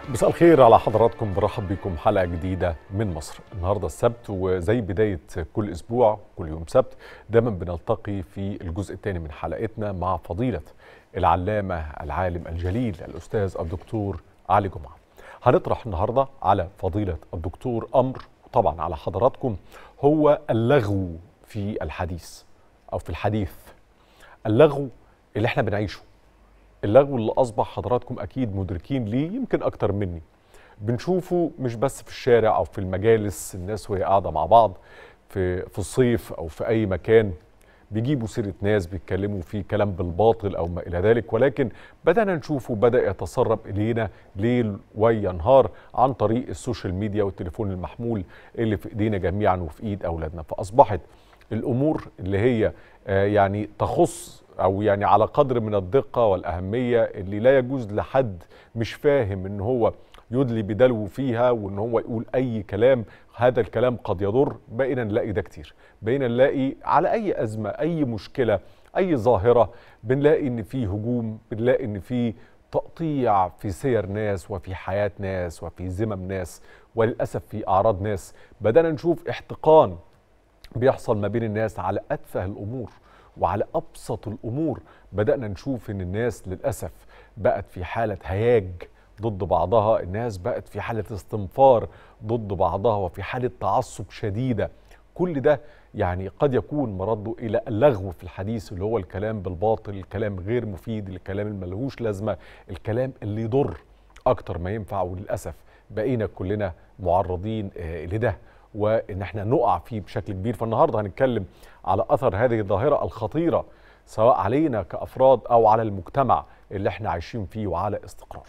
مساء الخير على حضراتكم برحب بكم حلقه جديده من مصر النهارده السبت وزي بدايه كل اسبوع كل يوم سبت دايما بنلتقي في الجزء الثاني من حلقتنا مع فضيله العلامه العالم الجليل الاستاذ الدكتور علي جمعه هنطرح النهارده على فضيله الدكتور امر طبعا على حضراتكم هو اللغو في الحديث او في الحديث اللغو اللي احنا بنعيشه اللغو اللي اصبح حضراتكم اكيد مدركين ليه يمكن اكتر مني بنشوفه مش بس في الشارع او في المجالس الناس وهي قاعده مع بعض في في الصيف او في اي مكان بيجيبوا سيره ناس بيتكلموا فيه كلام بالباطل او ما الى ذلك ولكن بدانا نشوفه بدا يتسرب الينا ليل ويا نهار عن طريق السوشيال ميديا والتليفون المحمول اللي في ايدينا جميعا وفي ايد اولادنا فاصبحت الامور اللي هي آه يعني تخص او يعني على قدر من الدقه والاهميه اللي لا يجوز لحد مش فاهم ان هو يدلي بدلو فيها وان هو يقول اي كلام هذا الكلام قد يضر بقينا نلاقي ده كتير بقينا نلاقي على اي ازمه اي مشكله اي ظاهره بنلاقي ان في هجوم بنلاقي ان في تقطيع في سير ناس وفي حياه ناس وفي ذمم ناس وللاسف في اعراض ناس بدانا نشوف احتقان بيحصل ما بين الناس على اتفه الامور وعلى ابسط الامور بدانا نشوف ان الناس للاسف بقت في حاله هياج ضد بعضها الناس بقت في حاله استنفار ضد بعضها وفي حاله تعصب شديده كل ده يعني قد يكون مرده الى اللغو في الحديث اللي هو الكلام بالباطل الكلام غير مفيد الكلام اللي ملهوش لازمه الكلام اللي يضر اكتر ما ينفع وللاسف بقينا كلنا معرضين آه لده وان احنا نقع فيه بشكل كبير فالنهارده هنتكلم على اثر هذه الظاهره الخطيره سواء علينا كافراد او على المجتمع اللي احنا عايشين فيه وعلى استقراره.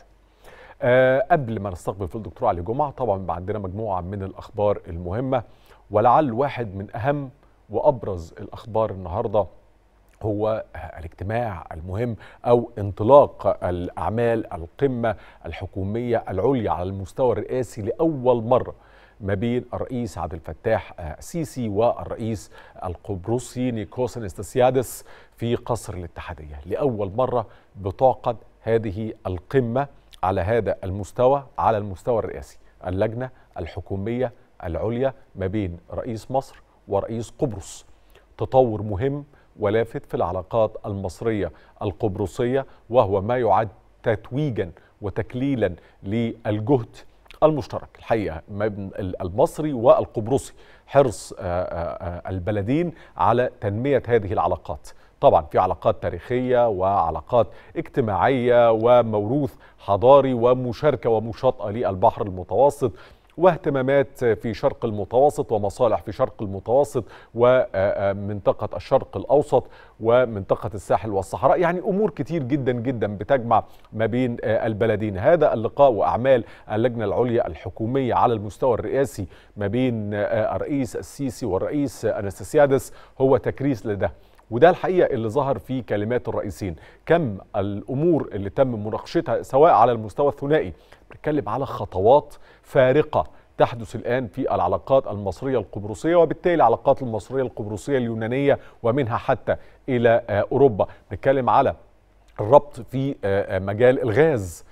أه قبل ما نستقبل في الدكتور علي جمعه طبعا عندنا مجموعه من الاخبار المهمه ولعل واحد من اهم وابرز الاخبار النهارده هو الاجتماع المهم او انطلاق الاعمال القمه الحكوميه العليا على المستوى الرئاسي لاول مره ما بين الرئيس عبد الفتاح السيسي والرئيس القبرصي نيكوس انستاسيادس في قصر الاتحاديه لاول مره بتعقد هذه القمه على هذا المستوى على المستوى الرئاسي اللجنه الحكوميه العليا ما بين رئيس مصر ورئيس قبرص تطور مهم ولافت في العلاقات المصريه القبرصيه وهو ما يعد تتويجا وتكليلا للجهد المشترك الحقيقه المصري والقبرصي حرص البلدين على تنميه هذه العلاقات طبعا في علاقات تاريخيه وعلاقات اجتماعيه وموروث حضاري ومشاركه ومشاطئه للبحر المتوسط واهتمامات في شرق المتوسط ومصالح في شرق المتوسط ومنطقة الشرق الأوسط ومنطقة الساحل والصحراء يعني أمور كتير جدا جدا بتجمع ما بين البلدين هذا اللقاء وأعمال اللجنة العليا الحكومية على المستوى الرئاسي ما بين الرئيس السيسي والرئيس أنستاسيادس هو تكريس لده وده الحقيقه اللي ظهر في كلمات الرئيسين كم الامور اللي تم مناقشتها سواء على المستوى الثنائي بنتكلم على خطوات فارقه تحدث الان في العلاقات المصريه القبرصيه وبالتالي العلاقات المصريه القبرصيه اليونانيه ومنها حتى الى اوروبا بنتكلم على الربط في مجال الغاز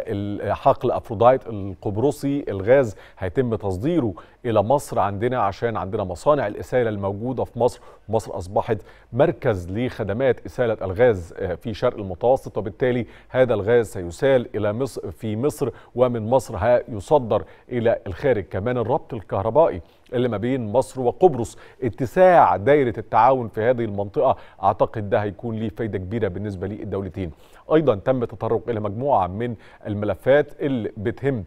وحقل افروديت القبرصي الغاز هيتم تصديره الى مصر عندنا عشان عندنا مصانع الاساله الموجوده في مصر مصر اصبحت مركز لخدمات اساله الغاز في شرق المتوسط وبالتالي هذا الغاز سيسال الى مصر في مصر ومن مصر هيصدر الى الخارج كمان الربط الكهربائي اللي ما بين مصر وقبرص اتساع دايره التعاون في هذه المنطقه اعتقد ده هيكون ليه فايده كبيره بالنسبه للدولتين ايضا تم التطرق الى مجموعه من الملفات اللي بتهم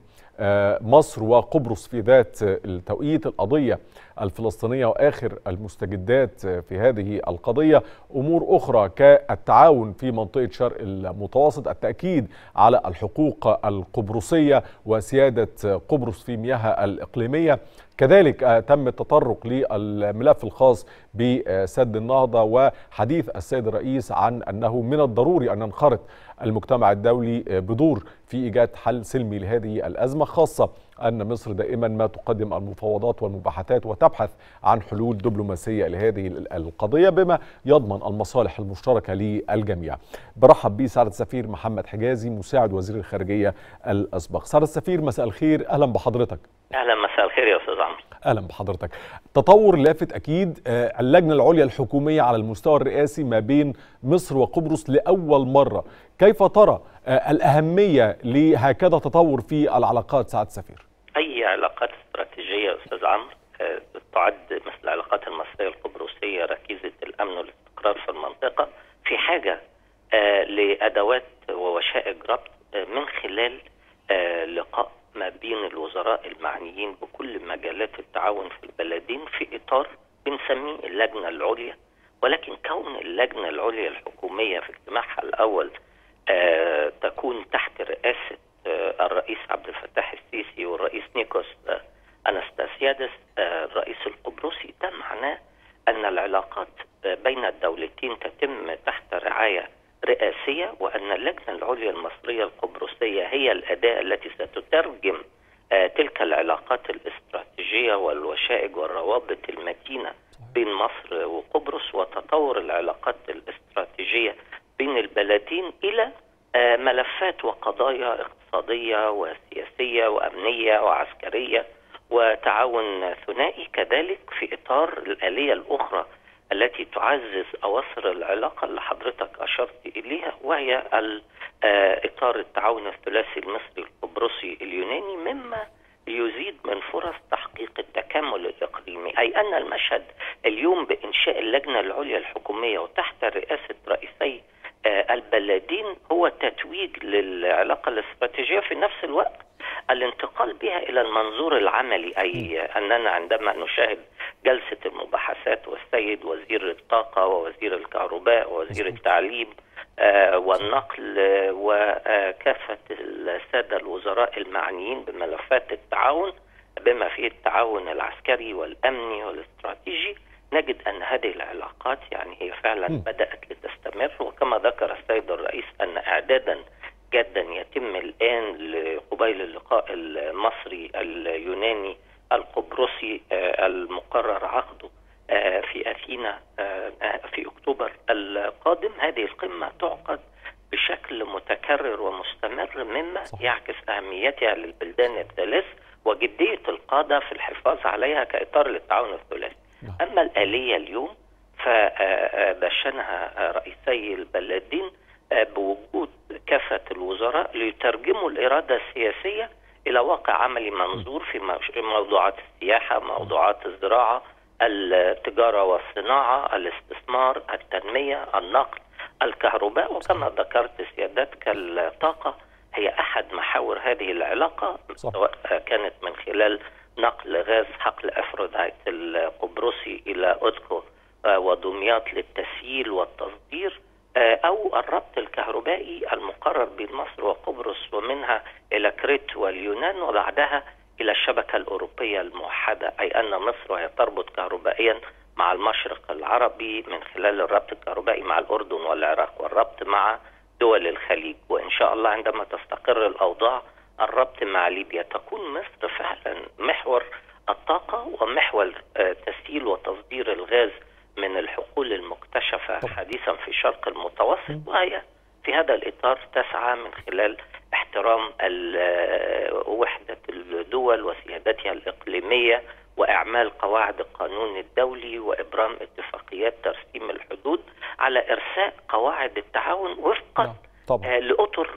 مصر وقبرص في ذات التوقيت القضية الفلسطينية وآخر المستجدات في هذه القضية أمور أخرى كالتعاون في منطقة شرق المتوسط التأكيد على الحقوق القبرصية وسيادة قبرص في مياهها الإقليمية كذلك تم التطرق للملف الخاص بسد النهضة وحديث السيد الرئيس عن أنه من الضروري أن ينخرط المجتمع الدولي بدور في إيجاد حل سلمي لهذه الأزمة خاصة أن مصر دائما ما تقدم المفاوضات والمباحثات وتبحث عن حلول دبلوماسية لهذه القضية بما يضمن المصالح المشتركة للجميع برحب بي سعادة السفير محمد حجازي مساعد وزير الخارجية الأسبق سعادة السفير مساء الخير أهلا بحضرتك اهلا مساء الخير يا استاذ عمرو اهلا بحضرتك تطور لافت اكيد اللجنه العليا الحكوميه على المستوى الرئاسي ما بين مصر وقبرص لاول مره كيف ترى الاهميه لهكذا تطور في العلاقات سعاده السفير اي علاقات استراتيجيه استاذ عمرو تعد مثل العلاقات المصريه القبرصيه ركيزه الامن والاستقرار في المنطقه في حاجه لادوات ووشائج ربط من خلال لقاء ما بين الوزراء المعنيين بكل مجالات التعاون في البلدين في اطار بنسميه اللجنه العليا ولكن كون اللجنه العليا الحكوميه في اجتماعها الاول آه تكون تحت رئاسه آه الرئيس عبد الفتاح السيسي والرئيس نيكوس آه انستاسيادس آه الرئيس القبرصي ده معناه ان العلاقات آه بين الدولتين تتم تحت رعايه رئاسيه وان اللجنه العليا المصريه القبرصيه هي الاداه التي ستترجم آه تلك العلاقات الاستراتيجيه والوشائج والروابط المتينه بين مصر وقبرص وتطور العلاقات الاستراتيجيه بين البلدين الى آه ملفات وقضايا اقتصاديه وسياسيه وامنيه وعسكريه وتعاون ثنائي كذلك في اطار الاليه الاخرى التي تعزز اواصر العلاقه اللي حضرتك اشرت اليها وهي اطار التعاون الثلاثي المصري القبرصي اليوناني مما يزيد من فرص تحقيق التكامل الاقليمي اي ان المشهد اليوم بانشاء اللجنه العليا الحكوميه وتحت رئاسه رئيسي البلدين هو تتويج للعلاقه الاستراتيجيه في نفس الوقت الانتقال بها الى المنظور العملي اي اننا عندما نشاهد جلسه المباحثات والسيد وزير الطاقه ووزير الكهرباء ووزير التعليم آه والنقل آه وكافه الساده الوزراء المعنيين بملفات التعاون بما فيه التعاون العسكري والامني والاستراتيجي نجد ان هذه العلاقات يعني هي فعلا م. بدات لتستمر وكما ذكر السيد الرئيس ان اعدادا جدا يتم الان قبيل اللقاء المصري اليوناني القبرصي المقرر عقده في اثينا في اكتوبر القادم هذه القمه تعقد بشكل متكرر ومستمر مما صح. يعكس اهميتها للبلدان الثلاث وجديه القاده في الحفاظ عليها كاطار للتعاون الثلاثي. اما الاليه اليوم فبشنها رئيسي البلدين بوجود كافة الوزراء ليترجموا الإرادة السياسية إلى واقع عملي منظور في موضوعات السياحة موضوعات الزراعة التجارة والصناعة الاستثمار التنمية النقل الكهرباء وكما ذكرت سيادتك الطاقة هي أحد محاور هذه العلاقة صح. سواء كانت من خلال نقل غاز حقل أفروديت القبرصي إلى أودكو ودمياط للتسييل والتصدير او الربط الكهربائي المقرر بين مصر وقبرص ومنها الى كريت واليونان وبعدها الى الشبكه الاوروبيه الموحده اي ان مصر وهي تربط كهربائيا مع المشرق العربي من خلال الربط الكهربائي مع الاردن والعراق والربط مع دول الخليج وان شاء الله عندما تستقر الاوضاع الربط مع ليبيا تكون مصر فعلا محور الطاقه ومحور تسييل وتصدير الغاز من الحقول المكتشفة طبعا. حديثا في الشرق المتوسط وهي في هذا الإطار تسعى من خلال احترام وحدة الدول وسيادتها الإقليمية وإعمال قواعد القانون الدولي وإبرام اتفاقيات ترسيم الحدود على إرساء قواعد التعاون وفقا طبعا. لأطر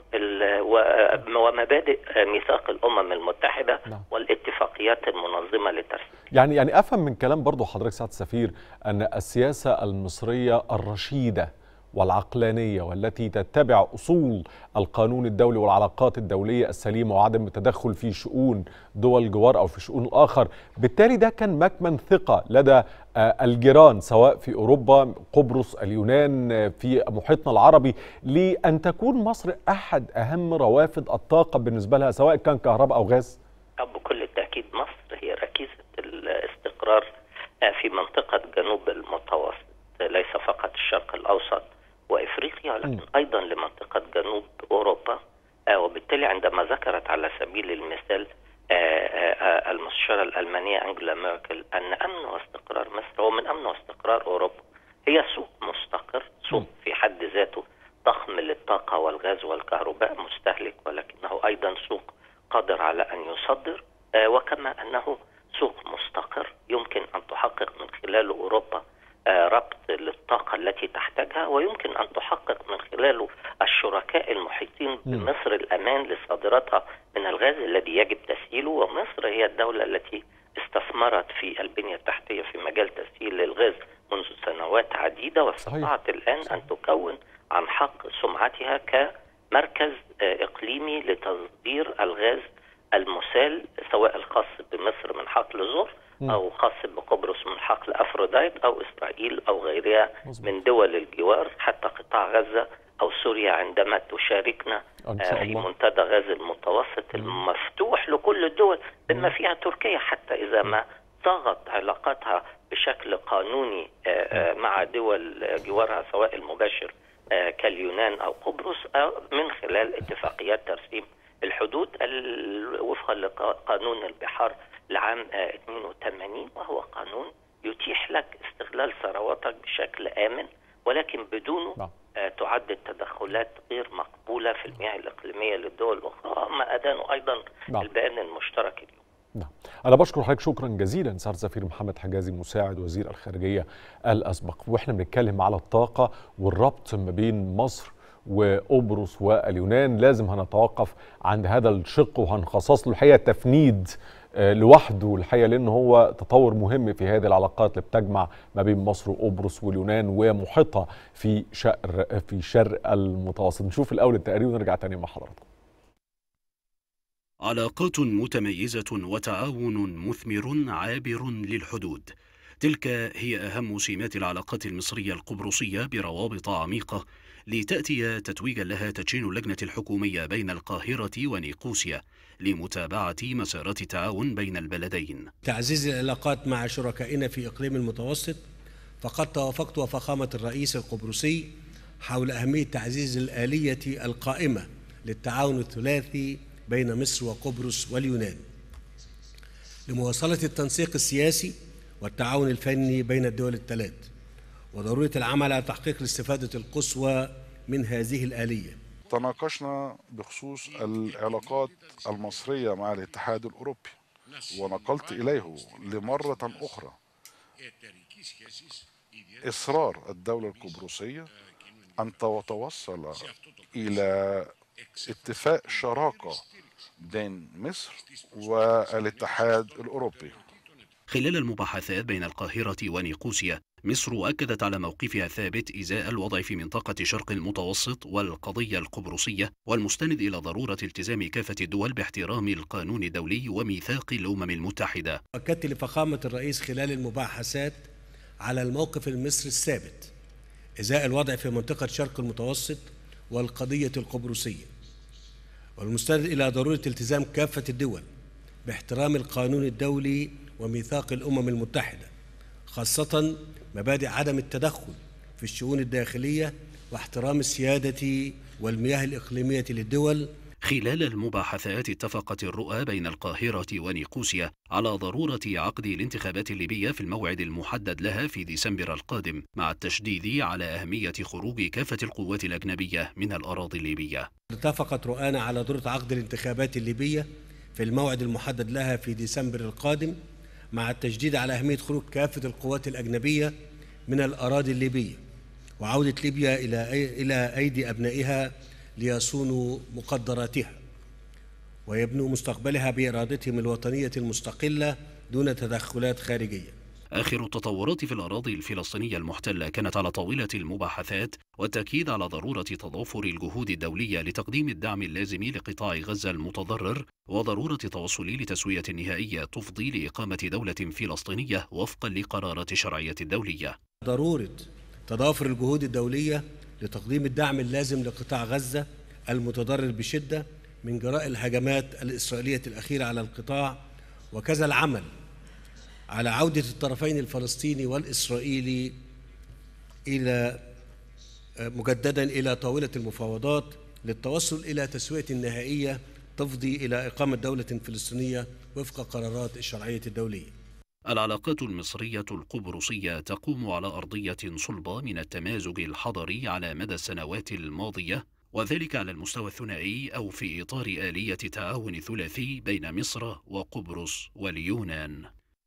ومبادئ ميثاق الأمم المتحدة نعم. والاتفاقيات المنظمة لترسيم يعني يعني أفهم من كلام برضو حضرتك سعادة السفير أن السياسة المصرية الرشيدة والعقلانية والتي تتبع أصول القانون الدولي والعلاقات الدولية السليمة وعدم التدخل في شؤون دول الجوار أو في شؤون الآخر بالتالي ده كان مكمن ثقة لدى الجيران سواء في أوروبا قبرص اليونان في محيطنا العربي لأن تكون مصر أحد أهم روافد الطاقة بالنسبة لها سواء كان كهرباء أو غاز بكل التأكيد مصر هي ركيزة الاستقرار في منطقة جنوب المتوسط ليس فقط الشرق الأوسط وافريقيا ولكن ايضا لمنطقه جنوب اوروبا آه وبالتالي عندما ذكرت على سبيل المثال المستشارة الألمانية أنجلا ميركل أن أمن واستقرار مصر هو من أمن واستقرار أوروبا هي سوق مستقر سوق في حد ذاته ضخم للطاقة والغاز والكهرباء مستهلك ولكنه أيضا سوق قادر على أن يصدر وكما أنه سوق مستقر يمكن أن تحقق من خلاله أوروبا ربط للطاقة التي تحتاجها ويمكن أن تحقق من خلاله الشركاء المحيطين بمصر الأمان لصادراتها من الغاز الذي يجب تسييله ومصر هي الدولة التي استثمرت في البنية التحتية في مجال تسييل الغاز منذ سنوات عديدة واستطاعت الآن أن تكون عن حق سمعتها كمركز إقليمي لتصدير الغاز المسال سواء الخاص بمصر من حقل زهر او خاص بقبرص من حقل افروديت او اسرائيل او غيرها من دول الجوار حتى قطاع غزه او سوريا عندما تشاركنا في منتدى غاز المتوسط المفتوح لكل الدول بما فيها تركيا حتى اذا ما صاغت علاقاتها بشكل قانوني مع دول جوارها سواء المباشر كاليونان او قبرص أو من خلال اتفاقيات ترسيم الحدود وفقا لقانون البحار لعام 82 وهو قانون يتيح لك استغلال ثرواتك بشكل آمن ولكن بدونه نعم. تعد التدخلات غير مقبولة في المياه الإقليمية للدول الأخرى ما أدانه أيضا نعم. البيان المشترك اليوم نعم. أنا بشكر حضرتك شكرا جزيلا سعر سفير محمد حجازي مساعد وزير الخارجية الأسبق وإحنا بنتكلم على الطاقة والربط ما بين مصر وقبرص واليونان لازم هنتوقف عند هذا الشق وهنخصص له الحقيقه تفنيد لوحده الحقيقه لان هو تطور مهم في هذه العلاقات اللي بتجمع ما بين مصر وقبرص واليونان ومحيطها في شرق في شرق المتوسط نشوف الاول التقرير ونرجع تاني مع حضراتكم علاقات متميزة وتعاون مثمر عابر للحدود تلك هي أهم سمات العلاقات المصرية القبرصية بروابط عميقة لتأتي تتويجا لها تدشين اللجنة الحكومية بين القاهرة ونيقوسيا لمتابعة مسارات التعاون بين البلدين تعزيز العلاقات مع شركائنا في إقليم المتوسط فقد توافقت وفخامة الرئيس القبرصي حول أهمية تعزيز الآلية القائمة للتعاون الثلاثي بين مصر وقبرص واليونان لمواصلة التنسيق السياسي والتعاون الفني بين الدول الثلاث وضرورة العمل على تحقيق الاستفادة القصوى من هذه الآلية تناقشنا بخصوص العلاقات المصرية مع الاتحاد الأوروبي ونقلت إليه لمرة أخرى إصرار الدولة القبرصية أن تتوصل إلى اتفاق شراكة بين مصر والاتحاد الأوروبي خلال المباحثات بين القاهرة ونيقوسيا مصر أكدت على موقفها الثابت إزاء الوضع في منطقة شرق المتوسط والقضية القبرصية والمستند إلى ضرورة التزام كافة الدول باحترام القانون الدولي وميثاق الأمم المتحدة أكدت لفخامة الرئيس خلال المباحثات على الموقف المصري الثابت إزاء الوضع في منطقة شرق المتوسط والقضية القبرصية والمستند إلى ضرورة التزام كافة الدول باحترام القانون الدولي وميثاق الأمم المتحدة خاصة مبادئ عدم التدخل في الشؤون الداخلية واحترام السيادة والمياه الإقليمية للدول خلال المباحثات اتفقت الرؤى بين القاهرة ونيقوسيا على ضرورة عقد الانتخابات الليبية في الموعد المحدد لها في ديسمبر القادم مع التشديد على أهمية خروج كافة القوات الأجنبية من الأراضي الليبية اتفقت رؤانا على ضرورة عقد الانتخابات الليبية في الموعد المحدد لها في ديسمبر القادم مع التشديد على أهمية خروج كافة القوات الأجنبية من الأراضي الليبية وعودة ليبيا إلى إلى أيدي أبنائها ليصونوا مقدراتها ويبنوا مستقبلها بإرادتهم الوطنية المستقلة دون تدخلات خارجية آخر التطورات في الأراضي الفلسطينية المحتلة كانت على طاولة المباحثات والتأكيد على ضرورة تضافر الجهود الدولية لتقديم الدعم اللازم لقطاع غزة المتضرر وضرورة توصل لتسوية نهائية تفضي لإقامة دولة فلسطينية وفقا لقرارات الشرعية الدولية ضرورة تضافر الجهود الدولية لتقديم الدعم اللازم لقطاع غزة المتضرر بشدة من جراء الهجمات الإسرائيلية الأخيرة على القطاع وكذا العمل على عودة الطرفين الفلسطيني والإسرائيلي إلى مجددا إلى طاولة المفاوضات للتوصل إلى تسوية نهائية تفضي إلى إقامة دولة فلسطينية وفق قرارات الشرعية الدولية العلاقات المصرية القبرصية تقوم على أرضية صلبة من التمازج الحضري على مدى السنوات الماضية وذلك على المستوى الثنائي أو في إطار آلية تعاون ثلاثي بين مصر وقبرص واليونان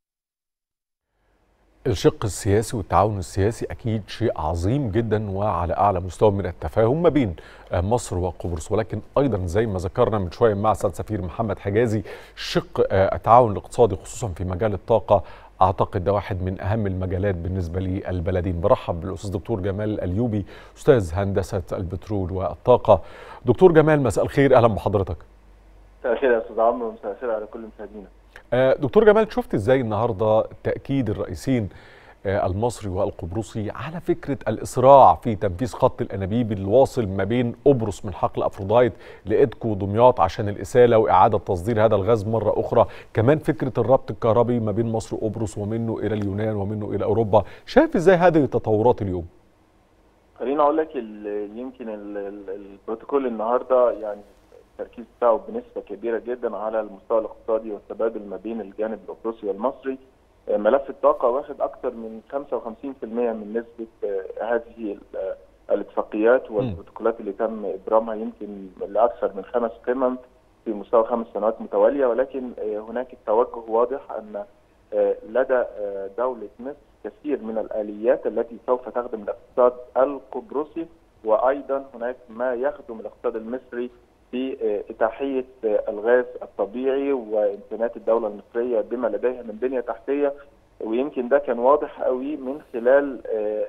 الشق السياسي والتعاون السياسي اكيد شيء عظيم جدا وعلى اعلى مستوى من التفاهم ما بين مصر وقبرص ولكن ايضا زي ما ذكرنا من شويه مع سيد سفير محمد حجازي شق التعاون الاقتصادي خصوصا في مجال الطاقه اعتقد ده واحد من اهم المجالات بالنسبه للبلدين برحب بالاستاذ دكتور جمال الايوبي استاذ هندسه البترول والطاقه دكتور جمال مساء الخير اهلا بحضرتك مساء الخير يا استاذ عمرو ومساء الخير على كل مشاهدينا دكتور جمال شفت ازاي النهارده تاكيد الرئيسين المصري والقبرصي على فكره الاسراع في تنفيذ خط الانابيب الواصل ما بين قبرص من حقل افروديت لادكو ودمياط عشان الاساله واعاده تصدير هذا الغاز مره اخرى، كمان فكره الربط الكهربي ما بين مصر وقبرص ومنه الى اليونان ومنه الى اوروبا، شايف ازاي هذه التطورات اليوم؟ خليني اقول لك يمكن البروتوكول النهارده يعني التركيز بتاعه بنسبه كبيره جدا على المستوى الاقتصادي والتبادل ما بين الجانب القبرصي والمصري ملف الطاقه واخد اكثر من 55% من نسبه هذه الاتفاقيات والبروتوكولات اللي تم ابرامها يمكن لاكثر من خمس قمم في مستوى خمس سنوات متواليه ولكن هناك توجه واضح ان لدى دوله مصر كثير من الاليات التي سوف تخدم الاقتصاد القبرصي وايضا هناك ما يخدم الاقتصاد المصري في إتاحية الغاز الطبيعي وإمكانيات الدولة المصرية بما لديها من بنية تحتية ويمكن ده كان واضح قوي من خلال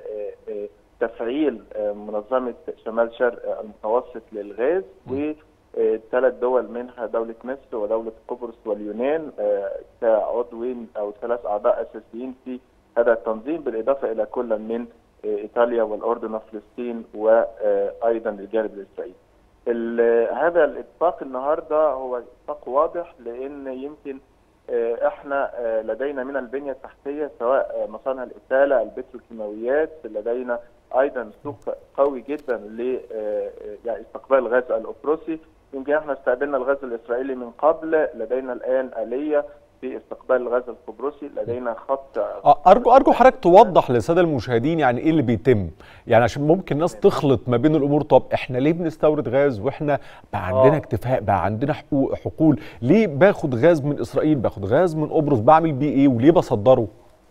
تفعيل منظمة شمال شرق المتوسط للغاز وثلاث دول منها دولة مصر ودولة قبرص واليونان كعضوين أو ثلاث أعضاء أساسيين في هذا التنظيم بالإضافة إلى كل من إيطاليا والأردن وفلسطين وأيضا الجانب الإسرائيلي. هذا الاتفاق النهارده هو اتفاق واضح لان يمكن احنا لدينا من البنيه التحتيه سواء مصانع الاساله البتروكيماويات لدينا ايضا سوق قوي جدا ل يعني استقبال الغاز الاوبروسي يمكن احنا استقبلنا الغاز الاسرائيلي من قبل لدينا الان اليه في استقبال الغاز القبرصي لدينا خط ارجو ارجو حضرتك توضح للساده المشاهدين يعني ايه اللي بيتم يعني عشان ممكن الناس تخلط ما بين الامور طب احنا ليه بنستورد غاز واحنا بقى عندنا اكتفاء بقى عندنا حقوق حقول ليه باخد غاز من اسرائيل باخد غاز من قبرص بعمل بيه ايه وليه بصدره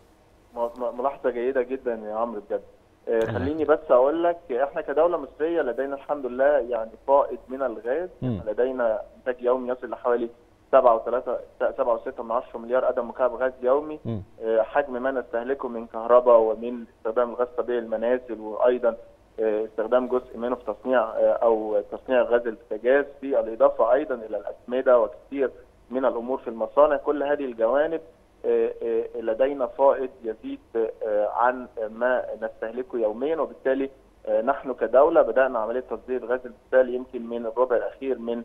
ملاحظه جيده جدا يا عمرو بجد خليني بس اقول لك احنا كدوله مصريه لدينا الحمد لله يعني فائض من الغاز لدينا انتاج يومي يصل لحوالي 7 و3 7 و6 من 10 مليار قدم مكعب غاز يومي م. حجم ما نستهلكه من كهرباء ومن استخدام الغاز الطبيعي للمنازل وايضا استخدام جزء منه في تصنيع او تصنيع غاز البوتاجاز في الاضافه ايضا الى الاسمده وكثير من الامور في المصانع كل هذه الجوانب لدينا فائض يزيد عن ما نستهلكه يوميا وبالتالي نحن كدوله بدانا عمليه تصدير غاز البوتال يمكن من الربع الاخير من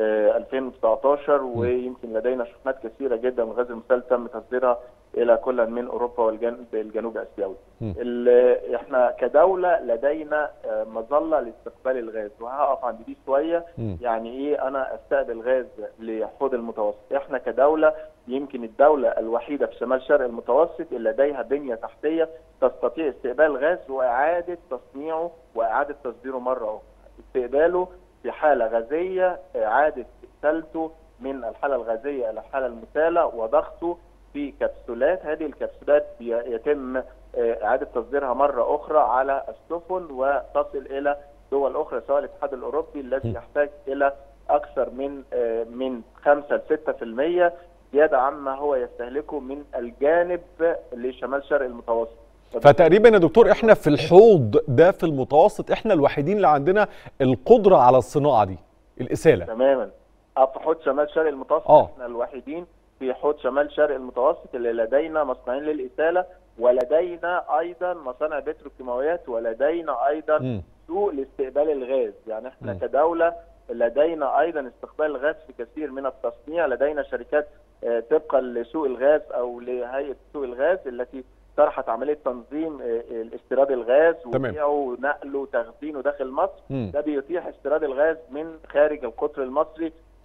2019 ويمكن لدينا شحنات كثيره جدا من غاز المسال تم تصديرها الى كل من اوروبا والجنوب الجنوب اسيوي. احنا كدوله لدينا مظله لاستقبال الغاز وهقف عند دي شويه م. يعني ايه انا استقبل غاز لحوض المتوسط احنا كدوله يمكن الدوله الوحيده في شمال شرق المتوسط اللي لديها بنيه تحتيه تستطيع استقبال الغاز واعاده تصنيعه واعاده تصديره مره اخرى. استقباله في حاله غازيه اعاده سلته من الحاله الغازيه الى الحاله المساله وضغطه في كبسولات هذه الكبسولات يتم اعاده تصديرها مره اخرى على السفن وتصل الى دول اخرى سواء الاتحاد الاوروبي الذي يحتاج الى اكثر من من 5 ل 6% زياده عما هو يستهلكه من الجانب لشمال شرق المتوسط فتقريبا يا دكتور احنا في الحوض ده في المتوسط احنا الوحيدين اللي عندنا القدره على الصناعه دي الاساله تماما في حوض شمال شرق المتوسط أوه. احنا الوحيدين في حوض شمال شرق المتوسط اللي لدينا مصنعين للاساله ولدينا ايضا مصانع بتروكيماويات ولدينا ايضا م. سوق لاستقبال الغاز يعني احنا م. كدوله لدينا ايضا استقبال الغاز في كثير من التصنيع لدينا شركات طبقا لسوق الغاز او لهيئه سوق الغاز التي طرحت عمليه تنظيم استيراد الغاز وبيعه ونقله وتخزينه داخل مصر م. ده بيتيح استيراد الغاز من خارج القطر المصري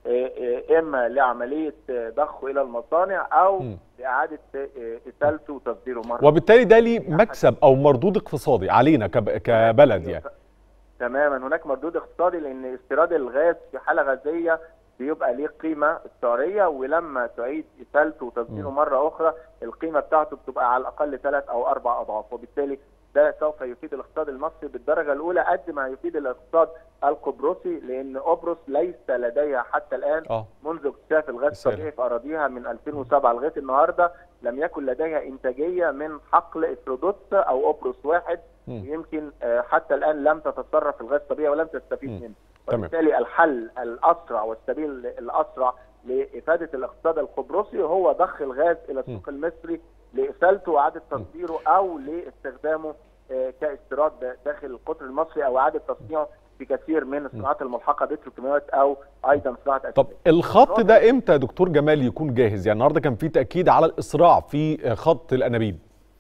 اما لعمليه ضخه الى المصانع او م. لاعاده اسالته وتصديره مره وبالتالي ده ليه مكسب او مردود اقتصادي علينا كبلد يعني تماما هناك مردود اقتصادي لان استيراد الغاز في حاله غازيه بيبقى ليه قيمه استعاريه ولما تعيد اسالته وتصديره مره اخرى القيمه بتاعته بتبقى على الاقل ثلاث او اربع اضعاف وبالتالي ده سوف يفيد الاقتصاد المصري بالدرجه الاولى قد ما يفيد الاقتصاد القبرصي لان قبرص ليس لديها حتى الان اه منذ اكتشاف الغاز الطبيعي في اراضيها من 2007 لغايه النهارده لم يكن لديها انتاجيه من حقل افرودوت او قبرص واحد مم. يمكن آه، حتى الان لم تتصرف في الغاز الطبيعي ولم تستفيد مم. منه تمام. وبالتالي الحل الاسرع والسبيل الاسرع لافاده الاقتصاد القبرصي هو ضخ الغاز الى السوق المصري لاسالته واعاده تصديره او لاستخدامه آه، كاستيراد داخل القطر المصري او اعاده تصنيعه في كثير من الصناعات الملحقه بتروكيماويات او ايضا صناعه طب أسمنت. الخط ده امتى يا دكتور جمال يكون جاهز يعني النهارده كان في تاكيد على الاسراع في خط الانابيب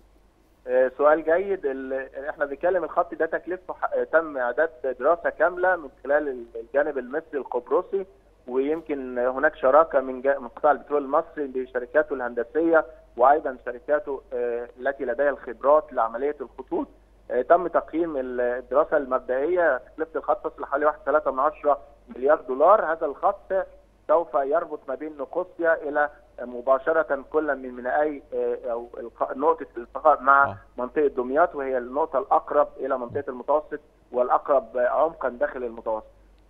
آه، سؤال جيد ال- احنا بنتكلم الخط ده تكلفته ح- آه، تم اعداد دراسه كامله من خلال الجانب المصري القبرصي ويمكن هناك شراكه من جا- من قطاع البترول المصري بشركاته الهندسيه وايضا شركاته آه، التي لديها الخبرات لعمليه الخطوط آه، تم تقييم ال- الدراسه المبدئيه تكلفه الخط تصل حوالي 1.3 مليار دولار هذا الخط سوف يربط ما بين نقوصيا الى مباشره كل من مينائي آه، او الق- نقطه الالتقاء مع آه. منطقه دمياط وهي النقطه الاقرب الى منطقه المتوسط والاقرب عمقا داخل المتوسط.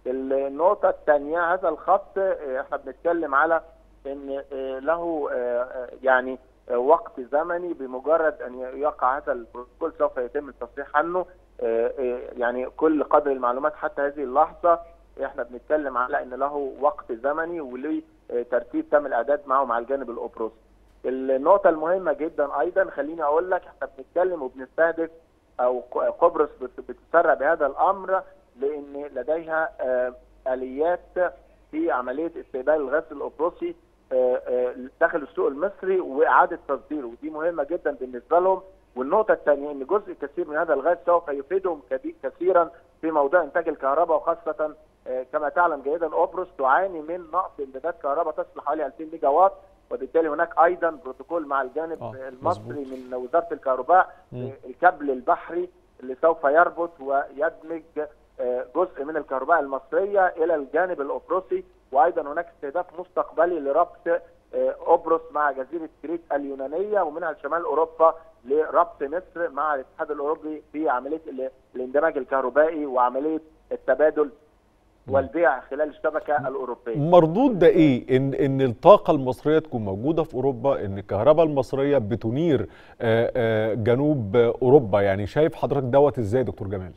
النقطه الثانيه هذا الخط آه، احنا بنتكلم على ان آه، له آه، آه، يعني آه، وقت زمني بمجرد ان يقع هذا البروتوكول سوف يتم التصريح عنه آه، آه، يعني كل قدر المعلومات حتى هذه اللحظه احنا بنتكلم على ان له وقت زمني وليه آه، ترتيب تم الاعداد معه مع الجانب الاوبروسي. النقطه المهمه جدا ايضا خليني اقول لك احنا بنتكلم وبنستهدف او ق- قبرص بت- بتسرع بهذا الامر لان لديها آه، اليات في عمليه استقبال الغاز الاوبروسي آه، آه، داخل السوق المصري واعاده تصديره ودي مهمه جدا بالنسبه لهم والنقطه الثانيه ان جزء كثير من هذا الغاز سوف يفيدهم كبي- كثيرا في موضوع انتاج الكهرباء وخاصه آه، كما تعلم جيدا قبرص تعاني من نقص امدادات كهرباء تصل حوالي 2000 ميجا وات وبالتالي هناك ايضا بروتوكول مع الجانب آه، المصري من وزاره الكهرباء مم. الكابل البحري اللي سوف يربط ويدمج آه، جزء من الكهرباء المصريه الى الجانب الاوبروسي وايضا هناك استهداف مستقبلي لربط آه، قبرص مع جزيره كريت اليونانيه ومنها شمال اوروبا لربط مصر مع الاتحاد الاوروبي في عمليه ال- الاندماج الكهربائي وعمليه التبادل والبيع خلال الشبكه الاوروبيه. مردود ده ايه ان ان الطاقه المصريه تكون موجوده في اوروبا ان الكهرباء المصريه بتنير آه، آه، جنوب اوروبا يعني شايف حضرتك دوت ازاي يا دكتور جمال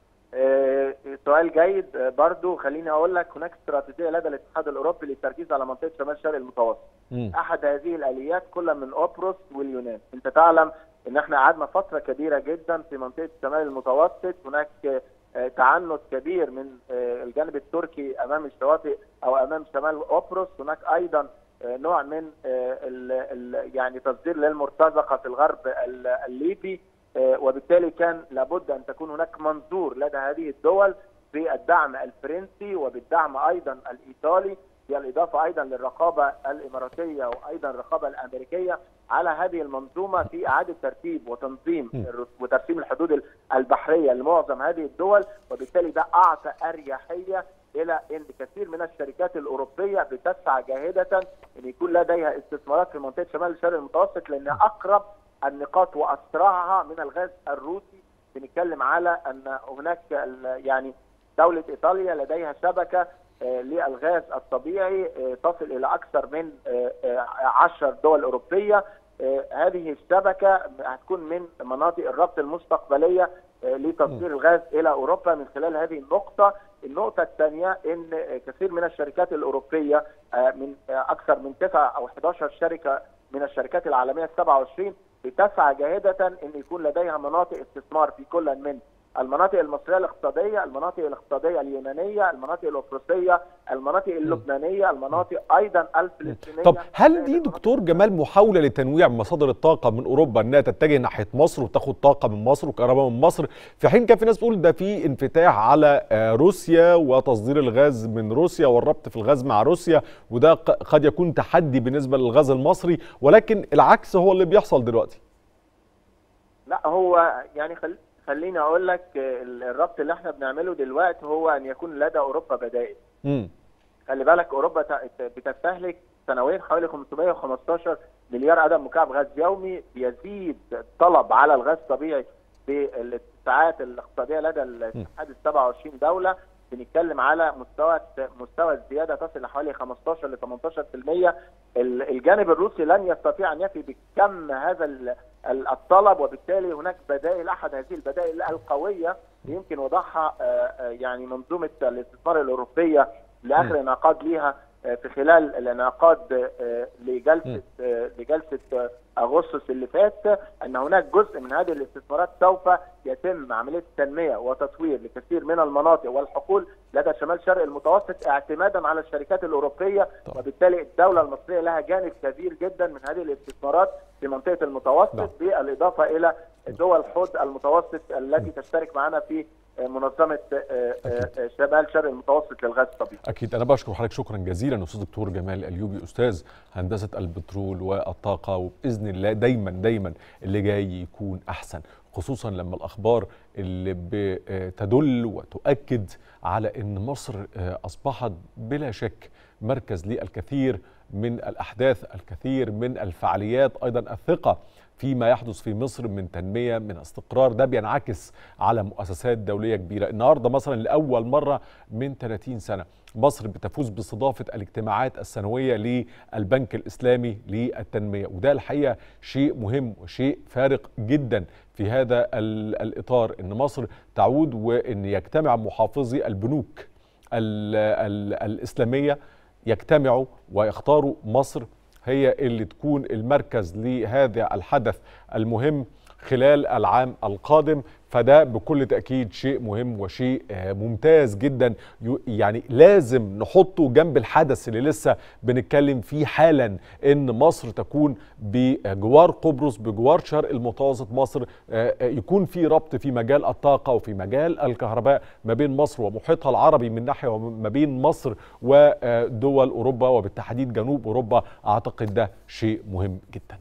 آه، سؤال جيد آه، برضو خليني اقول لك هناك استراتيجيه لدى الاتحاد الاوروبي للتركيز على منطقه شمال شرق المتوسط. مم. احد هذه الاليات كل من قبرص واليونان انت تعلم ان احنا قعدنا فتره كبيره جدا في منطقه شمال المتوسط هناك آه، تعنت كبير من آه، الجانب التركي امام الشواطئ او امام شمال قبرص هناك ايضا آه، نوع من آه، ال- ال- يعني تصدير للمرتزقه في الغرب ال- الليبي آه، وبالتالي كان لابد ان تكون هناك منظور لدى هذه الدول بالدعم الفرنسي وبالدعم ايضا الايطالي بالاضافه ايضا للرقابه الاماراتيه وايضا الرقابه الامريكيه على هذه المنظومه في اعاده ترتيب وتنظيم م. الر- وترسيم الحدود البحريه لمعظم هذه الدول وبالتالي ده اعطى اريحيه الى ان كثير من الشركات الاوروبيه بتسعى جاهده ان يكون لديها استثمارات في منطقه شمال الشرق المتوسط لان اقرب النقاط واسرعها من الغاز الروسي بنتكلم على ان هناك ال- يعني دوله ايطاليا لديها شبكه آه، للغاز الطبيعي آه، تصل الى اكثر من آه، آه، عشر دول اوروبيه آه، هذه الشبكه هتكون من مناطق الربط المستقبليه آه، لتصدير الغاز الى اوروبا من خلال هذه النقطه النقطه الثانيه ان آه، كثير من الشركات الاوروبيه آه، من آه، اكثر من 9 او 11 شركه من الشركات العالميه ال 27 بتسعى جاهده ان يكون لديها مناطق استثمار في كل من المناطق المصريه الاقتصاديه، المناطق الاقتصاديه اليونانيه، المناطق الافريقيه، المناطق اللبنانيه، المناطق ايضا الفلسطينيه طب هل دي دكتور جمال محاوله لتنويع مصادر الطاقه من اوروبا انها تتجه ناحيه مصر وتاخد طاقه من مصر وكهرباء من مصر في حين كان في ناس بتقول ده في انفتاح على روسيا وتصدير الغاز من روسيا والربط في الغاز مع روسيا وده قد يكون تحدي بالنسبه للغاز المصري ولكن العكس هو اللي بيحصل دلوقتي لا هو يعني خل... خليني اقول لك الربط اللي احنا بنعمله دلوقتي هو ان يكون لدى اوروبا بدائل. امم خلي بالك اوروبا بتستهلك سنويا حوالي 515 مليار قدم مكعب غاز يومي بيزيد الطلب على الغاز الطبيعي بالاتساعات الاقتصاديه لدى الاتحاد ال 27 دوله بنتكلم على مستوى مستوى الزياده تصل لحوالي 15 ل 18% الجانب الروسي لن يستطيع ان يفي بكم هذا الطلب وبالتالي هناك بدائل احد هذه البدائل القويه يمكن وضعها يعني منظومه الاستثمار الاوروبيه لاخر انعقاد ليها في خلال الانعقاد لجلسه لجلسه اغسطس اللي فات ان هناك جزء من هذه الاستثمارات سوف يتم عمليه تنميه وتطوير لكثير من المناطق والحقول لدى شمال شرق المتوسط اعتمادا على الشركات الاوروبيه طبعا. وبالتالي الدوله المصريه لها جانب كبير جدا من هذه الاستثمارات في منطقه المتوسط طبعا. بالاضافه الى دول حوض المتوسط التي تشترك معنا في منظمه أكيد. شمال شرق المتوسط للغاز الطبيعي. اكيد انا بشكر حضرتك شكرا جزيلا استاذ دكتور جمال الايوبي استاذ هندسه البترول والطاقه وباذن الله دايما دايما اللي جاي يكون احسن خصوصا لما الاخبار اللي بتدل وتؤكد على ان مصر اصبحت بلا شك مركز للكثير من الاحداث الكثير من الفعاليات ايضا الثقه فيما يحدث في مصر من تنميه من استقرار ده بينعكس على مؤسسات دوليه كبيره النهارده مثلا لاول مره من 30 سنه مصر بتفوز باستضافه الاجتماعات السنويه للبنك الاسلامي للتنميه وده الحقيقه شيء مهم وشيء فارق جدا في هذا الاطار ان مصر تعود وان يجتمع محافظي البنوك ال ال الاسلاميه يجتمعوا ويختاروا مصر هي اللي تكون المركز لهذا الحدث المهم خلال العام القادم فده بكل تأكيد شيء مهم وشيء ممتاز جدا يعني لازم نحطه جنب الحدث اللي لسه بنتكلم فيه حالا ان مصر تكون بجوار قبرص بجوار شرق المتوسط مصر يكون في ربط في مجال الطاقة وفي مجال الكهرباء ما بين مصر ومحيطها العربي من ناحية وما بين مصر ودول أوروبا وبالتحديد جنوب أوروبا أعتقد ده شيء مهم جدا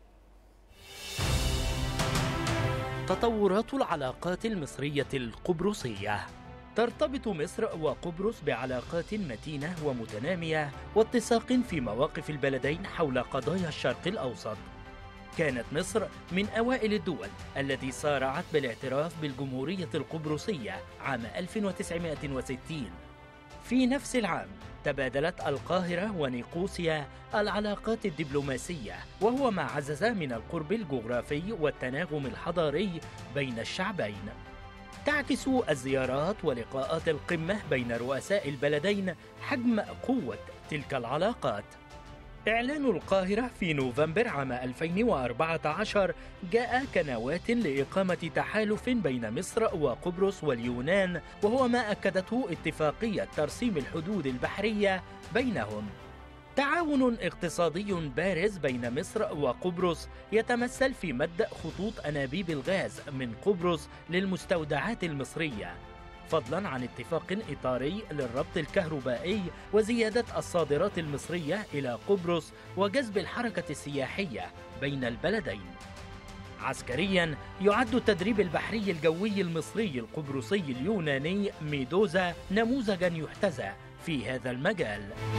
تطورات العلاقات المصرية القبرصية ترتبط مصر وقبرص بعلاقات متينة ومتنامية واتساق في مواقف البلدين حول قضايا الشرق الأوسط كانت مصر من أوائل الدول التي سارعت بالاعتراف بالجمهورية القبرصية عام 1960 في نفس العام تبادلت القاهرة ونيقوسيا العلاقات الدبلوماسية وهو ما عزز من القرب الجغرافي والتناغم الحضاري بين الشعبين تعكس الزيارات ولقاءات القمة بين رؤساء البلدين حجم قوة تلك العلاقات إعلان القاهرة في نوفمبر عام 2014 جاء كنواة لإقامة تحالف بين مصر وقبرص واليونان وهو ما أكدته اتفاقية ترسيم الحدود البحرية بينهم. تعاون اقتصادي بارز بين مصر وقبرص يتمثل في مد خطوط أنابيب الغاز من قبرص للمستودعات المصرية فضلا عن اتفاق إطاري للربط الكهربائي وزيادة الصادرات المصرية إلى قبرص وجذب الحركة السياحية بين البلدين. عسكريا يعد التدريب البحري الجوي المصري القبرصي اليوناني ميدوزا نموذجا يحتذى في هذا المجال.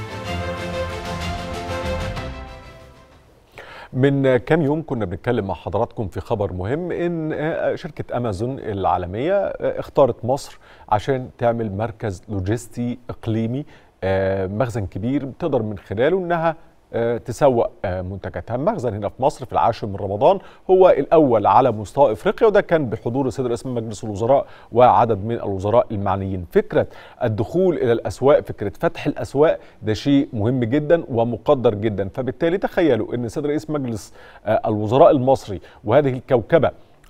من كام يوم كنا بنتكلم مع حضراتكم في خبر مهم ان شركه امازون العالميه اختارت مصر عشان تعمل مركز لوجستي اقليمي مخزن كبير تقدر من خلاله انها تسوق منتجاتها المخزن هنا في مصر في العاشر من رمضان هو الاول على مستوى افريقيا وده كان بحضور السيد رئيس مجلس الوزراء وعدد من الوزراء المعنيين فكره الدخول الى الاسواق فكره فتح الاسواق ده شيء مهم جدا ومقدر جدا فبالتالي تخيلوا ان السيد رئيس مجلس الوزراء المصري وهذه الكوكبه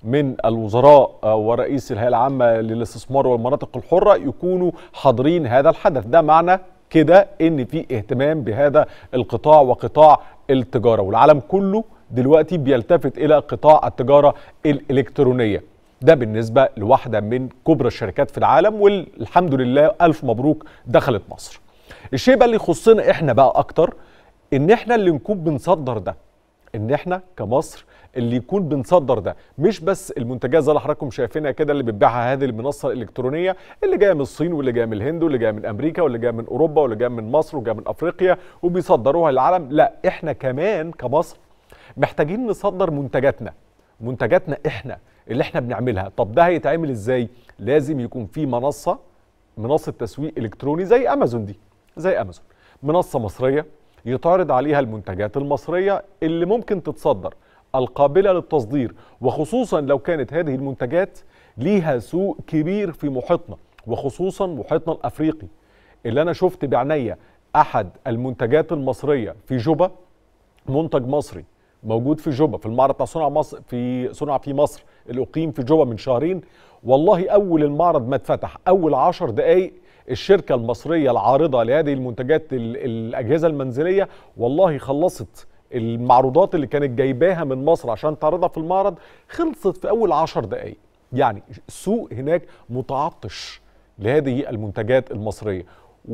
من الوزراء ورئيس الهيئه العامه للاستثمار والمناطق الحره يكونوا حاضرين هذا الحدث ده معنى كده ان في اهتمام بهذا القطاع وقطاع التجاره والعالم كله دلوقتي بيلتفت الى قطاع التجاره الالكترونيه ده بالنسبه لواحده من كبرى الشركات في العالم والحمد لله الف مبروك دخلت مصر الشيء بقى اللي يخصنا احنا بقى اكتر ان احنا اللي نكون بنصدر ده ان احنا كمصر اللي يكون بنصدر ده مش بس المنتجات زي اللي حضراتكم شايفينها كده اللي بتبيعها هذه المنصه الالكترونيه اللي جايه من الصين واللي جايه من الهند واللي جايه من امريكا واللي جايه من اوروبا واللي جايه من مصر وجايه من افريقيا وبيصدروها للعالم لا احنا كمان كمصر محتاجين نصدر منتجاتنا منتجاتنا احنا اللي احنا بنعملها طب ده هيتعمل ازاي لازم يكون في منصه منصه تسويق الكتروني زي امازون دي زي امازون منصه مصريه يتعرض عليها المنتجات المصريه اللي ممكن تتصدر القابله للتصدير وخصوصا لو كانت هذه المنتجات ليها سوق كبير في محيطنا وخصوصا محيطنا الافريقي اللي انا شفت بعينيا احد المنتجات المصريه في جوبا منتج مصري موجود في جوبا في المعرض بتاع صنع مصر في صنع في مصر اللي اقيم في جوبا من شهرين والله اول المعرض ما اتفتح اول عشر دقائق الشركه المصريه العارضه لهذه المنتجات الاجهزه المنزليه والله خلصت المعروضات اللي كانت جايباها من مصر عشان تعرضها في المعرض خلصت في اول عشر دقائق يعني السوق هناك متعطش لهذه المنتجات المصريه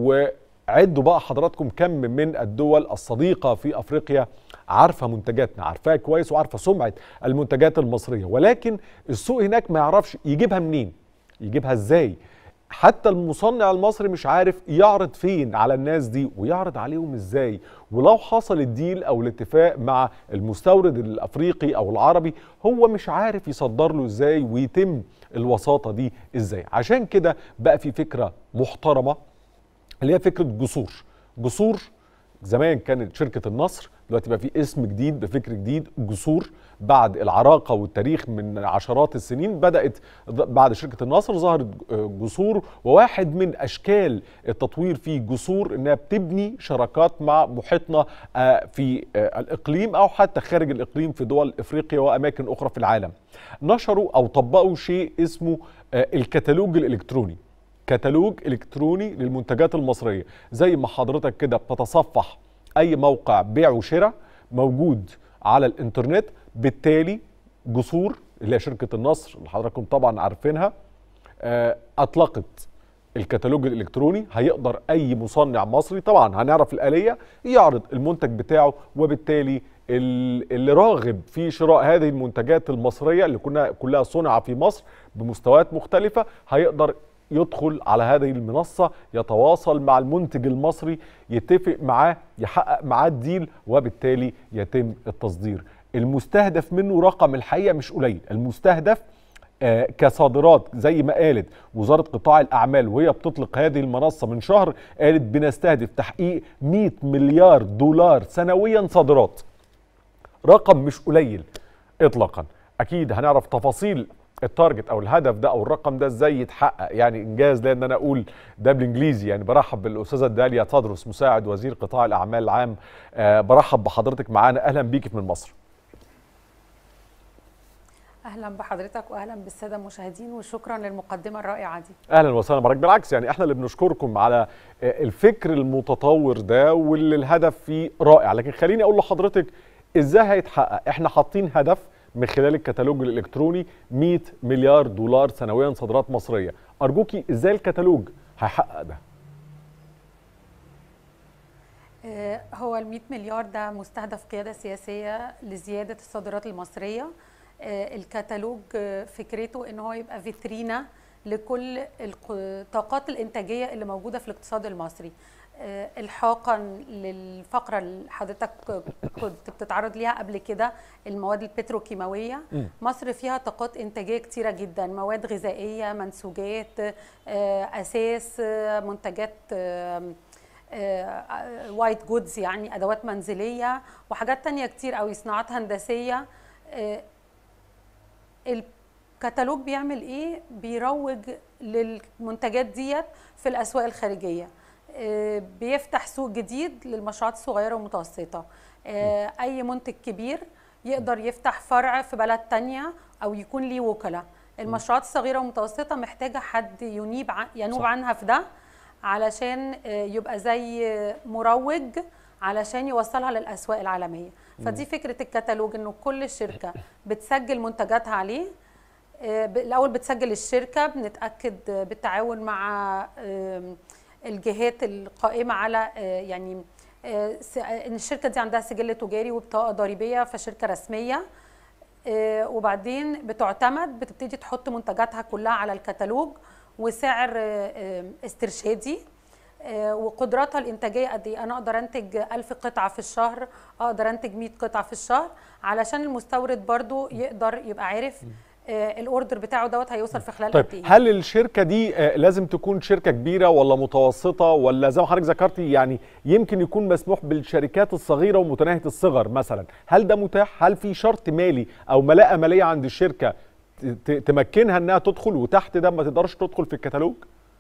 وعدوا بقى حضراتكم كم من الدول الصديقه في افريقيا عارفه منتجاتنا عارفاها كويس وعارفه سمعه المنتجات المصريه ولكن السوق هناك ما يعرفش يجيبها منين يجيبها ازاي حتى المصنع المصري مش عارف يعرض فين على الناس دي ويعرض عليهم ازاي ولو حصل الديل او الاتفاق مع المستورد الافريقي او العربي هو مش عارف يصدر له ازاي ويتم الوساطه دي ازاي عشان كده بقى في فكره محترمه اللي هي فكره جسور جسور زمان كانت شركه النصر دلوقتي بقى في اسم جديد بفكر جديد جسور بعد العراقه والتاريخ من عشرات السنين بدات بعد شركه النصر ظهرت جسور وواحد من اشكال التطوير في جسور انها بتبني شراكات مع محيطنا في الاقليم او حتى خارج الاقليم في دول افريقيا واماكن اخرى في العالم. نشروا او طبقوا شيء اسمه الكتالوج الالكتروني. كتالوج الكتروني للمنتجات المصريه زي ما حضرتك كده بتتصفح اي موقع بيع وشراء موجود على الانترنت بالتالي جسور اللي هي شركه النصر اللي حضراتكم طبعا عارفينها اطلقت الكتالوج الالكتروني هيقدر اي مصنع مصري طبعا هنعرف الاليه يعرض المنتج بتاعه وبالتالي اللي راغب في شراء هذه المنتجات المصريه اللي كنا كلها صنع في مصر بمستويات مختلفه هيقدر يدخل على هذه المنصة يتواصل مع المنتج المصري يتفق معاه يحقق معاه الديل وبالتالي يتم التصدير المستهدف منه رقم الحقيقة مش قليل المستهدف آه كصادرات زي ما قالت وزارة قطاع الأعمال وهي بتطلق هذه المنصة من شهر قالت بنستهدف تحقيق 100 مليار دولار سنويا صادرات رقم مش قليل إطلاقا أكيد هنعرف تفاصيل التارجت او الهدف ده او الرقم ده ازاي يتحقق يعني انجاز لان انا اقول ده بالانجليزي يعني برحب بالاستاذه داليا تدرس مساعد وزير قطاع الاعمال العام أه برحب بحضرتك معانا اهلا بيكي من مصر اهلا بحضرتك واهلا بالساده المشاهدين وشكرا للمقدمه الرائعه دي اهلا وسهلا بحضرتك بالعكس يعني احنا اللي بنشكركم على الفكر المتطور ده واللي الهدف فيه رائع لكن خليني اقول لحضرتك ازاي هيتحقق احنا حاطين هدف من خلال الكتالوج الالكتروني 100 مليار دولار سنويا صادرات مصريه ارجوكي ازاي الكتالوج هيحقق ده هو ال 100 مليار ده مستهدف قياده سياسيه لزياده الصادرات المصريه الكتالوج فكرته ان هو يبقى فيترينا لكل الطاقات الانتاجيه اللي موجوده في الاقتصاد المصري الحاقا للفقره اللي حضرتك كنت بتتعرض ليها قبل كده المواد البتروكيماويه مصر فيها طاقات انتاجيه كتيره جدا مواد غذائيه منسوجات اساس منتجات وايت جودز يعني ادوات منزليه وحاجات تانية كتير قوي صناعات هندسيه الكتالوج بيعمل ايه بيروج للمنتجات ديت في الاسواق الخارجيه بيفتح سوق جديد للمشروعات الصغيره والمتوسطه اي منتج كبير يقدر يفتح فرع في بلد تانية او يكون ليه وكلاء المشروعات الصغيره والمتوسطه محتاجه حد ينيب عن ينوب صح. عنها في ده علشان آه، يبقى زي مروج علشان يوصلها للاسواق العالميه فدي فكره الكتالوج انه كل شركه بتسجل منتجاتها عليه آه، ب- الاول بتسجل الشركه بنتاكد آه، بالتعاون مع آم، الجهات القائمه على آه، يعني آه، س- آه، ان الشركه دي عندها سجل تجاري وبطاقه ضريبيه فشركه رسميه آه، وبعدين بتعتمد بتبتدي تحط منتجاتها كلها على الكتالوج وسعر آه، آه، استرشادي آه، وقدراتها الانتاجيه قد ايه انا اقدر انتج 1000 قطعه في الشهر اقدر انتج 100 قطعه في الشهر علشان المستورد برضو يقدر يبقى عارف آه، الاوردر بتاعه دوت هيوصل في خلال طيب قد ايه هل الشركه دي آه، لازم تكون شركه كبيره ولا متوسطه ولا زي ما حضرتك ذكرتي يعني يمكن يكون مسموح بالشركات الصغيره ومتناهيه الصغر مثلا هل ده متاح هل في شرط مالي او ملاءه ماليه عند الشركه ت- ت- تمكنها انها تدخل وتحت ده ما تقدرش تدخل في الكتالوج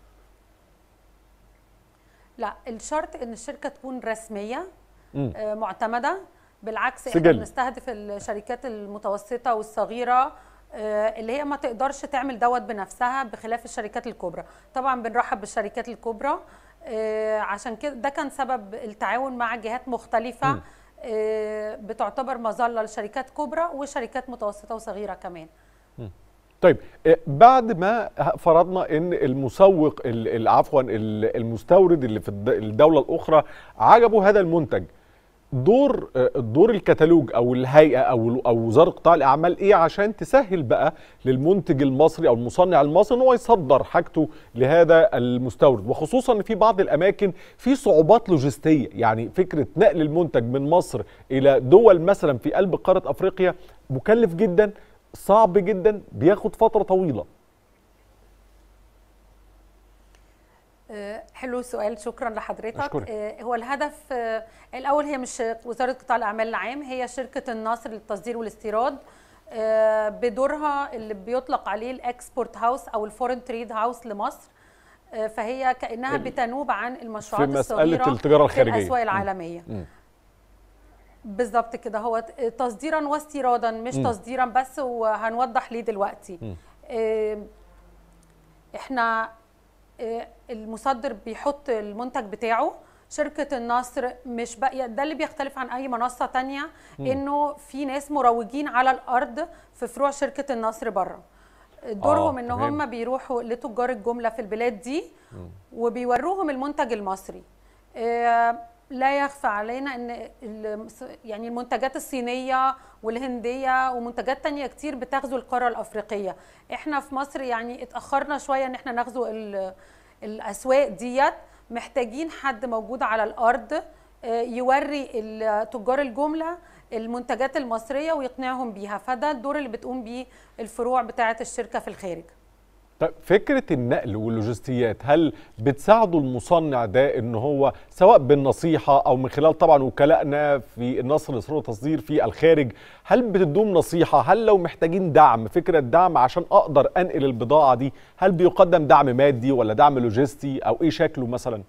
لا الشرط ان الشركه تكون رسميه مم. آه، معتمده بالعكس احنا سجل. بنستهدف الشركات المتوسطه والصغيره آه، اللي هي ما تقدرش تعمل دوت بنفسها بخلاف الشركات الكبرى طبعا بنرحب بالشركات الكبرى آه، عشان كده ده كان سبب التعاون مع جهات مختلفه آه، بتعتبر مظله لشركات كبرى وشركات متوسطه وصغيره كمان طيب آه، بعد ما فرضنا ان المسوق ال- ال- عفوا ال- المستورد اللي في الد- الدوله الاخرى عجبه هذا المنتج دور آه، دور الكتالوج او الهيئه او او وزاره قطاع الاعمال ايه عشان تسهل بقى للمنتج المصري او المصنع المصري ان هو يصدر حاجته لهذا المستورد وخصوصا ان في بعض الاماكن في صعوبات لوجستيه يعني فكره نقل المنتج من مصر الى دول مثلا في قلب قاره افريقيا مكلف جدا صعب جدا بياخد فتره طويله آه، حلو السؤال شكرا لحضرتك أشكرك. آه، هو الهدف آه، الاول هي مش وزاره قطاع الاعمال العام هي شركه النصر للتصدير والاستيراد آه، بدورها اللي بيطلق عليه الاكسبورت هاوس او الفورن تريد هاوس لمصر آه، فهي كانها ال- بتنوب عن المشروعات في مسألة الصغيره التجارة في الخارجية. الاسواق م. العالميه مم. بالظبط كده هو ت- تصديرا واستيرادا مش مم. تصديرا بس وهنوضح ليه دلوقتي مم. آه، احنا آه، المصدر بيحط المنتج بتاعه شركة النصر مش بقى ده اللي بيختلف عن أي منصة تانية إنه في ناس مروجين على الأرض في فروع شركة النصر بره دورهم إن تمام. هم بيروحوا لتجار الجملة في البلاد دي وبيوروهم المنتج المصري آه، لا يخفى علينا ان ال- يعني المنتجات الصينيه والهنديه ومنتجات تانية كتير بتغزو القاره الافريقيه احنا في مصر يعني اتاخرنا شويه ان احنا نغزو ال- الاسواق ديت محتاجين حد موجود على الارض آه، يوري ال- تجار الجمله المنتجات المصريه ويقنعهم بيها فده الدور اللي بتقوم بيه الفروع بتاعه الشركه في الخارج طيب فكرة النقل واللوجستيات هل بتساعدوا المصنع ده ان هو سواء بالنصيحة او من خلال طبعا وكلائنا في النصر للإصرار والتصدير في الخارج هل بتدوم نصيحة هل لو محتاجين دعم فكرة دعم عشان اقدر انقل البضاعة دي هل بيقدم دعم مادي ولا دعم لوجستي او ايه شكله مثلا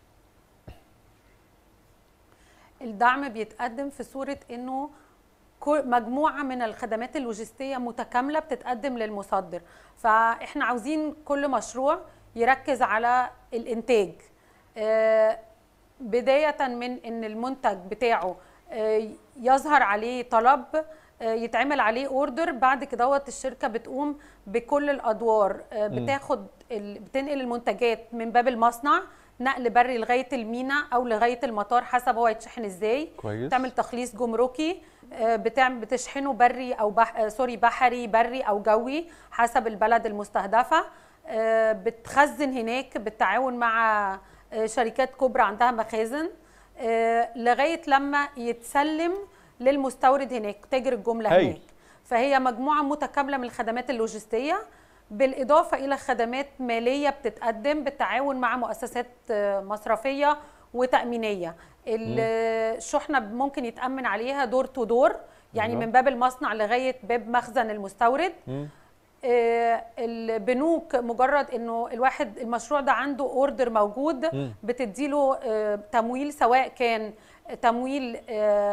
الدعم بيتقدم في صورة انه كل- مجموعة من الخدمات اللوجستية متكاملة بتتقدم للمصدر فاحنا عاوزين كل مشروع يركز على الانتاج آه، بداية من ان المنتج بتاعه آه، يظهر عليه طلب آه، يتعمل عليه اوردر بعد كده الشركة بتقوم بكل الادوار آه، بتاخد ال- بتنقل المنتجات من باب المصنع نقل بري لغايه المينا او لغايه المطار حسب هو هيتشحن ازاي كويس. تعمل تخليص جمركي آه، بتعمل بتشحنه بري او بح... آه، سوري بحري بري او جوي حسب البلد المستهدفه آه، بتخزن هناك بالتعاون مع آه، شركات كبرى عندها مخازن آه، لغايه لما يتسلم للمستورد هناك تاجر الجمله هايل. هناك فهي مجموعه متكامله من الخدمات اللوجستيه بالاضافه الى خدمات ماليه بتتقدم بالتعاون مع مؤسسات آه، مصرفيه وتامينيه الشحنه ممكن يتامن عليها دور تو دور يعني أيوة. من باب المصنع لغايه باب مخزن المستورد آه، البنوك مجرد انه الواحد المشروع ده عنده اوردر موجود بتديله آه، تمويل سواء كان تمويل آه،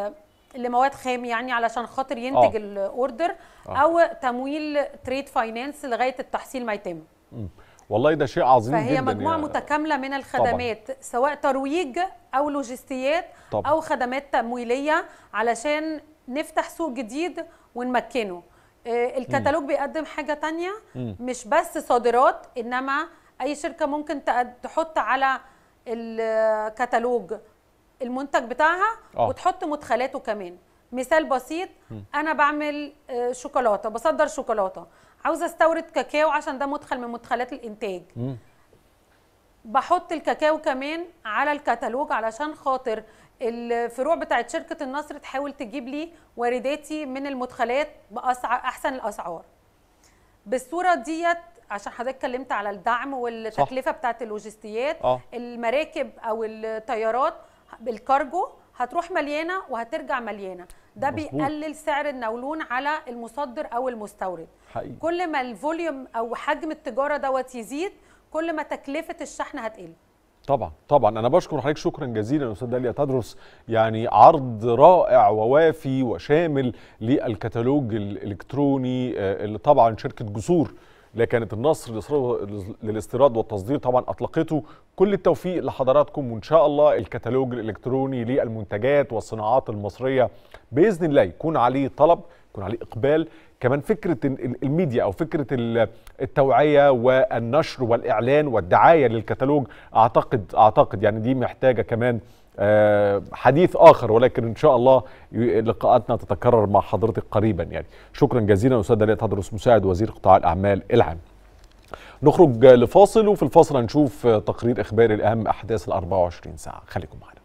لمواد خام يعني علشان خاطر ينتج آه. الاوردر آه. او تمويل تريد فاينانس لغايه التحصيل ما يتم مم. والله ده شيء عظيم فهي جدا مجموعه يا- متكامله من الخدمات سواء ترويج او لوجستيات طبعا. او خدمات تمويليه علشان نفتح سوق جديد ونمكنه آه، الكتالوج بيقدم حاجه تانية مم. مش بس صادرات انما اي شركه ممكن تقد- تحط على الكتالوج المنتج بتاعها آه. وتحط مدخلاته كمان مثال بسيط انا بعمل آه، شوكولاته بصدر شوكولاته عاوزه استورد كاكاو عشان ده مدخل من مدخلات الانتاج مم. بحط الكاكاو كمان على الكتالوج علشان خاطر الفروع بتاعت شركة النصر تحاول تجيب لي وارداتي من المدخلات بأسعار أحسن الأسعار بالصورة ديت عشان حضرتك اتكلمت على الدعم والتكلفة بتاعت اللوجستيات آه. المراكب أو الطيارات بالكارجو هتروح مليانة وهترجع مليانة ده مظبوط. بيقلل سعر النولون على المصدر أو المستورد حقيقي كل ما الفوليوم او حجم التجاره دوت يزيد كل ما تكلفه الشحن هتقل طبعا طبعا انا بشكر حضرتك شكرا جزيلا استاذ داليا تدرس يعني عرض رائع ووافي وشامل للكتالوج الالكتروني آه، اللي طبعا شركه جسور اللي كانت النصر للإصرار- للاستيراد والتصدير طبعا اطلقته كل التوفيق لحضراتكم وان شاء الله الكتالوج الالكتروني للمنتجات والصناعات المصريه باذن الله يكون عليه طلب يكون عليه اقبال كمان فكره ال- ال- الميديا او فكره ال- التوعيه والنشر والاعلان والدعايه للكتالوج اعتقد اعتقد يعني دي محتاجه كمان آه، حديث اخر ولكن ان شاء الله ي- لقاءاتنا تتكرر مع حضرتك قريبا يعني شكرا جزيلا استاذ داليا تدرس مساعد وزير قطاع الاعمال العام نخرج لفاصل وفي الفاصل هنشوف تقرير اخباري لاهم احداث ال 24 ساعه خليكم معنا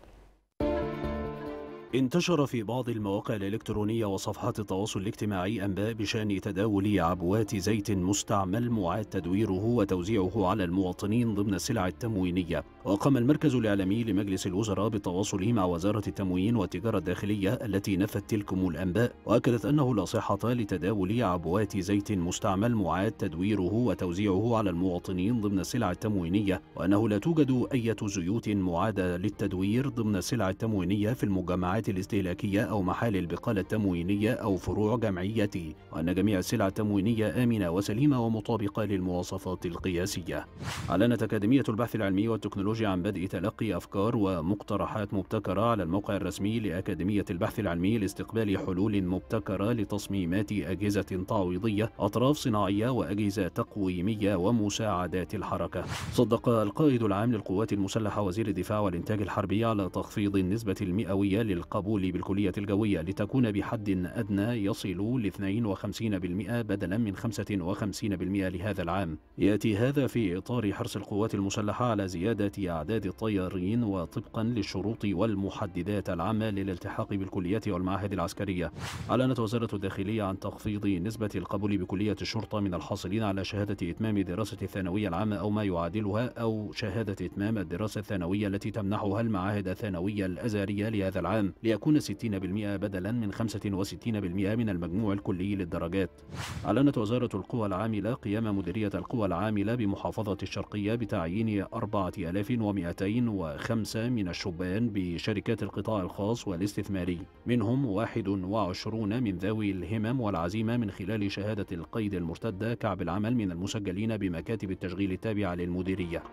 انتشر في بعض المواقع الإلكترونية وصفحات التواصل الاجتماعي أنباء بشأن تداول عبوات زيت مستعمل معاد تدويره وتوزيعه على المواطنين ضمن السلع التموينية وقام المركز الإعلامي لمجلس الوزراء بالتواصل مع وزارة التموين والتجارة الداخلية التي نفت تلكم الأنباء وأكدت أنه لا صحة لتداول عبوات زيت مستعمل معاد تدويره وتوزيعه على المواطنين ضمن السلع التموينية وأنه لا توجد أي زيوت معادة للتدوير ضمن السلع التموينية في المجمعات الاستهلاكية أو محال البقالة التموينية أو فروع جمعيته وأن جميع السلع التموينية آمنة وسليمة ومطابقة للمواصفات القياسية أعلنت أكاديمية البحث العلمي والتكنولوجيا عن بدء تلقي أفكار ومقترحات مبتكرة على الموقع الرسمي لأكاديمية البحث العلمي لاستقبال حلول مبتكرة لتصميمات أجهزة تعويضية أطراف صناعية وأجهزة تقويمية ومساعدات الحركة صدق القائد العام للقوات المسلحة وزير الدفاع والإنتاج الحربي على تخفيض النسبة المئوية للقبول بالكلية الجوية لتكون بحد أدنى يصل ل 52% بدلا من 55% لهذا العام يأتي هذا في إطار حرص القوات المسلحة على زيادة أعداد الطيارين وطبقا للشروط والمحددات العامة للالتحاق بالكليات والمعاهد العسكرية أعلنت وزارة الداخلية عن تخفيض نسبة القبول بكلية الشرطة من الحاصلين على شهادة إتمام دراسة الثانوية العامة أو ما يعادلها أو شهادة إتمام الدراسة الثانوية التي تمنحها المعاهد الثانوية الأزهرية لهذا العام ليكون 60% بدلا من 65% من المجموع الكلي للدرجات أعلنت وزارة القوى العاملة قيام مديرية القوى العاملة بمحافظة الشرقية بتعيين 4205 من الشبان بشركات القطاع الخاص والاستثماري منهم 21 من ذوي الهمم والعزيمة من خلال شهادة القيد المرتدة كعب العمل من المسجلين بمكاتب التشغيل التابعة للمديرية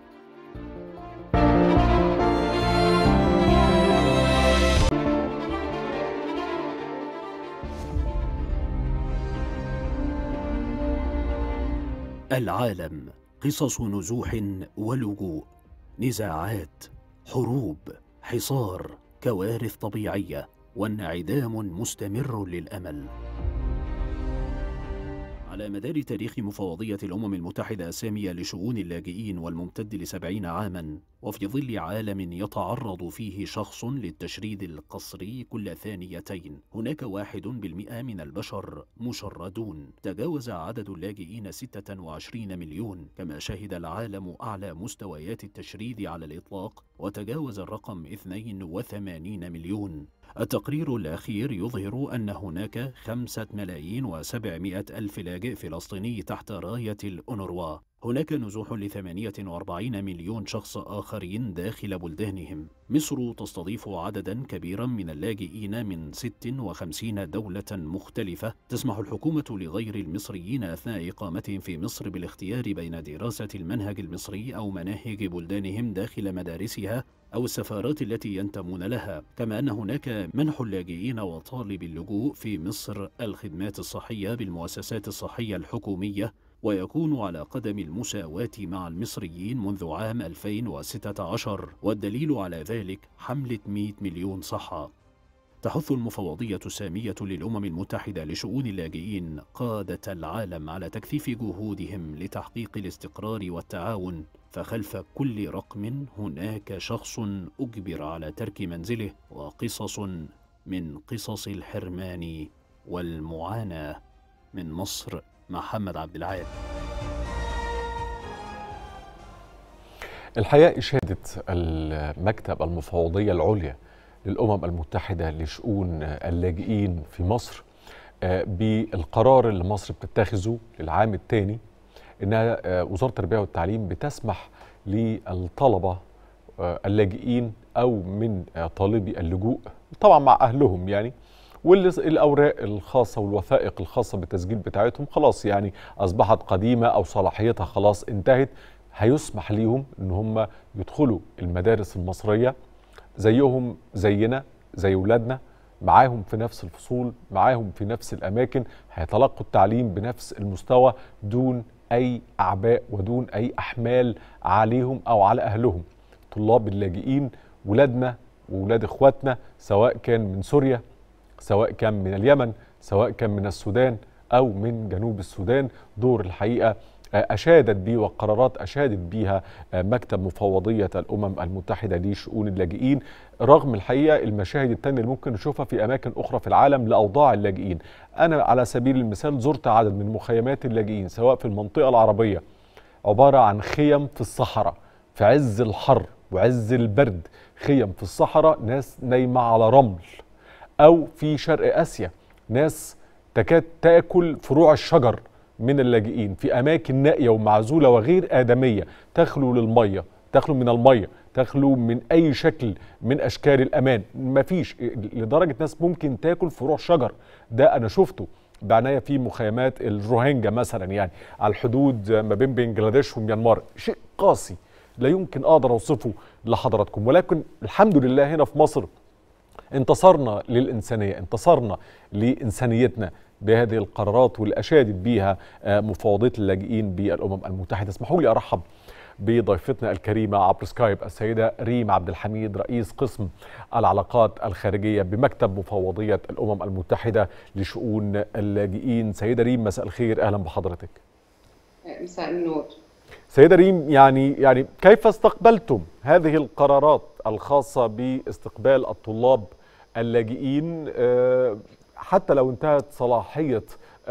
العالم قصص نزوح ولجوء نزاعات حروب حصار كوارث طبيعيه وانعدام مستمر للامل على مدار تاريخ مفوضية الأمم المتحدة السامية لشؤون اللاجئين والممتد لسبعين عاما وفي ظل عالم يتعرض فيه شخص للتشريد القسري كل ثانيتين هناك واحد بالمئة من البشر مشردون تجاوز عدد اللاجئين 26 مليون كما شهد العالم أعلى مستويات التشريد على الإطلاق وتجاوز الرقم 82 مليون التقرير الأخير يظهر أن هناك خمسة ملايين وسبعمائة ألف لاجئ فلسطيني تحت راية الأونروا هناك نزوح لثمانية وأربعين مليون شخص آخرين داخل بلدانهم مصر تستضيف عددا كبيرا من اللاجئين من 56 دولة مختلفة تسمح الحكومة لغير المصريين أثناء إقامتهم في مصر بالاختيار بين دراسة المنهج المصري أو مناهج بلدانهم داخل مدارسها أو السفارات التي ينتمون لها كما أن هناك منح اللاجئين وطالب اللجوء في مصر الخدمات الصحية بالمؤسسات الصحية الحكومية ويكون على قدم المساواة مع المصريين منذ عام 2016 والدليل على ذلك حملة 100 مليون صحة تحث المفوضية السامية للأمم المتحدة لشؤون اللاجئين قادة العالم على تكثيف جهودهم لتحقيق الاستقرار والتعاون فخلف كل رقم هناك شخص أجبر على ترك منزله وقصص من قصص الحرمان والمعاناة من مصر محمد عبد العال الحقيقة إشادة المكتب المفوضية العليا للأمم المتحدة لشؤون اللاجئين في مصر بالقرار اللي مصر بتتخذه للعام الثاني إنها وزارة التربية والتعليم بتسمح للطلبة اللاجئين أو من طالبي اللجوء طبعا مع أهلهم يعني والاوراق الخاصه والوثائق الخاصه بالتسجيل بتاعتهم خلاص يعني اصبحت قديمه او صلاحيتها خلاص انتهت هيسمح ليهم ان هم يدخلوا المدارس المصريه زيهم زينا زي ولادنا معاهم في نفس الفصول معاهم في نفس الاماكن هيتلقوا التعليم بنفس المستوى دون اي اعباء ودون اي احمال عليهم او على اهلهم طلاب اللاجئين ولادنا وولاد اخواتنا سواء كان من سوريا سواء كان من اليمن سواء كان من السودان او من جنوب السودان دور الحقيقه اشادت به وقرارات اشادت بها مكتب مفوضيه الامم المتحده لشؤون اللاجئين رغم الحقيقه المشاهد الثانيه اللي ممكن نشوفها في اماكن اخرى في العالم لاوضاع اللاجئين انا على سبيل المثال زرت عدد من مخيمات اللاجئين سواء في المنطقه العربيه عباره عن خيم في الصحراء في عز الحر وعز البرد خيم في الصحراء ناس نايمه على رمل او في شرق اسيا ناس تكاد تاكل فروع الشجر من اللاجئين في اماكن نائيه ومعزوله وغير ادميه تخلو للميه تخلو من الميه تخلو من اي شكل من اشكال الامان مفيش لدرجه ناس ممكن تاكل فروع شجر ده انا شفته بعناية في مخيمات الروهينجا مثلا يعني على الحدود ما بين بنجلاديش وميانمار شيء قاسي لا يمكن اقدر اوصفه لحضراتكم ولكن الحمد لله هنا في مصر انتصرنا للإنسانية انتصرنا لإنسانيتنا بهذه القرارات واللي أشادت بيها مفوضية اللاجئين بالأمم المتحدة اسمحوا لي أرحب بضيفتنا الكريمة عبر سكايب السيدة ريم عبد الحميد رئيس قسم العلاقات الخارجية بمكتب مفوضية الأمم المتحدة لشؤون اللاجئين سيدة ريم مساء الخير أهلا بحضرتك مساء النور سيدة ريم يعني يعني كيف استقبلتم هذه القرارات الخاصة باستقبال الطلاب اللاجئين حتى لو انتهت صلاحية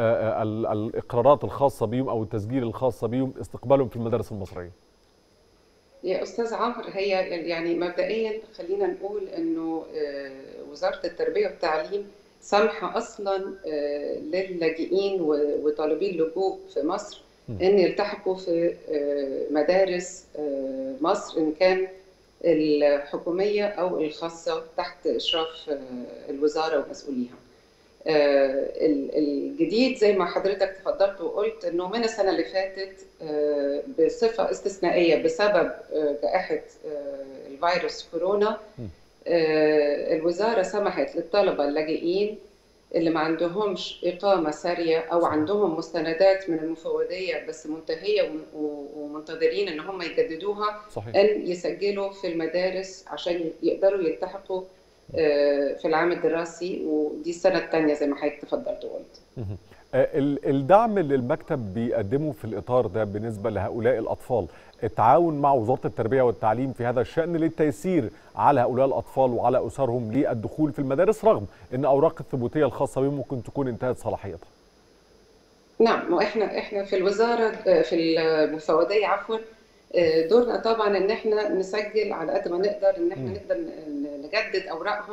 الإقرارات الخاصة بهم أو التسجيل الخاصة بهم استقبالهم في المدارس المصرية يا أستاذ عمرو هي يعني مبدئيا خلينا نقول أنه وزارة التربية والتعليم سامحة أصلا للاجئين وطالبي اللجوء في مصر ان يلتحقوا في مدارس مصر ان كان الحكوميه او الخاصه تحت اشراف الوزاره ومسؤوليها. الجديد زي ما حضرتك تفضلت وقلت انه من السنه اللي فاتت بصفه استثنائيه بسبب جائحه الفيروس كورونا الوزاره سمحت للطلبه اللاجئين اللي ما عندهمش إقامة سارية أو عندهم مستندات من المفوضية بس منتهية ومنتظرين إن هم يجددوها صحيح. أن يسجلوا في المدارس عشان يقدروا يلتحقوا في العام الدراسي ودي السنة الثانية زي ما حضرتك تفضلت وقلت. الدعم اللي المكتب بيقدمه في الإطار ده بالنسبة لهؤلاء الأطفال التعاون مع وزارة التربية والتعليم في هذا الشأن للتيسير على هؤلاء الأطفال وعلى أسرهم للدخول في المدارس رغم أن أوراق الثبوتية الخاصة بهم ممكن تكون انتهت صلاحيتها نعم واحنا احنا في الوزاره في المفوضيه عفوا دورنا طبعا ان احنا نسجل على قد ما نقدر ان احنا نقدر نجدد اوراقهم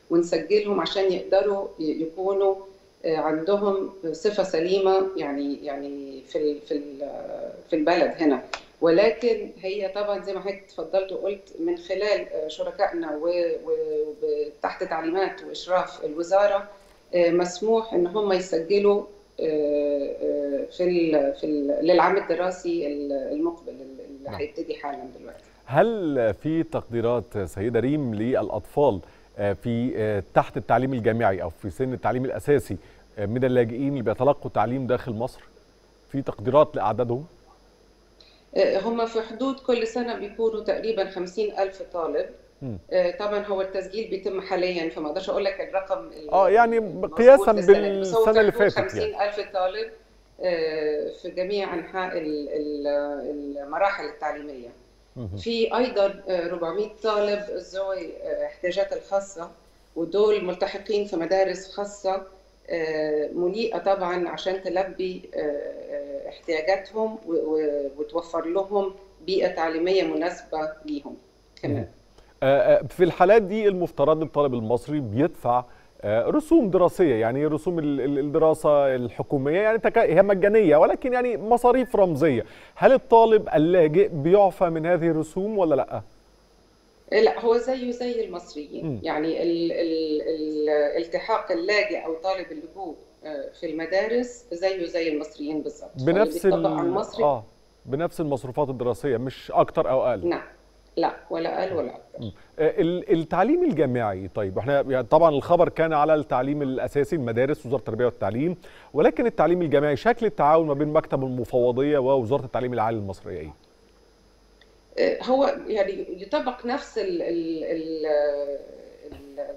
ونسجلهم عشان يقدروا يكونوا عندهم صفه سليمه يعني يعني في في في البلد هنا ولكن هي طبعا زي ما حضرتك اتفضلت وقلت من خلال شركائنا وتحت تعليمات واشراف الوزاره مسموح ان هم يسجلوا في ال في ال للعام الدراسي المقبل اللي هيبتدي حالا دلوقتي. هل في تقديرات سيده ريم للاطفال في تحت التعليم الجامعي او في سن التعليم الاساسي من اللاجئين اللي بيتلقوا تعليم داخل مصر؟ في تقديرات لاعدادهم؟ هم في حدود كل سنه بيكونوا تقريبا 50 ألف طالب طبعا هو التسجيل بيتم حاليا فما اقدرش اقول لك الرقم اه يعني قياسا بالسنه اللي فاتت 50 ألف طالب في جميع انحاء المراحل التعليميه في ايضا 400 طالب ذوي احتياجات الخاصه ودول ملتحقين في مدارس خاصه مليئه طبعا عشان تلبي احتياجاتهم وتوفر لهم بيئه تعليميه مناسبه ليهم كمان في الحالات دي المفترض الطالب المصري بيدفع رسوم دراسيه يعني رسوم الدراسه الحكوميه يعني هي مجانيه ولكن يعني مصاريف رمزيه هل الطالب اللاجئ بيعفى من هذه الرسوم ولا لا لا هو زيه زي المصريين م. يعني ال ال ال الالتحاق اللاجئ او طالب اللجوء في المدارس زيه زي المصريين بالظبط بنفس المصري اه بنفس المصروفات الدراسيه مش اكتر او اقل نعم لا ولا اقل ولا اكتر التعليم الجامعي طيب احنا يعني طبعا الخبر كان على التعليم الاساسي المدارس وزاره التربيه والتعليم ولكن التعليم الجامعي شكل التعاون ما بين مكتب المفوضيه ووزاره التعليم العالي المصريه ايه؟ هو يعني يطبق نفس ال ال ال ال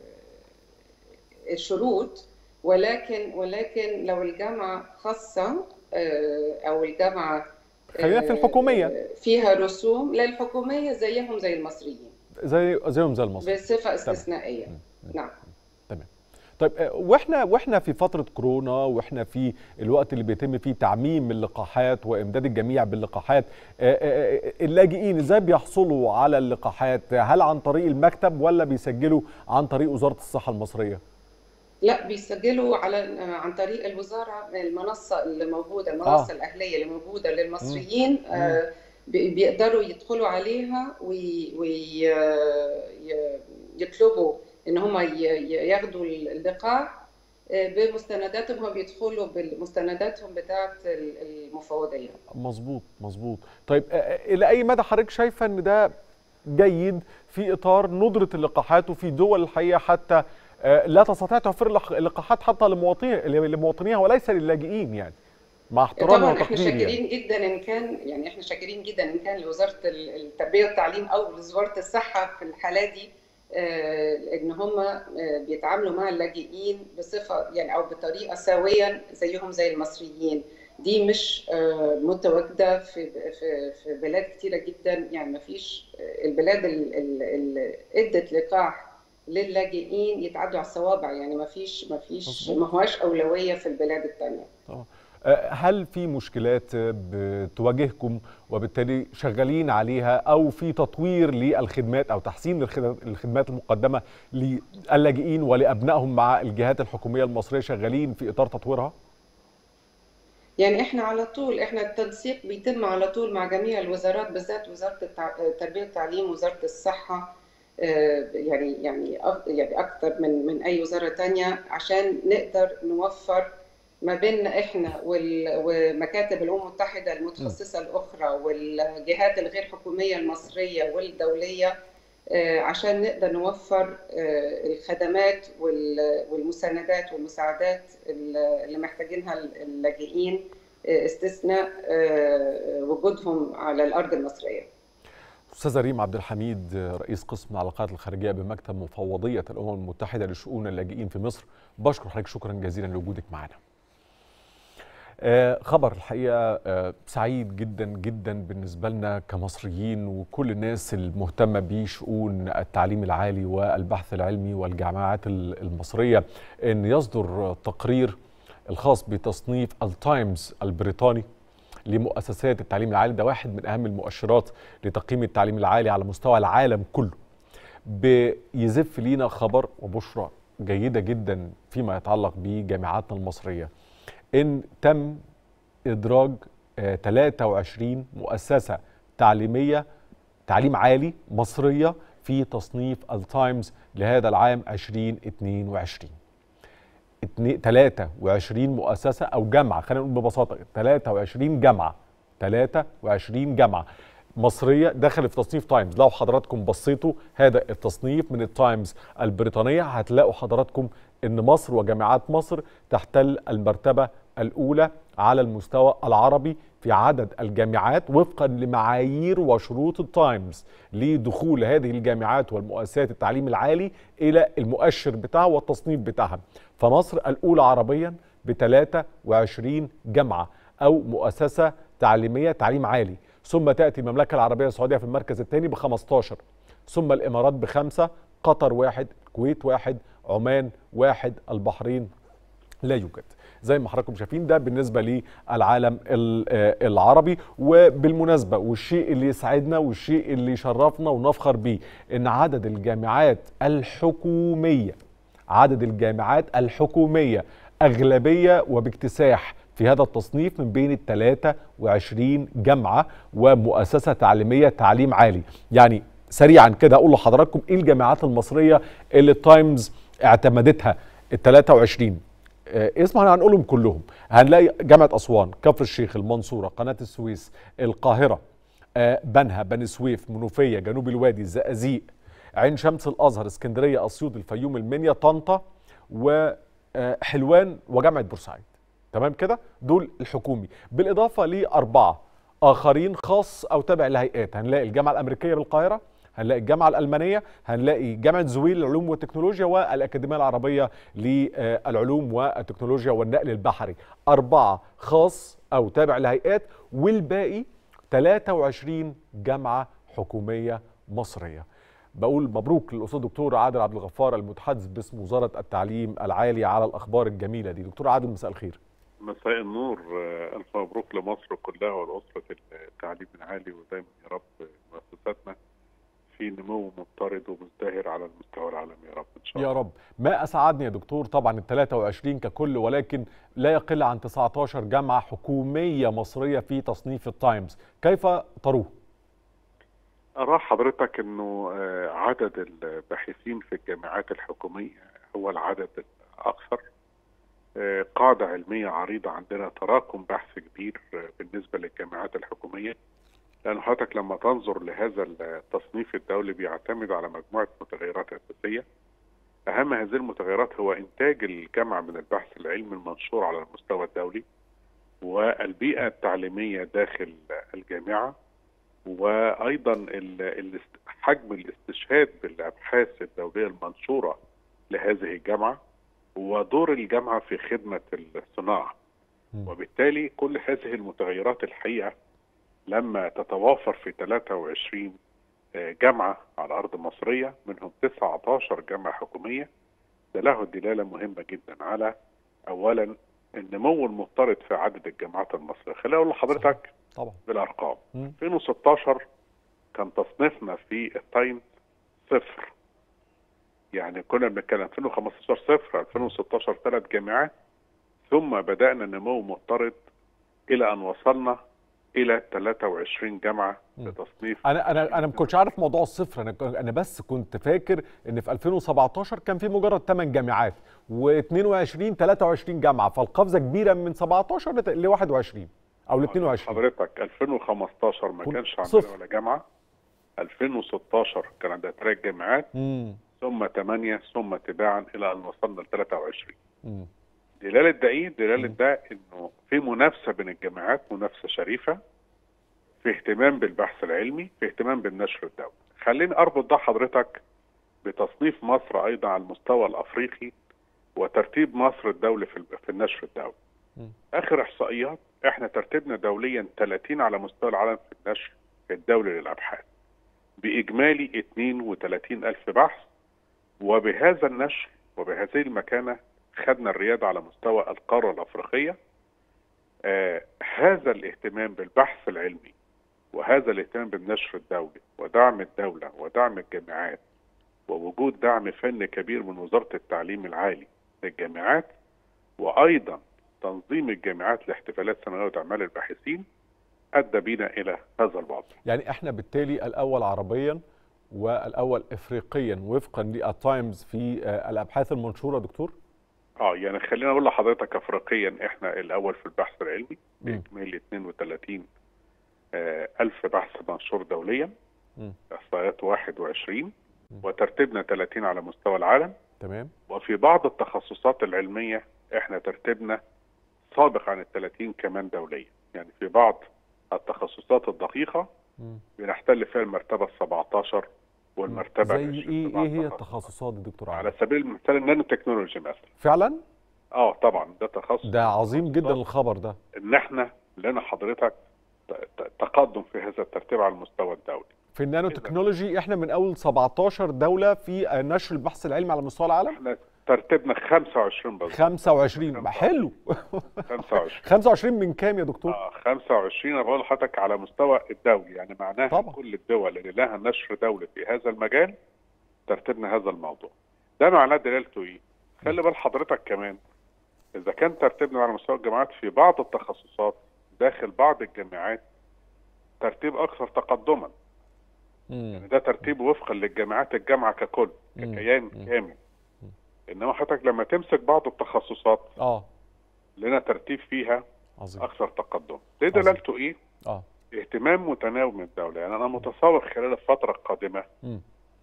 الشروط ولكن ولكن لو الجامعه خاصه او الجامعه خلينا في الحكوميه فيها رسوم لا الحكوميه زيهم زي المصريين زي زيهم زي المصريين بصفه استثنائيه نعم تمام طيب واحنا واحنا في فتره كورونا واحنا في الوقت اللي بيتم فيه تعميم اللقاحات وامداد الجميع باللقاحات اللاجئين ازاي بيحصلوا على اللقاحات هل عن طريق المكتب ولا بيسجلوا عن طريق وزاره الصحه المصريه لا بيسجلوا على عن طريق الوزاره المنصه اللي موجوده المنصه آه. الاهليه اللي موجوده للمصريين مم. آه بيقدروا يدخلوا عليها ويطلبوا ان هم ياخدوا اللقاح بمستنداتهم هم بيدخلوا بمستنداتهم بتاعه المفوضيه مظبوط مظبوط طيب الى اي مدى حضرتك شايفه ان ده جيد في اطار ندره اللقاحات وفي دول الحقيقه حتى لا تستطيع توفير اللقاحات حتى لمواطنيها وليس للاجئين يعني مع احترامي طبعا احنا شاكرين جدا ان كان يعني احنا شاكرين جدا ان كان لوزاره التربيه والتعليم او لوزاره الصحه في الحاله دي ان هم بيتعاملوا مع اللاجئين بصفه يعني او بطريقه سويا زيهم زي المصريين دي مش متواجده في في في بلاد كتيره جدا يعني ما فيش البلاد اللي ادت لقاح للاجئين يتعدوا على الصوابع يعني ما فيش ما فيش ما هواش اولويه في البلاد الثانيه هل في مشكلات بتواجهكم وبالتالي شغالين عليها او في تطوير للخدمات او تحسين الخدمات المقدمه للاجئين ولابنائهم مع الجهات الحكوميه المصريه شغالين في اطار تطويرها؟ يعني احنا على طول احنا التنسيق بيتم على طول مع جميع الوزارات بالذات وزاره التربيه والتعليم وزاره الصحه يعني يعني يعني اكثر من من اي وزاره ثانيه عشان نقدر نوفر ما بيننا احنا ومكاتب الامم المتحده المتخصصه الاخرى والجهات الغير حكوميه المصريه والدوليه عشان نقدر نوفر الخدمات والمساندات والمساعدات اللي محتاجينها اللاجئين استثناء وجودهم على الارض المصريه. استاذه ريم عبد الحميد رئيس قسم العلاقات الخارجيه بمكتب مفوضيه الامم المتحده لشؤون اللاجئين في مصر بشكر حضرتك شكرا جزيلا لوجودك معنا. خبر الحقيقه سعيد جدا جدا بالنسبه لنا كمصريين وكل الناس المهتمه بشؤون التعليم العالي والبحث العلمي والجامعات المصريه ان يصدر تقرير الخاص بتصنيف التايمز البريطاني لمؤسسات التعليم العالي ده واحد من اهم المؤشرات لتقييم التعليم العالي على مستوى العالم كله بيزف لينا خبر وبشرى جيده جدا فيما يتعلق بجامعاتنا المصريه ان تم ادراج آه، 23 مؤسسه تعليميه تعليم عالي مصريه في تصنيف التايمز لهذا العام 2022 اتنين- 23 مؤسسه او جامعه خلينا نقول ببساطه 23 جامعه 23 جامعه مصريه دخلت في تصنيف تايمز لو حضراتكم بصيتوا هذا التصنيف من التايمز البريطانيه هتلاقوا حضراتكم ان مصر وجامعات مصر تحتل المرتبه الاولى على المستوى العربي في عدد الجامعات وفقا لمعايير وشروط التايمز لدخول هذه الجامعات والمؤسسات التعليم العالي الى المؤشر بتاعها والتصنيف بتاعها فمصر الاولى عربيا ب 23 جامعه او مؤسسه تعليميه تعليم عالي ثم تاتي المملكه العربيه السعوديه في المركز الثاني ب 15 ثم الامارات بخمسه قطر واحد الكويت واحد عمان واحد البحرين لا يوجد زي ما حضراتكم شايفين ده بالنسبه للعالم ال- آه العربي وبالمناسبه والشيء اللي يسعدنا والشيء اللي يشرفنا ونفخر بيه ان عدد الجامعات الحكوميه عدد الجامعات الحكوميه اغلبيه وباكتساح في هذا التصنيف من بين ال 23 جامعه ومؤسسه تعليميه تعليم عالي يعني سريعا كده اقول لحضراتكم ايه الجامعات المصريه اللي التايمز اعتمدتها ال 23 آه، اسمع هنقولهم كلهم هنلاقي جامعه اسوان كفر الشيخ المنصوره قناه السويس القاهره آه، بنها بني سويف منوفيه جنوب الوادي الزقازيق عين شمس الازهر اسكندريه اسيوط الفيوم المنيا طنطا وحلوان وجامعه بورسعيد تمام كده دول الحكومي بالاضافه لاربعه اخرين خاص او تابع لهيئات هنلاقي الجامعه الامريكيه بالقاهره هنلاقي الجامعه الالمانيه هنلاقي جامعه زويل للعلوم والتكنولوجيا والاكاديميه العربيه للعلوم والتكنولوجيا والنقل البحري اربعه خاص او تابع لهيئات والباقي 23 جامعه حكوميه مصريه بقول مبروك للاستاذ دكتور عادل عبد الغفار المتحدث باسم وزاره التعليم العالي على الاخبار الجميله دي دكتور عادل مساء الخير مساء النور آه، ألف مبروك لمصر كلها ولأسرة التعليم العالي ودايما يا رب مؤسساتنا في نمو مضطرد ومزدهر على المستوى العالمي يا رب إن شاء الله يا رب ما اسعدني يا دكتور طبعا ال 23 ككل ولكن لا يقل عن 19 جامعه حكوميه مصريه في تصنيف التايمز كيف تروه أرى حضرتك أنه آه، عدد الباحثين في الجامعات الحكومية هو العدد الأكثر آه، قاعدة علمية عريضة عندنا تراكم بحث كبير آه، بالنسبة للجامعات الحكومية لأن حضرتك لما تنظر لهذا التصنيف الدولي بيعتمد على مجموعة متغيرات أساسية أهم هذه المتغيرات هو إنتاج الجامعة من البحث العلمي المنشور على المستوى الدولي والبيئة التعليمية داخل الجامعة وأيضا ال- الاست- حجم الاستشهاد بالأبحاث الدولية المنشورة لهذه الجامعة ودور الجامعة في خدمة الصناعة وبالتالي كل هذه المتغيرات الحقيقة لما تتوافر في 23 آه، جامعة على أرض مصرية منهم 19 جامعة حكومية ده له دلالة مهمة جدا على أولا النمو المضطرد في عدد الجامعات المصرية خليني أقول لحضرتك طبعا بالأرقام مم. 2016 كان تصنيفنا في التايمز صفر يعني كنا بنتكلم 2015 صفر 2016 ثلاث جامعات ثم بدأنا نمو مضطرد إلى أن وصلنا إلى 23 جامعة لتصنيف انا انا انا ما كنتش عارف موضوع الصفر انا ك- انا بس كنت فاكر ان في 2017 كان في مجرد 8 جامعات و22 23 جامعه فالقفزه كبيره من 17 لت- ل 21 او ل 22 حضرتك 2015 ما كنت كانش عندنا صفر. ولا جامعة 2016 كان عندنا ثلاث جامعات امم ثم ثمانية ثم تباعا إلى أن وصلنا ل 23 امم دلالة ده ايه؟ دلالة ده انه في منافسة بين الجامعات منافسة شريفة في اهتمام بالبحث العلمي في اهتمام بالنشر الدولي خليني اربط ده حضرتك بتصنيف مصر ايضا على المستوى الافريقي وترتيب مصر الدولي في في النشر الدولي اخر احصائيات احنا ترتيبنا دوليا 30 على مستوى العالم في النشر الدولي للابحاث باجمالي 32 الف بحث وبهذا النشر وبهذه المكانه خدنا الرياده على مستوى القاره الافريقيه آه هذا الاهتمام بالبحث العلمي وهذا الاهتمام بالنشر الدولي ودعم الدوله ودعم الجامعات ووجود دعم فني كبير من وزاره التعليم العالي للجامعات وايضا تنظيم الجامعات لاحتفالات سنويه اعمال الباحثين ادى بنا الى هذا الوضع. يعني احنا بالتالي الاول عربيا والاول افريقيا وفقا للتايمز في الابحاث المنشوره دكتور؟ اه يعني خلينا اقول لحضرتك افريقيا احنا الاول في البحث العلمي باجمالي 32 آه الف بحث منشور دوليا احصائيات 21 وترتيبنا 30 على مستوى العالم تمام وفي بعض التخصصات العلميه احنا ترتيبنا سابق عن ال 30 كمان دوليا يعني في بعض التخصصات الدقيقه بنحتل فيها المرتبه ال 17 والمرتبه زي ايه ايه هي التخصصات دي دكتور على سبيل المثال النانو تكنولوجي مثلا فعلا؟ اه طبعا ده تخصص ده عظيم جدا الخبر ده ان احنا لنا حضرتك تقدم في هذا الترتيب على المستوى الدولي في النانو تكنولوجي احنا من اول 17 دوله في نشر البحث العلمي على مستوى العالم احنا ترتيبنا 25 بالظبط 25 حلو 25 25 من كام يا دكتور؟ اه 25 انا بقول لحضرتك على مستوى الدولي يعني معناها طبعا. كل الدول اللي لها نشر دولي في هذا المجال ترتيبنا هذا الموضوع ده معناه دلالته ايه؟ خلي بال حضرتك كمان اذا كان ترتيبنا على مستوى الجامعات في بعض التخصصات داخل بعض الجامعات ترتيب اكثر تقدما يعني ده ترتيب وفقا للجامعات الجامعه ككل ككيان كامل انما حضرتك لما تمسك بعض التخصصات اه لنا ترتيب فيها عظيم. اكثر تقدم ده دلالته ايه اه اهتمام متناوب من الدوله يعني انا متصور خلال الفتره القادمه م.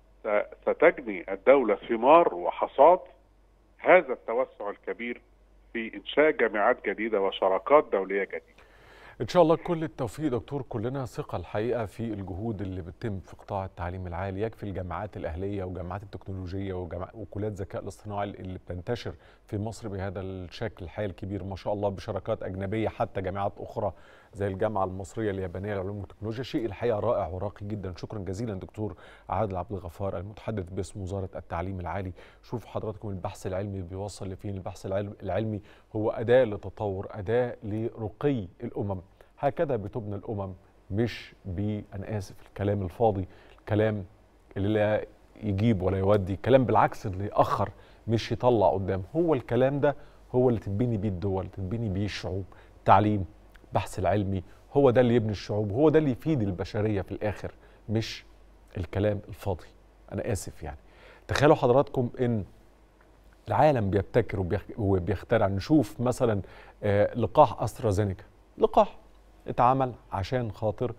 ستجني الدوله ثمار وحصاد هذا التوسع الكبير في انشاء جامعات جديده وشراكات دوليه جديده ان شاء الله كل التوفيق دكتور كلنا ثقه الحقيقه في الجهود اللي بتتم في قطاع التعليم العالي يكفي الجامعات الاهليه وجامعات التكنولوجيه وجامع وكليات الذكاء الاصطناعي اللي بتنتشر في مصر بهذا الشكل الحقيقي الكبير ما شاء الله بشراكات اجنبيه حتى جامعات اخرى زي الجامعه المصريه اليابانيه للعلوم والتكنولوجيا شيء الحقيقه رائع وراقي جدا شكرا جزيلا دكتور عادل عبد الغفار المتحدث باسم وزاره التعليم العالي شوفوا حضراتكم البحث العلمي بيوصل لفين البحث العلمي هو اداه لتطور اداه لرقي الامم هكذا بتبنى الامم مش ب انا اسف الكلام الفاضي الكلام اللي لا يجيب ولا يودي كلام بالعكس اللي ياخر مش يطلع قدام هو الكلام ده هو اللي تتبني بيه الدول تتبني بيه الشعوب التعليم البحث العلمي هو ده اللي يبني الشعوب هو ده اللي يفيد البشريه في الاخر مش الكلام الفاضي انا اسف يعني تخيلوا حضراتكم ان العالم بيبتكر وبيخترع نشوف مثلا لقاح استرازينيكا لقاح اتعمل عشان خاطر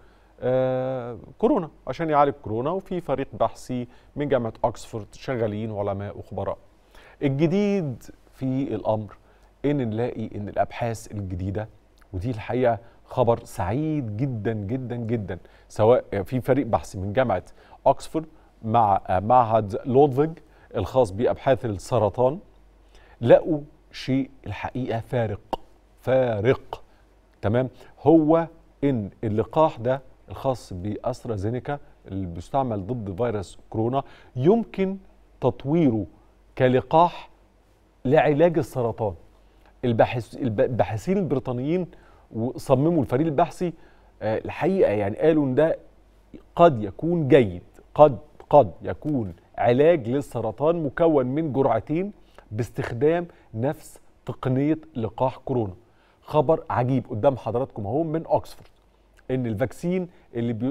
آه كورونا عشان يعالج كورونا وفي فريق بحثي من جامعه اوكسفورد شغالين علماء وخبراء الجديد في الامر ان نلاقي ان الابحاث الجديده ودي الحقيقه خبر سعيد جدا جدا جدا سواء في فريق بحثي من جامعه اوكسفورد مع معهد لودفيج الخاص بابحاث السرطان لقوا شيء الحقيقه فارق فارق تمام هو ان اللقاح ده الخاص باسترازينيكا اللي بيستعمل ضد فيروس كورونا يمكن تطويره كلقاح لعلاج السرطان الباحث الباحثين البريطانيين وصمموا الفريق البحثي آه الحقيقه يعني قالوا ان ده قد يكون جيد قد قد يكون علاج للسرطان مكون من جرعتين باستخدام نفس تقنيه لقاح كورونا خبر عجيب قدام حضراتكم اهو من اوكسفورد ان الفاكسين اللي بي...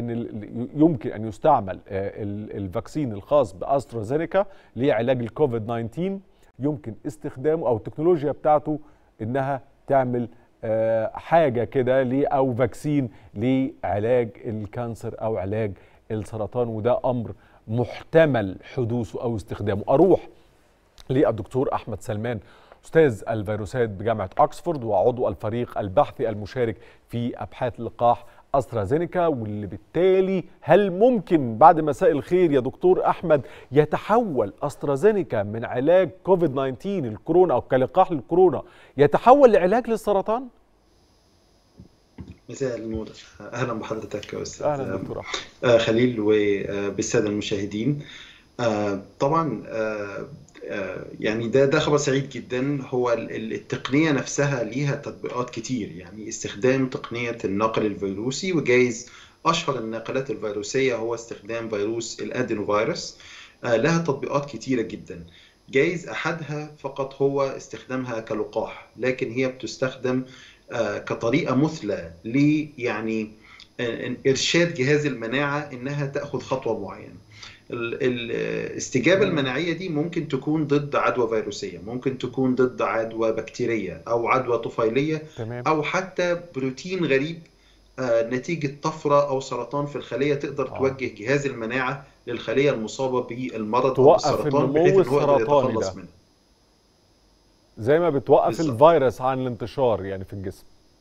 ان يمكن ان يستعمل الفاكسين الخاص باسترازينيكا لعلاج الكوفيد 19 يمكن استخدامه او التكنولوجيا بتاعته انها تعمل حاجه كده او فاكسين لعلاج الكانسر او علاج السرطان وده امر محتمل حدوثه او استخدامه اروح للدكتور احمد سلمان استاذ الفيروسات بجامعه اوكسفورد وعضو الفريق البحثي المشارك في ابحاث لقاح استرازينيكا واللي بالتالي هل ممكن بعد مساء الخير يا دكتور احمد يتحول استرازينيكا من علاج كوفيد 19 الكورونا او كلقاح للكورونا يتحول لعلاج للسرطان؟ مساء النور اهلا بحضرتك يا استاذ اهلا دكتور احمد خليل وبالساده المشاهدين طبعا يعني ده ده خبر سعيد جدا هو التقنيه نفسها ليها تطبيقات كتير يعني استخدام تقنيه النقل الفيروسي وجايز اشهر الناقلات الفيروسيه هو استخدام فيروس الادينو فيروس لها تطبيقات كتيرة جدا جايز أحدها فقط هو استخدامها كلقاح لكن هي بتستخدم كطريقة مثلى ل يعني إرشاد جهاز المناعة إنها تأخذ خطوة معينة الاستجابة المناعية دي ممكن تكون ضد عدوى فيروسية ممكن تكون ضد عدوى بكتيرية أو عدوى طفيلية تمام. أو حتى بروتين غريب نتيجة طفرة أو سرطان في الخلية تقدر آه. توجه جهاز المناعة للخلية المصابة بالمرض أو توقف بالسرطان النمو بحيث إن هو يقدر السرطاني يتخلص ده. منه زي ما بتوقف بالظبط. الفيروس عن الانتشار يعني في الجسم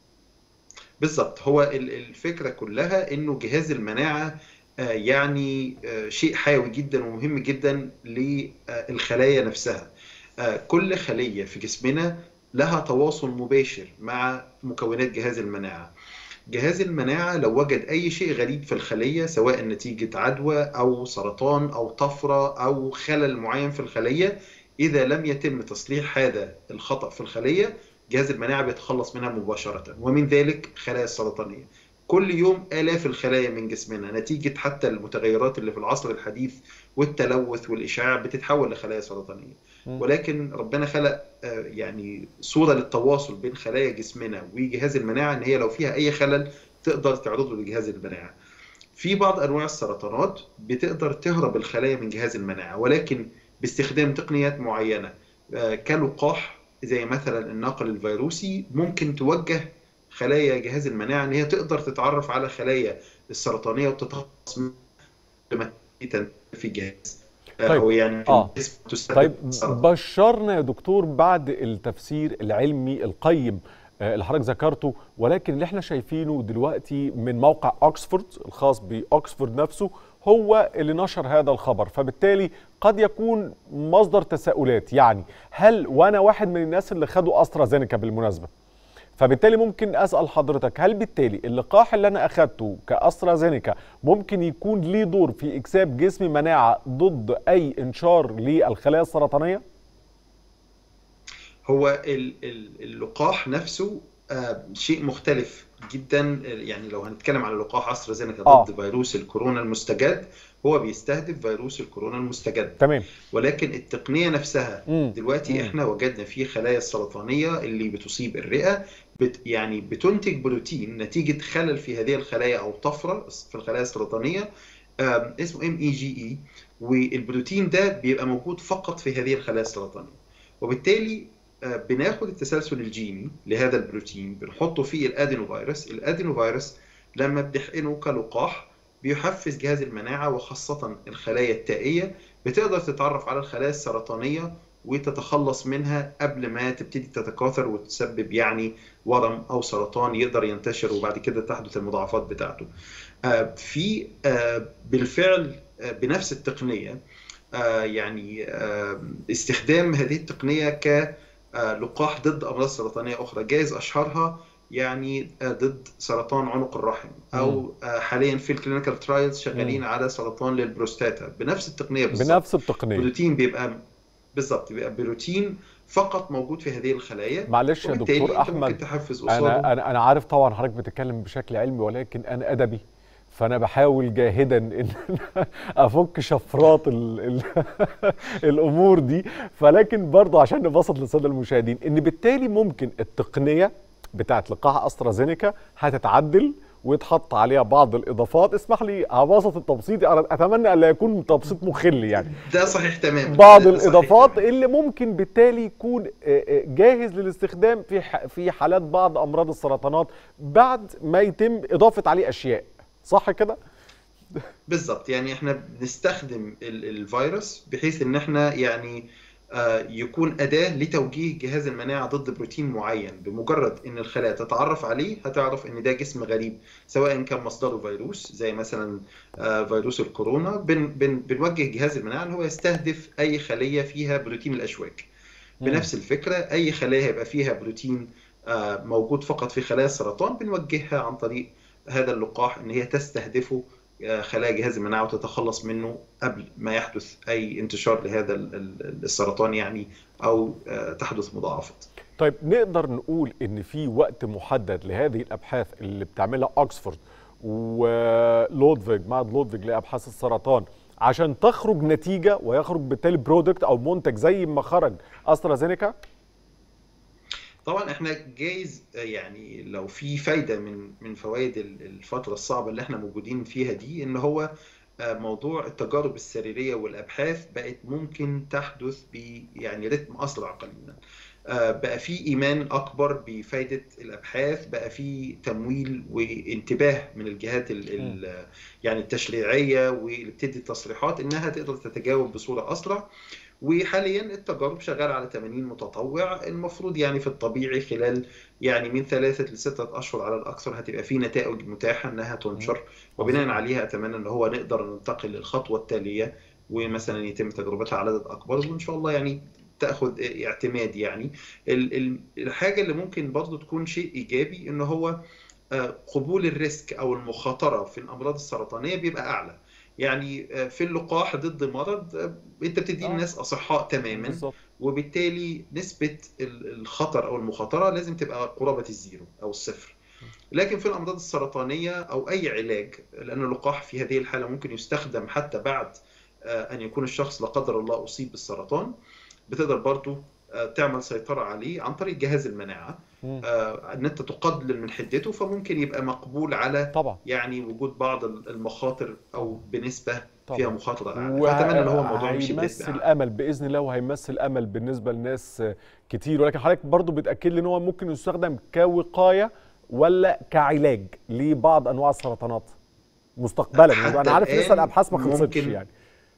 بالظبط هو ال- الفكرة كلها انه جهاز المناعة آه، يعني آه، شيء حيوي جدا ومهم جدا للخلايا نفسها آه، كل خلية في جسمنا لها تواصل مباشر مع مكونات جهاز المناعة جهاز المناعة لو وجد أي شيء غريب في الخلية سواء نتيجة عدوى أو سرطان أو طفرة أو خلل معين في الخلية إذا لم يتم تصليح هذا الخطأ في الخلية جهاز المناعة بيتخلص منها مباشرة ومن ذلك خلايا السرطانية كل يوم آلاف الخلايا من جسمنا نتيجة حتى المتغيرات اللي في العصر الحديث والتلوث والإشعاع بتتحول لخلايا سرطانية مم. ولكن ربنا خلق آه، يعني صورة للتواصل بين خلايا جسمنا وجهاز المناعة إن هي لو فيها أي خلل تقدر تعرضه لجهاز المناعة في بعض أنواع السرطانات بتقدر تهرب الخلايا من جهاز المناعة ولكن باستخدام تقنيات معينة آه، كلقاح زي مثلا الناقل الفيروسي ممكن توجه خلايا جهاز المناعة إن هي تقدر تتعرف على خلايا السرطانية وتتخلص منها لما تنتهي في الجهاز آه، طيب. أو يعني في آه. الجسم تستخدم طيب السرطان. بشرنا يا دكتور بعد التفسير العلمي القيم آه، اللي حضرتك ذكرته ولكن اللي احنا شايفينه دلوقتي من موقع اوكسفورد الخاص باوكسفورد نفسه هو اللي نشر هذا الخبر فبالتالي قد يكون مصدر تساؤلات يعني هل وانا واحد من الناس اللي خدوا استرازينيكا بالمناسبه فبالتالي ممكن اسال حضرتك هل بالتالي اللقاح اللي انا اخدته كاسترازينيكا ممكن يكون ليه دور في اكساب جسمي مناعه ضد اي انشار للخلايا السرطانيه؟ هو ال- ال- اللقاح نفسه آه، شيء مختلف جدا يعني لو هنتكلم على لقاح استرازينيكا آه. ضد فيروس الكورونا المستجد هو بيستهدف فيروس الكورونا المستجد تمام ولكن التقنية نفسها مم. دلوقتي مم. احنا وجدنا فيه خلايا السرطانية اللي بتصيب الرئة بت يعني بتنتج بروتين نتيجة خلل في هذه الخلايا أو طفرة في الخلايا السرطانية آم، اسمه ام اي جي اي والبروتين ده بيبقى موجود فقط في هذه الخلايا السرطانية وبالتالي آه، بناخد التسلسل الجيني لهذا البروتين بنحطه في الادينوفيروس الادينوفيروس لما بنحقنه كلقاح بيحفز جهاز المناعة وخاصة الخلايا التائية بتقدر تتعرف على الخلايا السرطانية وتتخلص منها قبل ما تبتدي تتكاثر وتسبب يعني ورم أو سرطان يقدر ينتشر وبعد كده تحدث المضاعفات بتاعته آه، في آه، بالفعل آه، بنفس التقنية آه، يعني آه، استخدام هذه التقنية كلقاح ضد أمراض سرطانية أخرى جايز أشهرها يعني آه، ضد سرطان عنق الرحم أو آه، حاليا في الكلينيكال ترايلز شغالين مم. على سرطان للبروستاتا بنفس التقنية بالظبط بنفس التقنيه بروتين بيبقى بالظبط بيبقى بروتين فقط موجود في هذه الخلايا معلش يا وبالتالي دكتور أنت ممكن احمد تحفز قصاده انا انا انا عارف طبعا حضرتك بتتكلم بشكل علمي ولكن انا ادبي فانا بحاول جاهدا ان أنا افك شفرات ال ال الامور دي فلكن برضه عشان نبسط للساده المشاهدين ان بالتالي ممكن التقنيه بتاعت لقاح استرازينيكا هتتعدل ويتحط عليها بعض الاضافات اسمح لي هبسط التبسيط أنا اتمنى ان لا يكون تبسيط مخل يعني ده صحيح تمام بعض ده صحيح الاضافات تمام. اللي ممكن بالتالي يكون آه، آه، جاهز للاستخدام في ح- في حالات بعض امراض السرطانات بعد ما يتم اضافه عليه اشياء صح كده بالظبط يعني احنا بنستخدم ال- الفيروس بحيث ان احنا يعني آه، يكون أداة لتوجيه جهاز المناعة ضد بروتين معين بمجرد ان الخلايا تتعرف عليه هتعرف ان ده جسم غريب سواء كان مصدره فيروس زي مثلا آه، فيروس الكورونا بن بن بنوجه جهاز المناعة ان هو يستهدف اي خلية فيها بروتين الاشواك بنفس الفكرة أي خلايا هيبقى فيها بروتين آه، موجود فقط في خلايا السرطان بنوجهها عن طريق هذا اللقاح إن هي تستهدفه آه، خلايا جهاز المناعة وتتخلص منه قبل ما يحدث أي انتشار لهذا ال- ال- السرطان يعني أو آه، تحدث مضاعفات طيب نقدر نقول ان في وقت محدد لهذه الابحاث اللي بتعملها اوكسفورد ولودفيج معهد لودفيج لابحاث السرطان عشان تخرج نتيجه ويخرج بالتالي برودكت او منتج زي ما خرج استرازينيكا طبعا احنا جايز يعني لو في فايده من من فوائد الفتره الصعبه اللي احنا موجودين فيها دي ان هو موضوع التجارب السريريه والابحاث بقت ممكن تحدث ب يعني رتم اسرع قليلا بقى في ايمان اكبر بفائده الابحاث بقى في تمويل وانتباه من الجهات ال ال يعني التشريعيه واللي بتدي التصريحات انها تقدر تتجاوب بصوره اسرع وحاليا التجارب شغاله على 80 متطوع المفروض يعني في الطبيعي خلال يعني من ثلاثة لستة أشهر على الأكثر هتبقى في نتائج متاحة إنها تنشر وبناء عليها أتمنى إن هو نقدر ننتقل للخطوة التالية ومثلا يتم تجربتها على عدد أكبر وإن شاء الله يعني تاخذ اعتماد يعني الحاجه اللي ممكن برضو تكون شيء ايجابي ان هو قبول الريسك او المخاطره في الامراض السرطانيه بيبقى اعلى يعني في اللقاح ضد مرض انت بتدي الناس اصحاء تماما بالزبط. وبالتالي نسبه الخطر او المخاطره لازم تبقى قرابه الزيرو او الصفر لكن في الامراض السرطانيه او اي علاج لان اللقاح في هذه الحاله ممكن يستخدم حتى بعد ان يكون الشخص لا قدر الله اصيب بالسرطان بتقدر برضو تعمل سيطرة عليه عن طريق جهاز المناعة آه ان انت تقلل من حدته فممكن يبقى مقبول على طبعا. يعني وجود بعض المخاطر او بنسبة طبعا. فيها مخاطرة اعلى فاتمنى ان هو الموضوع يمشي هيمثل امل باذن الله وهيمثل امل بالنسبة لناس كتير ولكن حضرتك برضو بتاكد لي ان هو ممكن يستخدم كوقاية ولا كعلاج لبعض انواع السرطانات مستقبلا انا عارف لسه الابحاث ما خلصتش يعني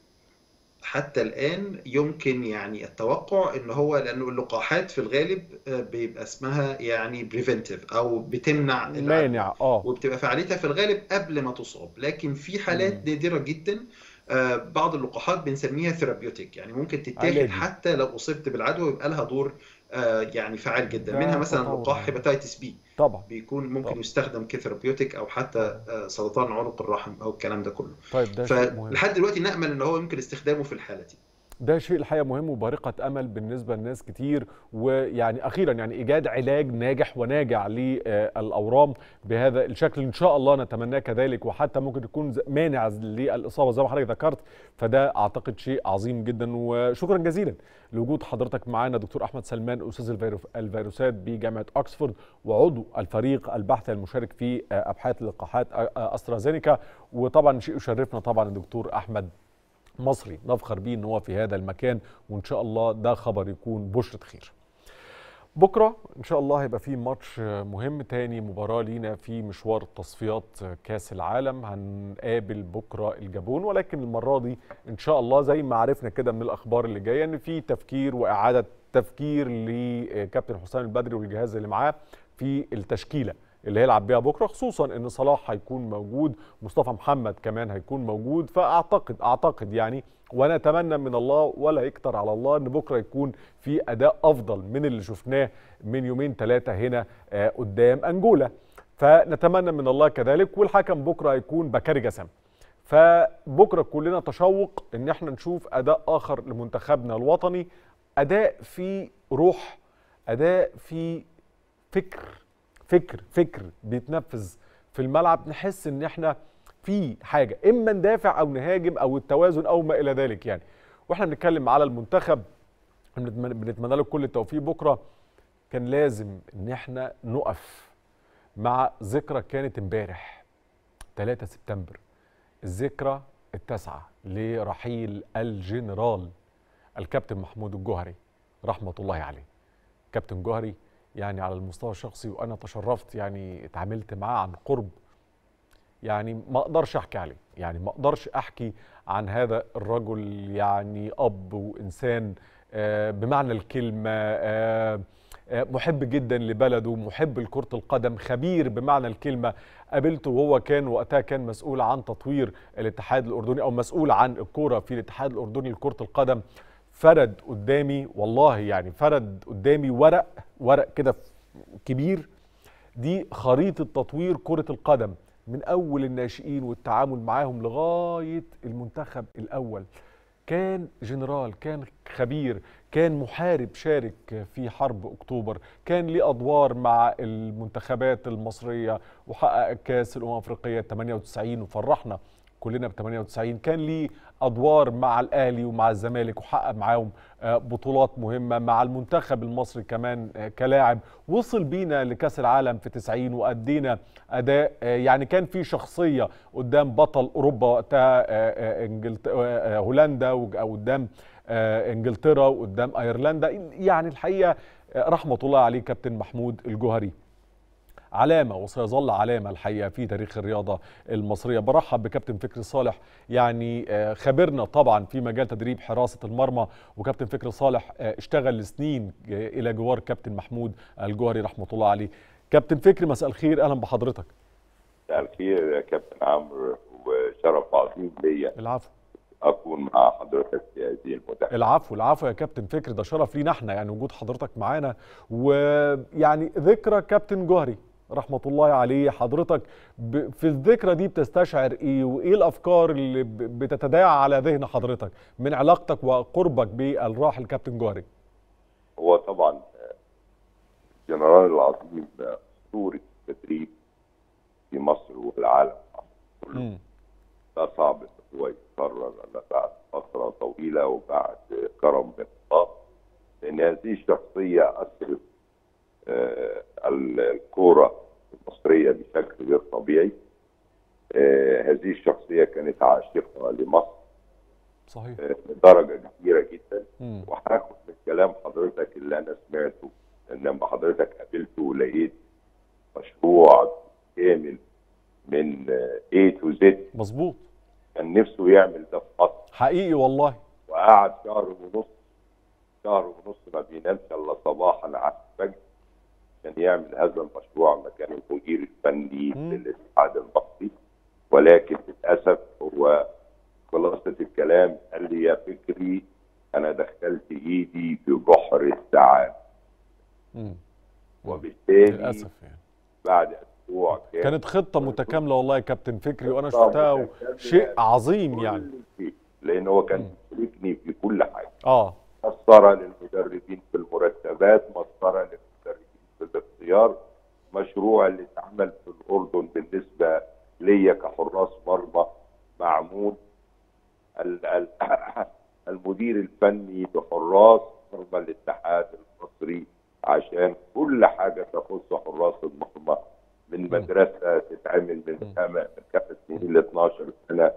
حتى الآن يمكن يعني التوقع إن هو لأنه اللقاحات في الغالب بيبقى اسمها يعني بريفنتيف أو بتمنع مانع اه وبتبقى فعاليتها في الغالب قبل ما تصاب لكن في حالات نادرة جدا بعض اللقاحات بنسميها ثيرابيوتيك يعني ممكن تتاخد حتى لو أصبت بالعدوى ويبقى لها دور يعني فعال جدا منها مثلا لقاح هيباتيتس بي طبعا بيكون ممكن طبعا. يستخدم كثيرابيوتيك او حتى سرطان عنق الرحم او الكلام ده كله طيب ده فلحد دلوقتي نامل ان هو يمكن استخدامه في الحاله دي ده شيء الحقيقه مهم وبارقه امل بالنسبه لناس كتير ويعني اخيرا يعني ايجاد علاج ناجح وناجع للاورام بهذا الشكل ان شاء الله نتمناه كذلك وحتى ممكن يكون مانع للاصابه زي ما حضرتك ذكرت فده اعتقد شيء عظيم جدا وشكرا جزيلا لوجود حضرتك معانا دكتور احمد سلمان استاذ الفيروسات بجامعه اوكسفورد وعضو الفريق البحث المشارك في ابحاث لقاحات استرازينيكا وطبعا شيء يشرفنا طبعا الدكتور احمد مصري نفخر بيه ان هو في هذا المكان وان شاء الله ده خبر يكون بشرة خير بكره ان شاء الله هيبقى في ماتش مهم تاني مباراه لينا في مشوار تصفيات كاس العالم هنقابل بكره الجابون ولكن المره دي ان شاء الله زي ما عرفنا كده من الاخبار اللي جايه ان في تفكير واعاده تفكير لكابتن حسام البدري والجهاز اللي معاه في التشكيله اللي هيلعب بيها بكره خصوصا ان صلاح هيكون موجود مصطفى محمد كمان هيكون موجود فاعتقد اعتقد يعني ونتمنى من الله ولا يكتر على الله ان بكره يكون في اداء افضل من اللي شفناه من يومين ثلاثه هنا قدام انجولا فنتمنى من الله كذلك والحكم بكره هيكون بكاري جسام فبكره كلنا تشوق ان احنا نشوف اداء اخر لمنتخبنا الوطني اداء في روح اداء في فكر فكر فكر بيتنفذ في الملعب نحس ان احنا في حاجه اما ندافع او نهاجم او التوازن او ما الى ذلك يعني واحنا بنتكلم على المنتخب بنتمنى له كل التوفيق بكره كان لازم ان احنا نقف مع ذكرى كانت امبارح 3 سبتمبر الذكرى التاسعه لرحيل الجنرال الكابتن محمود الجوهري رحمه الله عليه كابتن جوهري يعني على المستوى الشخصي وانا تشرفت يعني اتعاملت معاه عن قرب يعني ما اقدرش احكي عليه يعني ما اقدرش احكي عن هذا الرجل يعني اب وانسان آه بمعنى الكلمه آه آه محب جدا لبلده محب لكره القدم خبير بمعنى الكلمه قابلته وهو كان وقتها كان مسؤول عن تطوير الاتحاد الاردني او مسؤول عن الكوره في الاتحاد الاردني لكره القدم فرد قدامي والله يعني فرد قدامي ورق ورق كده كبير دي خريطة تطوير كرة القدم من أول الناشئين والتعامل معاهم لغاية المنتخب الأول كان جنرال كان خبير كان محارب شارك في حرب أكتوبر كان ليه أدوار مع المنتخبات المصرية وحقق كاس الأمم الأفريقية 98 وفرحنا كلنا ب 98 كان ليه ادوار مع الاهلي ومع الزمالك وحقق معاهم بطولات مهمه مع المنتخب المصري كمان كلاعب وصل بينا لكاس العالم في 90 وادينا اداء يعني كان في شخصيه قدام بطل اوروبا وقتها انجلت... هولندا وقدام انجلترا وقدام ايرلندا يعني الحقيقه رحمه الله عليه كابتن محمود الجوهري علامه وسيظل علامه الحقيقه في تاريخ الرياضه المصريه برحب بكابتن فكري صالح يعني خبرنا طبعا في مجال تدريب حراسه المرمى وكابتن فكري صالح اشتغل لسنين الى جوار كابتن محمود الجوهري رحمه الله عليه كابتن فكري مساء الخير اهلا بحضرتك مساء الخير يا كابتن عمرو وشرف عظيم ليا العفو اكون مع حضرتك في هذه المداخله العفو العفو يا كابتن فكري ده شرف لينا احنا يعني وجود حضرتك معانا ويعني ذكرى كابتن جوهري رحمة الله عليه حضرتك في الذكرى دي بتستشعر ايه وايه الافكار اللي بتتداعى على ذهن حضرتك من علاقتك وقربك بالراحل كابتن جوهري هو طبعا الجنرال العظيم اسطورة التدريب في مصر والعالم كله ده صعب ان هو يتكرر بعد فترة طويلة وبعد كرم من الله لان هذه الشخصية اثرت الكوره المصريه بشكل غير طبيعي هذه الشخصيه كانت عاشقه لمصر صحيح بدرجه كبيره جدا وهاخد من كلام حضرتك اللي انا سمعته ان لما حضرتك قابلته ولقيت مشروع كامل من A تو Z مظبوط كان نفسه يعمل ده في مصر حقيقي والله وقعد شهر ونص شهر ونص ما بينامش الا صباحا على الفجر عشان يعمل هذا المشروع مكان المدير الفني للاتحاد المصري ولكن للاسف هو خلاصه الكلام قال لي يا فكري انا دخلت ايدي في بحر السعاده وبالتالي للاسف يعني بعد اسبوع كانت خطه متكامله والله يا كابتن فكري وانا شفتها شيء عظيم يعني لان هو كان يشاركني في كل حاجه اه مسطره للمدربين في المرتبات مسطره للمدربين في الاختيار مشروع اللي اتعمل في الاردن بالنسبه ليا كحراس مرمى معمول المدير الفني لحراس مرمى الاتحاد المصري عشان كل حاجه تخص حراس المرمى من مدرسه تتعمل من من خمس سنين ل 12 سنه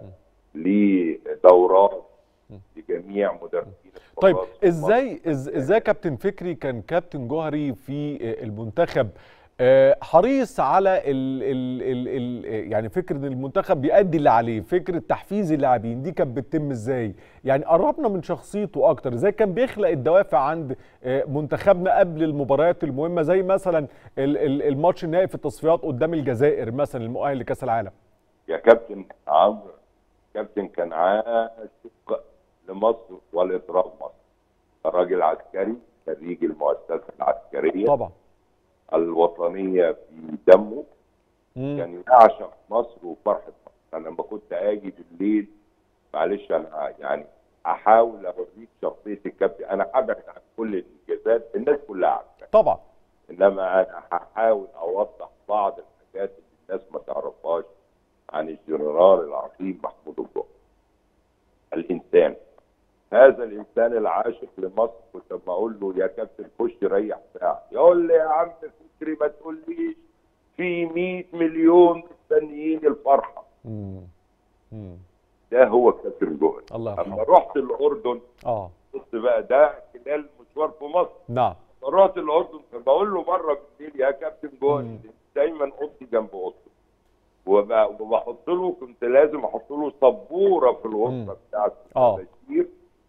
لدورات لجميع مدربين طيب ازاي ازاي كابتن فكري كان كابتن جوهري في المنتخب حريص على ال ال ال ال يعني فكره ان المنتخب بيأدي اللي عليه فكره تحفيز اللاعبين دي كانت بتتم ازاي يعني قربنا من شخصيته اكتر ازاي كان بيخلق الدوافع عند منتخبنا قبل المباريات المهمه زي مثلا الماتش النهائي في التصفيات قدام الجزائر مثلا المؤهل لكاس العالم يا كابتن عمرو كابتن كان عاشق لمصر ولتراب مصر الراجل عسكري خريج المؤسسه العسكريه طبعا الوطنيه في دمه مم. كان يعشق مصر وفرحه مصر انا لما كنت اجي بالليل معلش انا يعني احاول اوريك شخصيه الكابتن انا هبعد عن كل الانجازات الناس كلها عارفه طبعا انما انا هحاول اوضح بعض الحاجات اللي الناس ما تعرفهاش عن الجنرال العظيم محمود الجوهري الانسان هذا الانسان العاشق لمصر كنت لما اقول له يا كابتن خش ريح ساعه يقول لي يا عم فكري ما تقوليش في 100 مليون مستنيين الفرحه مم. مم. ده هو كابتن جوهري الله يرحمه اما رحت الاردن اه بص بقى ده خلال مشوار في مصر نعم رحت الاردن بقول له مره بالليل يا كابتن جوهري دايما اوضتي جنب اوضته وبحط له كنت لازم احط له سبوره في الغرفه بتاعته التشجير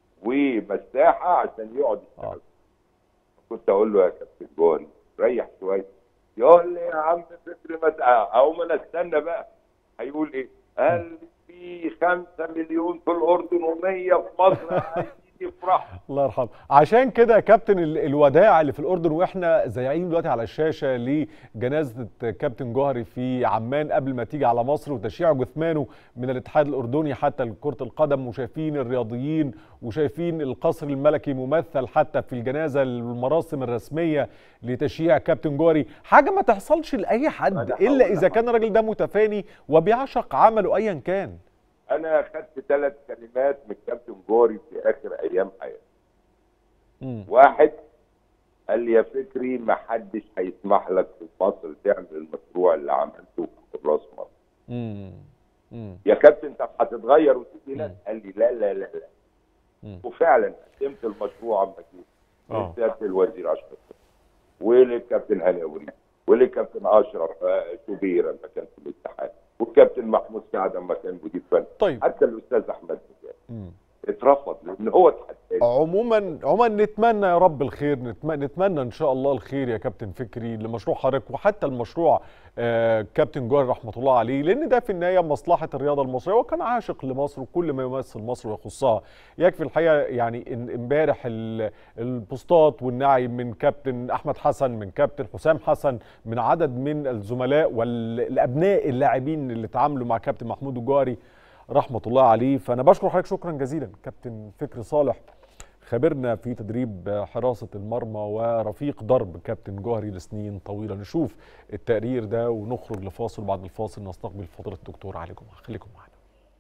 ومساحه عشان يقعد يشتغل كنت اقول له يا كابتن جوهري ريح شويه يقول لي يا عم فكري ما اقوم انا استنى بقى هيقول ايه؟ قال في 5 مليون في الاردن و100 في مصر عايزين يفرحوا الله يرحمه عشان كده يا كابتن الوداع اللي في الاردن واحنا زايعين دلوقتي على الشاشه لجنازه كابتن جوهري في عمان قبل ما تيجي على مصر وتشييع جثمانه من الاتحاد الاردني حتى لكره القدم وشايفين الرياضيين وشايفين القصر الملكي ممثل حتى في الجنازه المراسم الرسميه لتشييع كابتن جوهري حاجه ما تحصلش لاي حد الا اذا كان الراجل ده متفاني وبيعشق عمله ايا كان انا خدت ثلاث كلمات من كابتن جوري في اخر ايام حياتي مم. واحد قال لي يا فكري ما حدش هيسمح لك في مصر تعمل المشروع اللي عملته في راس مصر مم. مم. يا كابتن طب هتتغير وتيجي لا قال لي لا لا لا لا مم. وفعلا قدمت المشروع اما جيت آه. لسياده الوزير اشرف وللكابتن هاني ابو ريد وللكابتن اشرف آه، شوبير لما كان في الاتحاد والكابتن محمود سعد لما كان مدير فني طيب. حتى الاستاذ احمد زكي مم. اترفض لان هو اتحدى عموما عموما نتمنى يا رب الخير نتمنى, نتمنى ان شاء الله الخير يا كابتن فكري لمشروع حضرتك وحتى المشروع آه كابتن جوهر رحمه الله عليه لان ده في النهايه مصلحه الرياضه المصريه وكان عاشق لمصر وكل ما يمثل مصر ويخصها يكفي الحقيقه يعني ان امبارح ال- البوستات والنعي من كابتن احمد حسن من كابتن حسام حسن من عدد من الزملاء والابناء اللاعبين اللي تعاملوا مع كابتن محمود الجوهري رحمه الله عليه فانا بشكر حضرتك شكرا جزيلا كابتن فكري صالح خبرنا في تدريب حراسة المرمى ورفيق درب كابتن جوهري لسنين طويلة نشوف التقرير ده ونخرج لفاصل بعد الفاصل نستقبل فضيلة الدكتور علي جمعة خليكم معنا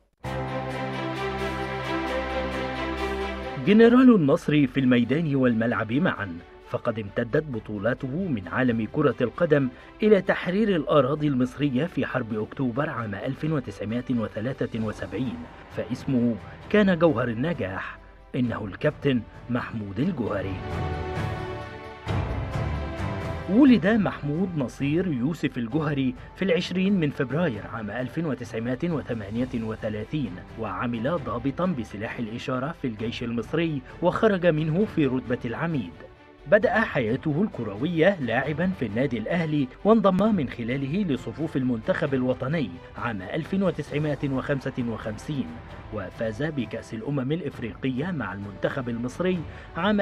جنرال النصر في الميدان والملعب معا فقد امتدت بطولاته من عالم كرة القدم إلى تحرير الأراضي المصرية في حرب أكتوبر عام 1973 فاسمه كان جوهر النجاح إنه الكابتن محمود الجوهري ولد محمود نصير يوسف الجهري في العشرين من فبراير عام 1938 وعمل ضابطا بسلاح الإشارة في الجيش المصري وخرج منه في رتبة العميد بدأ حياته الكروية لاعبا في النادي الأهلي وانضم من خلاله لصفوف المنتخب الوطني عام 1955 وفاز بكأس الأمم الإفريقية مع المنتخب المصري عام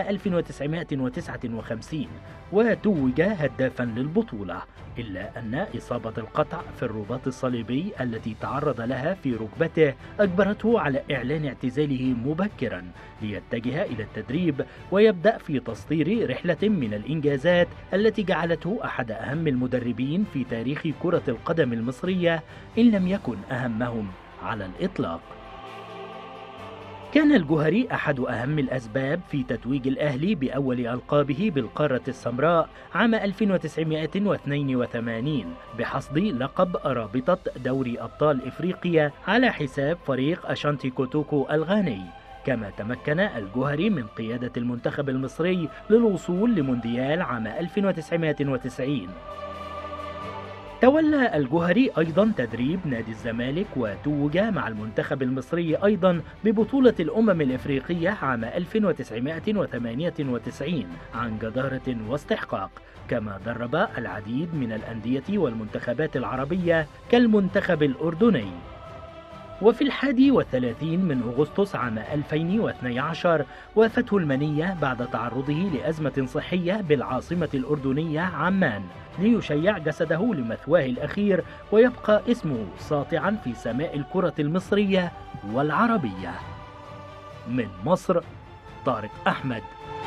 1959 وتوج هدافا للبطولة إلا أن إصابة القطع في الرباط الصليبي التي تعرض لها في ركبته أجبرته على إعلان اعتزاله مبكرا ليتجه إلى التدريب ويبدأ في تسطير رحلة من الإنجازات التي جعلته أحد أهم المدربين في تاريخ كرة القدم المصرية إن لم يكن أهمهم على الإطلاق كان الجوهري أحد أهم الأسباب في تتويج الأهلي بأول ألقابه بالقارة السمراء عام 1982 بحصد لقب رابطة دوري أبطال إفريقيا على حساب فريق أشانتي كوتوكو الغاني كما تمكن الجوهري من قيادة المنتخب المصري للوصول لمونديال عام 1990 تولى الجوهري أيضا تدريب نادي الزمالك وتوج مع المنتخب المصري أيضا ببطولة الأمم الإفريقية عام 1998 عن جدارة واستحقاق كما درب العديد من الأندية والمنتخبات العربية كالمنتخب الأردني وفي الحادي والثلاثين من أغسطس عام 2012 وافته المنية بعد تعرضه لأزمة صحية بالعاصمة الأردنية عمان ليشيع جسده لمثواه الأخير ويبقى اسمه ساطعا في سماء الكرة المصرية والعربية من مصر طارق أحمد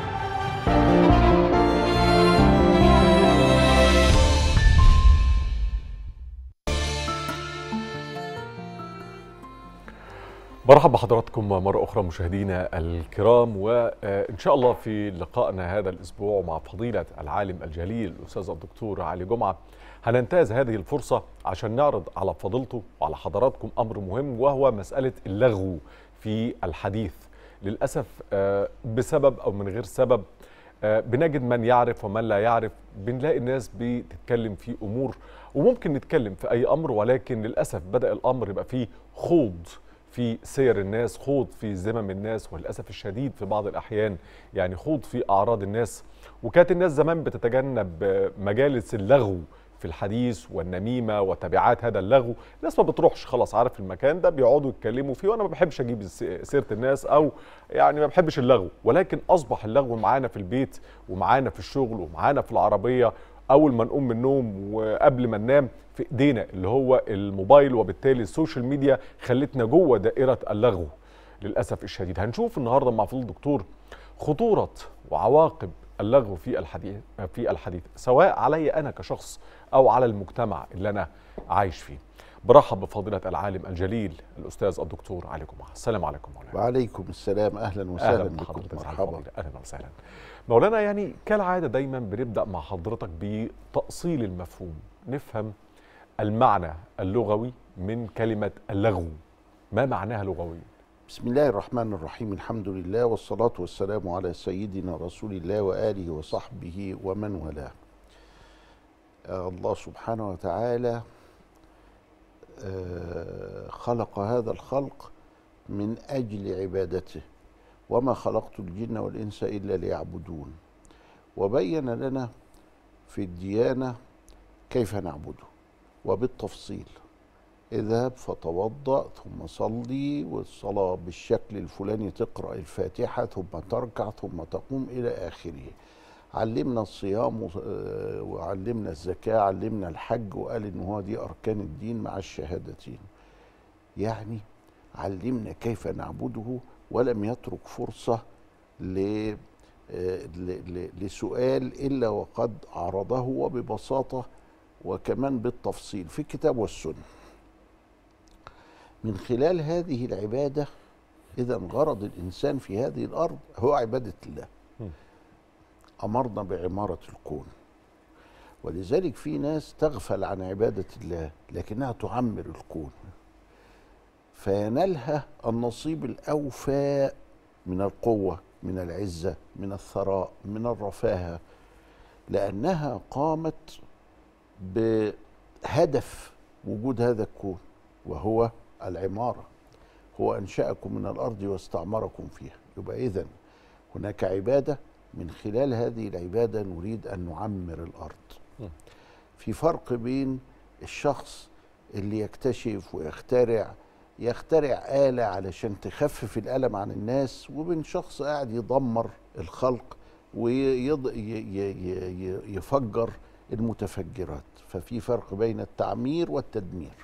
برحب بحضراتكم مرة أخرى مشاهدينا الكرام وإن شاء الله في لقائنا هذا الأسبوع مع فضيلة العالم الجليل الأستاذ الدكتور علي جمعة هننتهز هذه الفرصة عشان نعرض على فضيلته وعلى حضراتكم أمر مهم وهو مسألة اللغو في الحديث للأسف بسبب أو من غير سبب بنجد من يعرف ومن لا يعرف بنلاقي الناس بتتكلم في أمور وممكن نتكلم في أي أمر ولكن للأسف بدأ الأمر يبقى فيه خوض في سير الناس خوض في ذمم الناس وللاسف الشديد في بعض الاحيان يعني خوض في اعراض الناس وكانت الناس زمان بتتجنب مجالس اللغو في الحديث والنميمه وتبعات هذا اللغو الناس ما بتروحش خلاص عارف المكان ده بيقعدوا يتكلموا فيه وانا ما بحبش اجيب سيره الناس او يعني ما بحبش اللغو ولكن اصبح اللغو معانا في البيت ومعانا في الشغل ومعانا في العربيه اول ما نقوم من النوم وقبل ما ننام في ايدينا اللي هو الموبايل وبالتالي السوشيال ميديا خلتنا جوه دائره اللغو للاسف الشديد هنشوف النهارده مع فضل الدكتور خطوره وعواقب اللغو في الحديث في الحديث سواء علي انا كشخص او على المجتمع اللي انا عايش فيه برحب بفضيلة العالم الجليل الأستاذ الدكتور علي جمعة السلام عليكم مولانا وعليكم السلام أهلا وسهلا أهلا بكم بحضرتك مرحبا أهلا وسهلا مولانا يعني كالعادة دايما بنبدأ مع حضرتك بتأصيل المفهوم نفهم المعنى اللغوي من كلمة اللغو ما معناها لغويا بسم الله الرحمن الرحيم الحمد لله والصلاة والسلام على سيدنا رسول الله وآله وصحبه ومن والاه آه، الله سبحانه وتعالى آه، خلق هذا الخلق من أجل عبادته وما خلقت الجن والإنس إلا ليعبدون وبين لنا في الديانة كيف نعبده وبالتفصيل اذهب فتوضأ ثم صلي والصلاة بالشكل الفلاني تقرأ الفاتحة ثم تركع ثم تقوم إلى آخره علمنا الصيام و- آه، وعلمنا الزكاة علمنا الحج وقال إن هو دي أركان الدين مع الشهادتين يعني علمنا كيف نعبده ولم يترك فرصة ل آه، ل- ل- لسؤال إلا وقد عرضه وببساطة وكمان بالتفصيل في الكتاب والسنة من خلال هذه العبادة إذا غرض الإنسان في هذه الأرض هو عبادة الله أمرنا بعمارة الكون ولذلك في ناس تغفل عن عبادة الله لكنها تعمر الكون فينالها النصيب الأوفى من القوة من العزة من الثراء من الرفاهة لأنها قامت بهدف وجود هذا الكون وهو العمارة هو أنشأكم من الأرض واستعمركم فيها يبقى إذن هناك عبادة من خلال هذه العبادة نريد أن نعمر الأرض في فرق بين الشخص اللي يكتشف ويخترع يخترع آلة علشان تخفف الألم عن الناس وبين شخص قاعد يدمر الخلق ويفجر المتفجرات ففي فرق بين التعمير والتدمير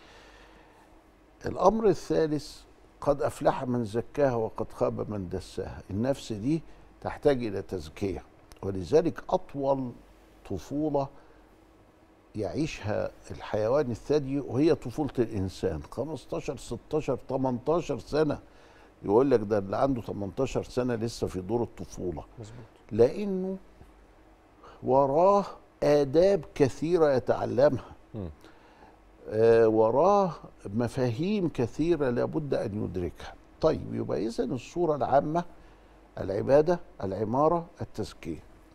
الأمر الثالث قد أفلح من زكاها وقد خاب من دساها النفس دي تحتاج إلى تزكية ولذلك أطول طفولة يعيشها الحيوان الثدي وهي طفولة الإنسان 15 16 18 سنة يقول لك ده اللي عنده 18 سنة لسه في دور الطفولة مظبوط لأنه وراه آداب كثيرة يتعلمها آه وراه مفاهيم كثيرة لابد أن يدركها طيب يبقى إذا الصورة العامة العبادة العمارة التزكية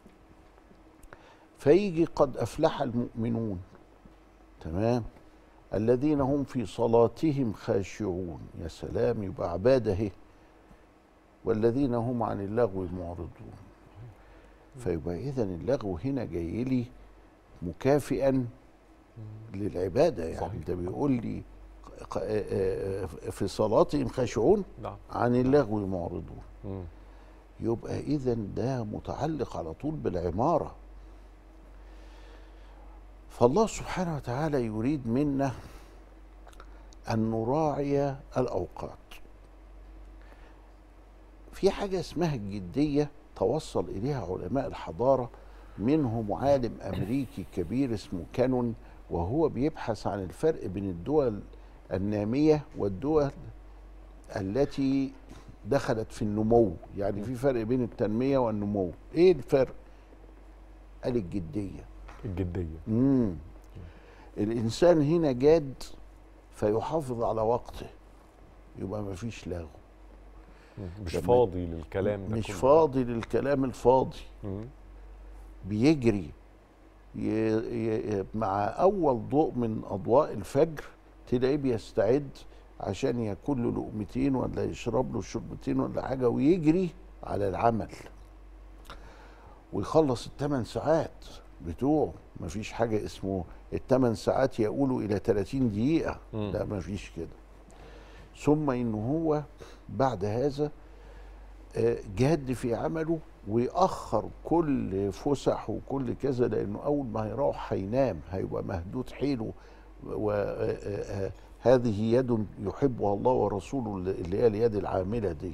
فيجي قد أفلح المؤمنون تمام الذين هم في صلاتهم خاشعون يا سلام يبقى عبادة اهي والذين هم عن اللغو معرضون فيبقى إذا اللغو هنا جاي لي مكافئا للعبادة يعني صحيح. ده بيقول لي ق- آه، آه، في صلاتهم خاشعون نعم عن اللغو معرضون مم. يبقى اذا ده متعلق على طول بالعماره فالله سبحانه وتعالى يريد منا ان نراعي الاوقات في حاجه اسمها الجديه توصل اليها علماء الحضاره منهم عالم امريكي كبير اسمه كانون وهو بيبحث عن الفرق بين الدول الناميه والدول التي دخلت في النمو يعني في فرق بين التنميه والنمو ايه الفرق قال الجديه الجدية امم الانسان هنا جاد فيحافظ على وقته يبقى ما فيش لغو مش لما- فاضي للكلام ده مش كله. فاضي للكلام الفاضي مم. بيجري ي... ي... مع اول ضوء من اضواء الفجر تلاقيه بيستعد عشان ياكل له لقمتين ولا يشرب له شربتين ولا حاجه ويجري على العمل ويخلص الثمان ساعات بتوعه مفيش حاجه اسمه الثمان ساعات يقولوا الى 30 دقيقه مم. لا مفيش كده ثم ان هو بعد هذا آه، جاد في عمله ويأخر كل فسح وكل كذا لأنه أول ما هيروح هينام هيبقى مهدود حيله وهذه يد يحبها الله ورسوله اللي هي اليد العاملة دي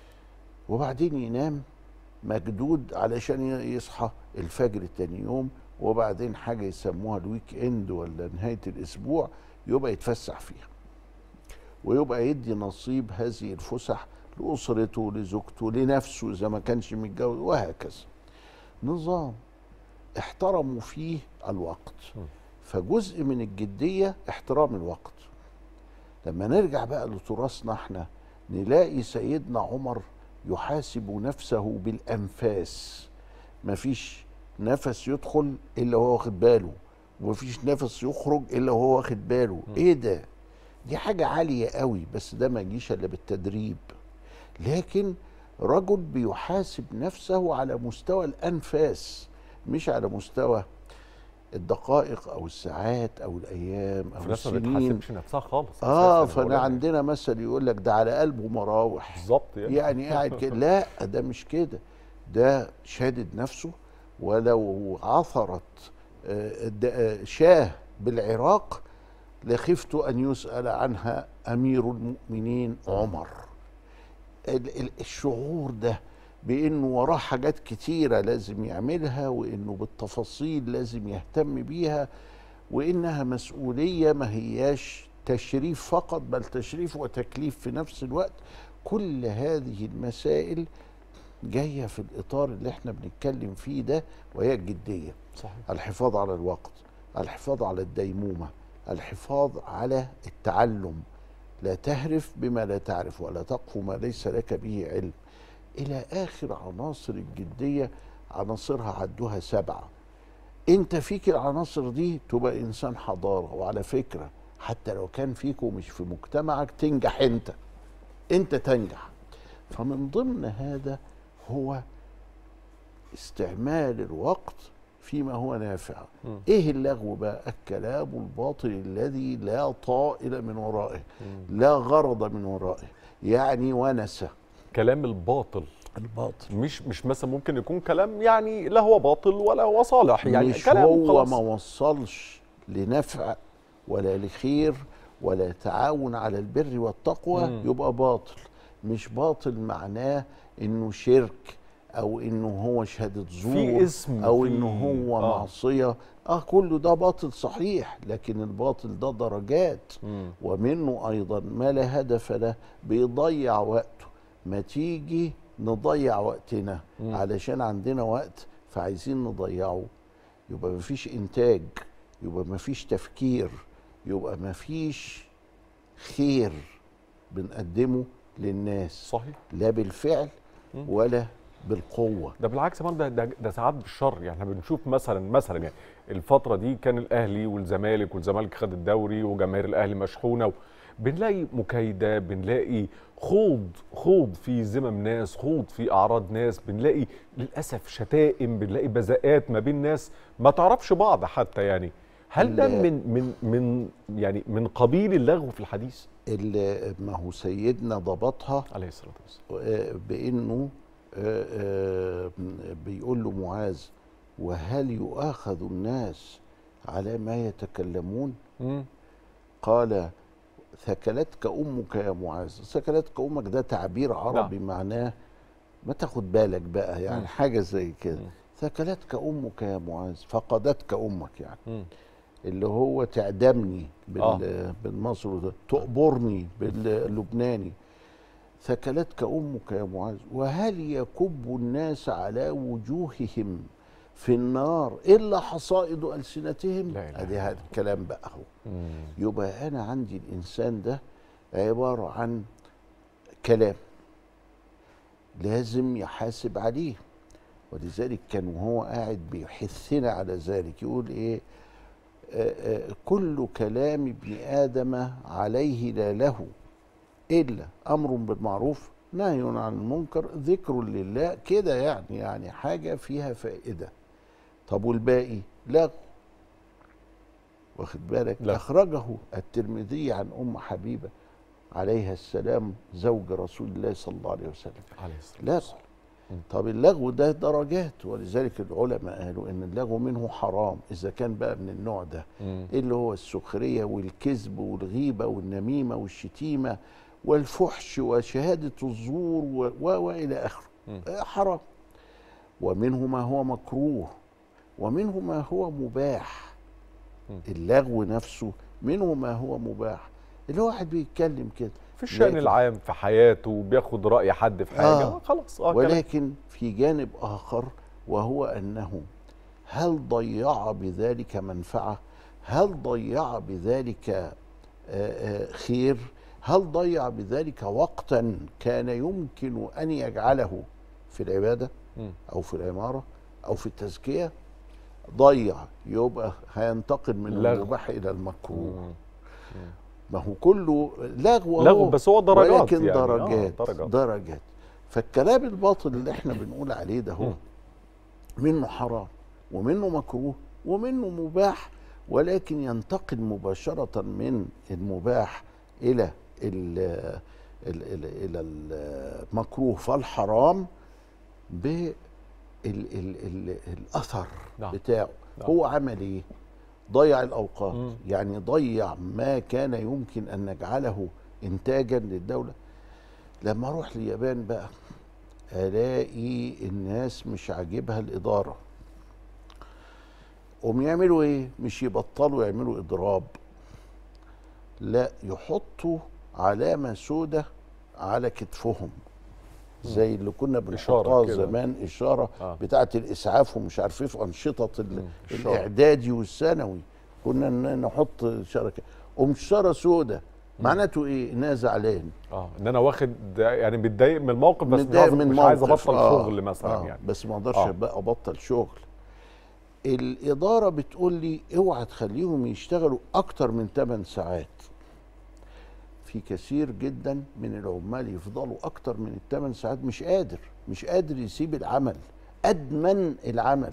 وبعدين ينام مجدود علشان يصحى الفجر تاني يوم وبعدين حاجه يسموها الويك اند ولا نهايه الاسبوع يبقى يتفسح فيها ويبقى يدي نصيب هذه الفسح لاسرته لزوجته لنفسه اذا ما كانش متجوز وهكذا نظام احترموا فيه الوقت فجزء من الجديه احترام الوقت لما نرجع بقى لتراثنا احنا نلاقي سيدنا عمر يحاسب نفسه بالانفاس مفيش نفس يدخل الا وهو واخد باله ومفيش نفس يخرج الا وهو واخد باله ايه ده دي حاجه عاليه قوي بس ده ما يجيش الا بالتدريب لكن رجل بيحاسب نفسه على مستوى الانفاس مش على مستوى الدقائق او الساعات او الايام او في ناس ما السنين بتحاسبش نفسها خالص اه أساساً. أنا بقول فانا لك. عندنا مثل يقول لك ده على قلبه مراوح بالظبط يعني. يعني قاعد كده لا ده مش كده ده شادد نفسه ولو عثرت آه، د- آه، شاه بالعراق لخفت ان يسال عنها امير المؤمنين عمر ال- ال- الشعور ده بانه وراه حاجات كتيره لازم يعملها وانه بالتفاصيل لازم يهتم بيها وانها مسؤوليه ما هياش تشريف فقط بل تشريف وتكليف في نفس الوقت كل هذه المسائل جايه في الاطار اللي احنا بنتكلم فيه ده وهي الجديه صحيح الحفاظ على الوقت الحفاظ على الديمومه الحفاظ على التعلم لا تهرف بما لا تعرف ولا تقف ما ليس لك به علم الى اخر عناصر الجديه عناصرها عدوها سبعه انت فيك العناصر دي تبقى انسان حضاره وعلى فكره حتى لو كان فيك ومش في مجتمعك تنجح انت انت تنجح فمن ضمن هذا هو استعمال الوقت فيما هو نافع مم. ايه اللغو بقى الكلام الباطل الذي لا طائل من ورائه لا غرض من ورائه يعني ونسه كلام الباطل الباطل مش مش مثلا ممكن يكون كلام يعني لا هو باطل ولا هو صالح يعني مش كلام هو خلاص. ما وصلش لنفع ولا لخير ولا تعاون على البر والتقوى مم. يبقى باطل مش باطل معناه انه شرك او انه هو شهاده زور في اسم او في- انه هو آه. معصيه اه كله ده باطل صحيح لكن الباطل ده درجات مم. ومنه ايضا ما لا هدف له بيضيع وقته ما تيجي نضيع وقتنا مم. علشان عندنا وقت فعايزين نضيعه يبقى مفيش انتاج يبقى مفيش تفكير يبقى مفيش خير بنقدمه للناس صحيح لا بالفعل مم. ولا بالقوه ده بالعكس كمان ده, ده ده ساعات بالشر يعني احنا بنشوف مثلا مثلا يعني الفتره دي كان الاهلي والزمالك والزمالك خد الدوري وجماهير الاهلي مشحونه و... بنلاقي مكايده بنلاقي خوض خوض في ذمم ناس خوض في اعراض ناس بنلاقي للاسف شتائم بنلاقي بذاءات ما بين ناس ما تعرفش بعض حتى يعني هل ده لا. من من من يعني من قبيل اللغو في الحديث اللي ما هو سيدنا ضبطها عليه الصلاه والسلام آه، بانه آه، آه، بيقول له معاذ وهل يؤاخذ الناس على ما يتكلمون مم. قال ثكلتك امك يا معاذ ثكلتك امك ده تعبير عربي معناه ما تاخد بالك بقى يعني مم. حاجه زي كده مم. ثكلتك امك يا معاذ فقدتك امك يعني مم. اللي هو تعدمني بال آه. بالمصري ده تقبرني باللبناني ثكلتك امك يا معاذ وهل يكب الناس على وجوههم في النار الا حصائد السنتهم لا إله ادي هذا الكلام بقى اهو مم. يبقى انا عندي الانسان ده عباره عن كلام لازم يحاسب عليه ولذلك كان وهو قاعد بيحثنا على ذلك يقول ايه آه، آه، كل كلام ابن ادم عليه لا له الا امر بالمعروف نهي عن المنكر ذكر لله كده يعني يعني حاجه فيها فائده طب والباقي لا واخد بالك لا. اخرجه الترمذي عن ام حبيبه عليها السلام زوج رسول الله صلى الله عليه وسلم عليه الصلاه لا والسلام طب اللغو ده درجات ولذلك العلماء قالوا ان اللغو منه حرام اذا كان بقى من النوع ده مم. اللي هو السخريه والكذب والغيبه والنميمه والشتيمه والفحش وشهاده الزور و- و- والى اخره مم. آه، حرام ومنه ما هو مكروه ومنه ما هو مباح اللغو نفسه منه ما هو مباح اللي هو واحد بيتكلم كده في الشأن لكن- العام في حياته بياخد رأي حد في حاجة آه. خلاص اه كلام. ولكن في جانب آخر وهو أنه هل ضيع بذلك منفعة هل ضيع بذلك آه، آه، خير هل ضيع بذلك وقتا كان يمكن أن يجعله في العبادة مم. أو في العمارة أو في التزكية ضيع يبقى هينتقل من لغو. المباح إلى المكروه مم. ما هو كله لغو لغو أهو، بس هو درجات ولكن يعني، آه، درجات درجات. درجات فالكلام الباطل اللي احنا بنقول عليه ده هو منه حرام ومنه مكروه ومنه مباح ولكن ينتقل مباشرة من المباح إلى ال ال ال إلى المكروه فالحرام بال ال ال الأثر نعم. بتاعه نعم. هو عمل إيه؟ ضيع الأوقات مم. يعني ضيع ما كان يمكن أن نجعله إنتاجا للدولة لما أروح اليابان بقى ألاقي الناس مش عاجبها الإدارة قوم يعملوا إيه؟ مش يبطلوا يعملوا إضراب لا يحطوا علامة سودة على كتفهم زي اللي كنا إشارة بنحطها كده. زمان إشارة آه. بتاعة الإسعاف ومش عارف إيه في أنشطة ال- إشارة. الإعدادي والثانوي كنا ن- نحط إشارة كده قوم إشارة سودة معناته إيه؟ إنها زعلان اه ان انا واخد يعني متضايق من الموقف بس مش متضايق عايز, من مش عايز موقف. ابطل آه، شغل مثلا آه، يعني بس ما اقدرش آه. بقى ابطل شغل الاداره بتقول لي اوعى تخليهم يشتغلوا اكتر من 8 ساعات في كثير جدا من العمال يفضلوا اكتر من الثمان ساعات مش قادر مش قادر يسيب العمل ادمن العمل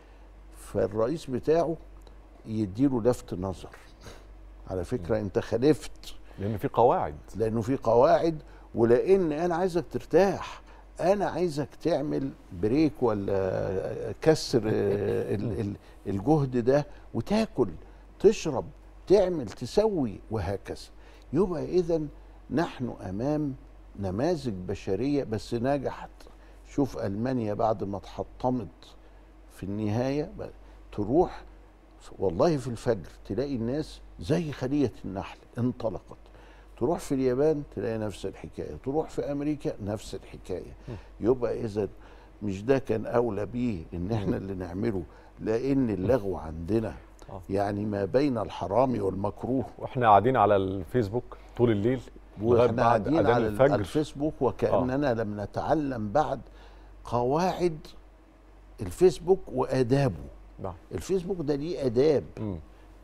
فالرئيس بتاعه يديله لفت نظر على فكره انت خالفت لان في قواعد لانه في قواعد ولان انا عايزك ترتاح انا عايزك تعمل بريك ولا كسر آه، ال- ال- الجهد ده وتاكل تشرب تعمل تسوي وهكذا يبقى اذا نحن امام نماذج بشريه بس نجحت شوف المانيا بعد ما اتحطمت في النهايه بقى تروح والله في الفجر تلاقي الناس زي خليه النحل انطلقت تروح في اليابان تلاقي نفس الحكايه تروح في امريكا نفس الحكايه يبقى اذا مش ده كان اولى بيه ان احنا اللي نعمله لان اللغو عندنا يعني ما بين الحرام والمكروه واحنا قاعدين على الفيسبوك طول الليل لغاية واحنا بعد قاعدين أذان على الفجر. الفيسبوك وكاننا لم نتعلم بعد قواعد الفيسبوك وادابه نعم الفيسبوك ده ليه اداب مم.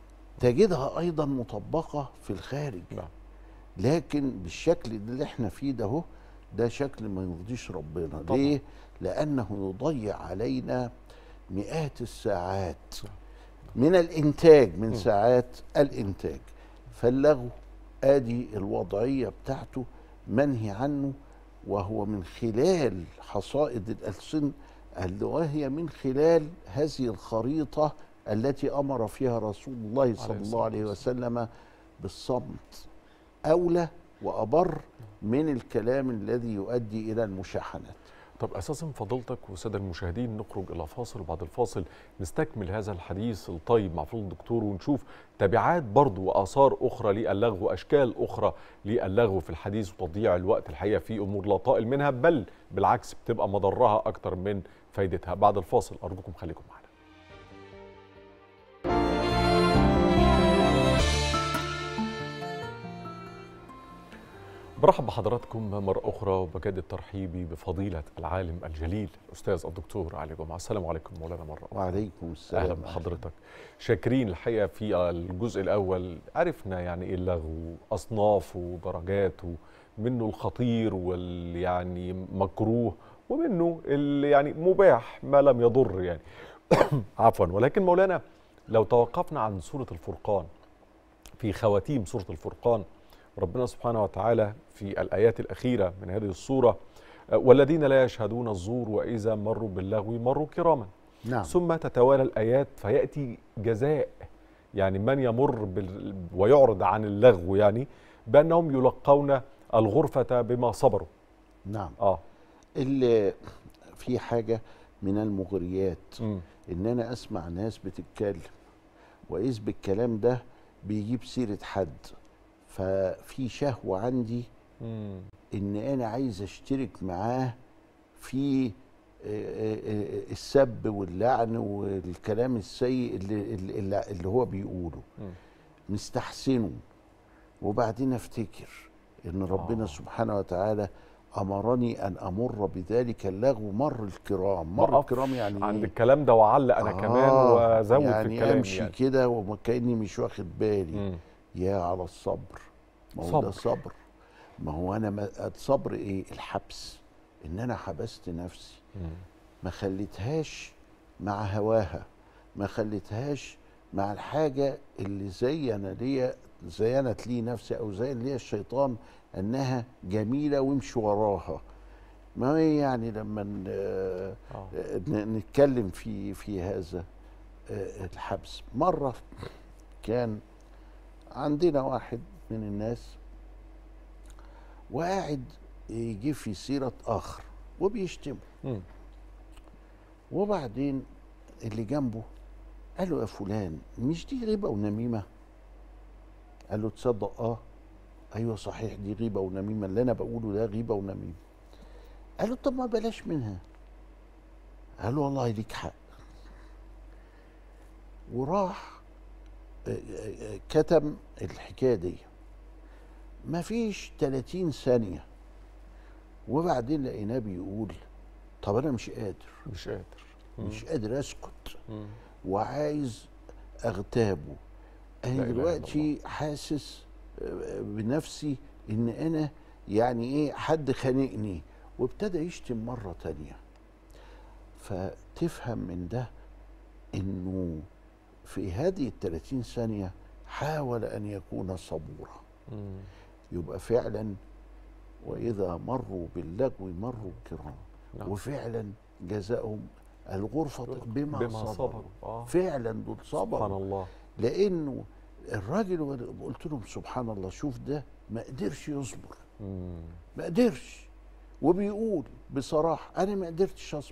تجدها ايضا مطبقه في الخارج نعم لكن بالشكل اللي احنا فيه ده هو ده شكل ما يرضيش ربنا طبعا. ليه لانه يضيع علينا مئات الساعات من الانتاج من ساعات الانتاج فاللغو ادي الوضعيه بتاعته منهي عنه وهو من خلال حصائد الالسن اللي وهي من خلال هذه الخريطه التي امر فيها رسول الله صلى الله عليه وسلم بالصمت اولى وابر من الكلام الذي يؤدي الى المشاحنات طب اساسا فضيلتك والساده المشاهدين نخرج الى فاصل وبعد الفاصل نستكمل هذا الحديث الطيب مع فضل الدكتور ونشوف تبعات برضو واثار اخرى للغو واشكال اخرى للغو في الحديث وتضييع الوقت الحقيقه في امور لا طائل منها بل بالعكس بتبقى مضرها اكتر من فايدتها بعد الفاصل ارجوكم خليكم معنا برحب بحضراتكم مرة أخرى وبجدد ترحيبي بفضيلة العالم الجليل الأستاذ الدكتور علي جمعة السلام عليكم مولانا مرة أخرى وعليكم السلام أهلا بحضرتك شاكرين الحقيقة في الجزء الأول عرفنا يعني إيه اللغو أصنافه ودرجاته منه الخطير واللي يعني مكروه ومنه اللي يعني مباح ما لم يضر يعني عفوا ولكن مولانا لو توقفنا عن سورة الفرقان في خواتيم سورة الفرقان ربنا سبحانه وتعالى في الآيات الأخيرة من هذه السورة والذين لا يشهدون الزور وإذا مروا باللغو مروا كراما نعم ثم تتوالى الآيات فيأتي جزاء يعني من يمر بال ويعرض عن اللغو يعني بأنهم يلقون الغرفة بما صبروا نعم آه اللي في حاجه من المغريات مم. ان انا اسمع ناس بتتكلم واذ بالكلام ده بيجيب سيره حد ففي شهوه عندي مم. ان انا عايز اشترك معاه في آه، آه، آه، السب واللعن والكلام السيء اللي, اللي, اللي هو بيقوله مم. مستحسنه وبعدين افتكر ان ربنا آه. سبحانه وتعالى امرني ان امر بذلك اللغو مر الكرام مر ما أقفش الكرام يعني عند إيه؟ الكلام ده وعلق انا كمان آه، وازود يعني في الكلام امشي يعني كده وكاني مش واخد بالي مم. يا على الصبر ما هو صبر. ده صبر ما هو انا ما الصبر ايه الحبس ان انا حبست نفسي مم. ما خليتهاش مع هواها ما خليتهاش مع الحاجة اللي زين ليا زينت لي نفسي أو زين لي الشيطان أنها جميلة وامشي وراها ما هي يعني لما ن- آه. ن- نتكلم في في هذا آه، الحبس مرة كان عندنا واحد من الناس وقاعد يجيب في سيرة آخر وبيشتمه مم. وبعدين اللي جنبه قال له يا فلان مش دي غيبة ونميمة قال له تصدق اه ايوه صحيح دي غيبة ونميمة اللي انا بقوله ده غيبة ونميمة قال له طب ما بلاش منها قال له والله ليك حق وراح آه، آه، آه، كتم الحكاية دي ما فيش 30 ثانية وبعدين لقيناه بيقول طب انا مش قادر مش قادر مم. مش قادر اسكت مم. وعايز اغتابه لا انا إله إلا دلوقتي حاسس آه، بنفسي ان انا يعني ايه حد خانقني وابتدى يشتم مره تانية فتفهم من ده انه في هذه الثلاثين ثانية حاول أن يكون صبورا مم. يبقى فعلا وإذا مروا باللغو مروا كرام نعم. وفعلا جزاؤهم الغرفة بما, بما صبروا, صبروا. آه. فعلا دول صبروا سبحان الله لأنه الراجل وأنا قلت لهم سبحان الله شوف ده ما قدرش يصبر مم. ما قدرش وبيقول بصراحة أنا ما قدرتش أصبر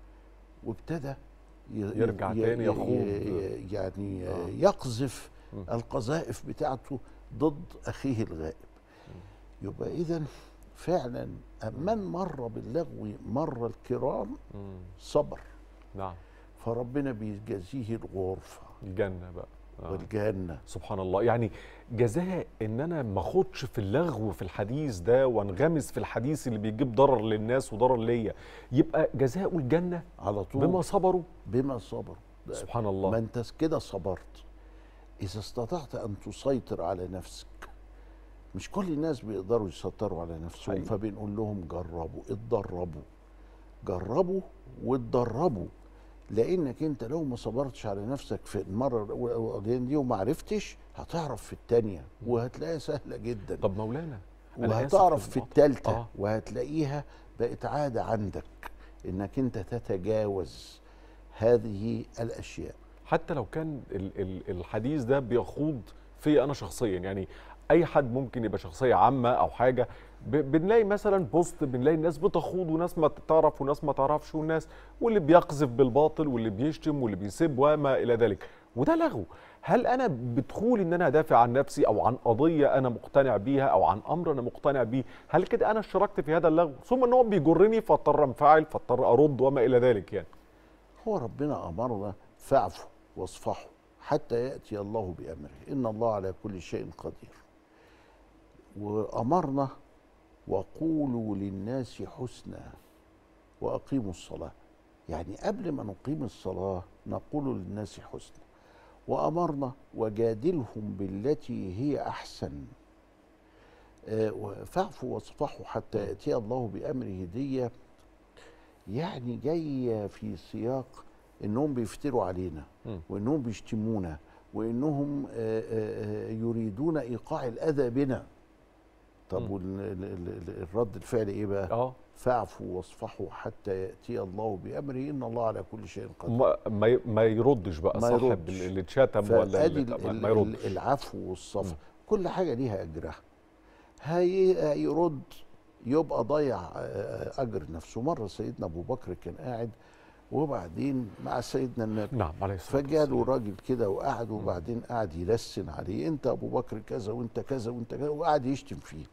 وابتدى ي- يرجع ي- تاني ي- يخوض. ي- يعني آه. يقذف مم. القذائف بتاعته ضد أخيه الغائب يبقى إذا فعلا من مر باللغو مر الكرام مم. صبر نعم فربنا بيجازيه الغرفة الجنة بقى آه. والجنة سبحان الله يعني جزاء ان انا ما اخدش في اللغو في الحديث ده وانغمس في الحديث اللي بيجيب ضرر للناس وضرر ليا يبقى جزاء الجنة على طول بما صبروا بما صبروا ده سبحان ما الله انت كده صبرت اذا استطعت ان تسيطر على نفسك مش كل الناس بيقدروا يسيطروا على نفسهم حقيقي. فبنقول لهم جربوا اتدربوا جربوا واتدربوا لانك انت لو ما صبرتش على نفسك في المره الاولانيه دي وما عرفتش هتعرف في الثانيه وهتلاقيها سهله جدا طب مولانا أنا آسف وهتعرف في للمقاطعة. الثالثه آه. وهتلاقيها بقت عاده عندك انك انت تتجاوز هذه الاشياء حتى لو كان ال ال الحديث ده بيخوض في انا شخصيا يعني اي حد ممكن يبقى شخصيه عامه او حاجه ب- بنلاقي مثلا بوست بنلاقي الناس بتخوض وناس ما تعرف وناس ما تعرفش والناس واللي بيقذف بالباطل واللي بيشتم واللي بيسب وما الى ذلك وده لغو هل انا بدخول ان انا ادافع عن نفسي او عن قضيه انا مقتنع بيها او عن امر انا مقتنع بيه هل كده انا اشتركت في هذا اللغو ثم ان هو بيجرني فاضطر انفعل فاضطر ارد وما الى ذلك يعني هو ربنا امرنا فاعفوا واصفحوا حتى ياتي الله بامره ان الله على كل شيء قدير وامرنا وقولوا للناس حسنا واقيموا الصلاه يعني قبل ما نقيم الصلاه نقول للناس حسنا وامرنا وجادلهم بالتي هي احسن آه، فاعفوا واصفحوا حتى ياتي الله بامره دي يعني جايه في سياق انهم بيفتروا علينا مم. وانهم بيشتمونا وانهم آه، آه، آه، يريدون ايقاع الاذى بنا طب مم. وال- ال- ال- ال- الرد الفعل ايه بقى؟ اه فاعفوا واصفحوا حتى ياتي الله بامره ان الله على كل شيء قدير ما ما ي- ما يردش بقى ما صاحب يردش. اللي اتشتم ولا فادي اللي ال- ما- ال- ما يردش ال- العفو والصفح كل حاجه ليها اجرها هي هيرد يبقى ضيع آه، اجر نفسه مره سيدنا ابو بكر كان قاعد وبعدين مع سيدنا النبي نعم عليه الصلاه فجاله راجل كده وقعد وبعدين قعد يلسن عليه انت ابو بكر كذا وانت كذا وانت كذا وقعد يشتم فيه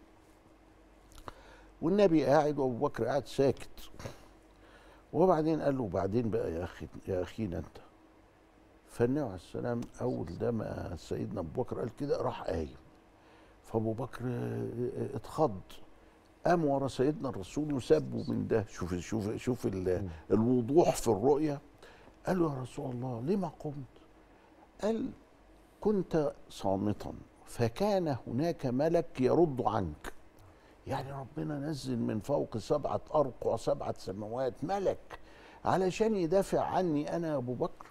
والنبي قاعد وابو بكر قاعد ساكت وبعدين قال له بعدين بقى يا اخي يا اخينا انت فالنبي عليه السلام اول ده ما سيدنا ابو بكر قال كده راح قايم فابو بكر اه، اتخض قام ورا سيدنا الرسول وسابه من ده شوف شوف شوف ال- الوضوح في الرؤيه قال له يا رسول الله لما قمت قال كنت صامتا فكان هناك ملك يرد عنك يعني ربنا نزل من فوق سبعة أرقع سبعة سماوات ملك علشان يدافع عني أنا يا أبو بكر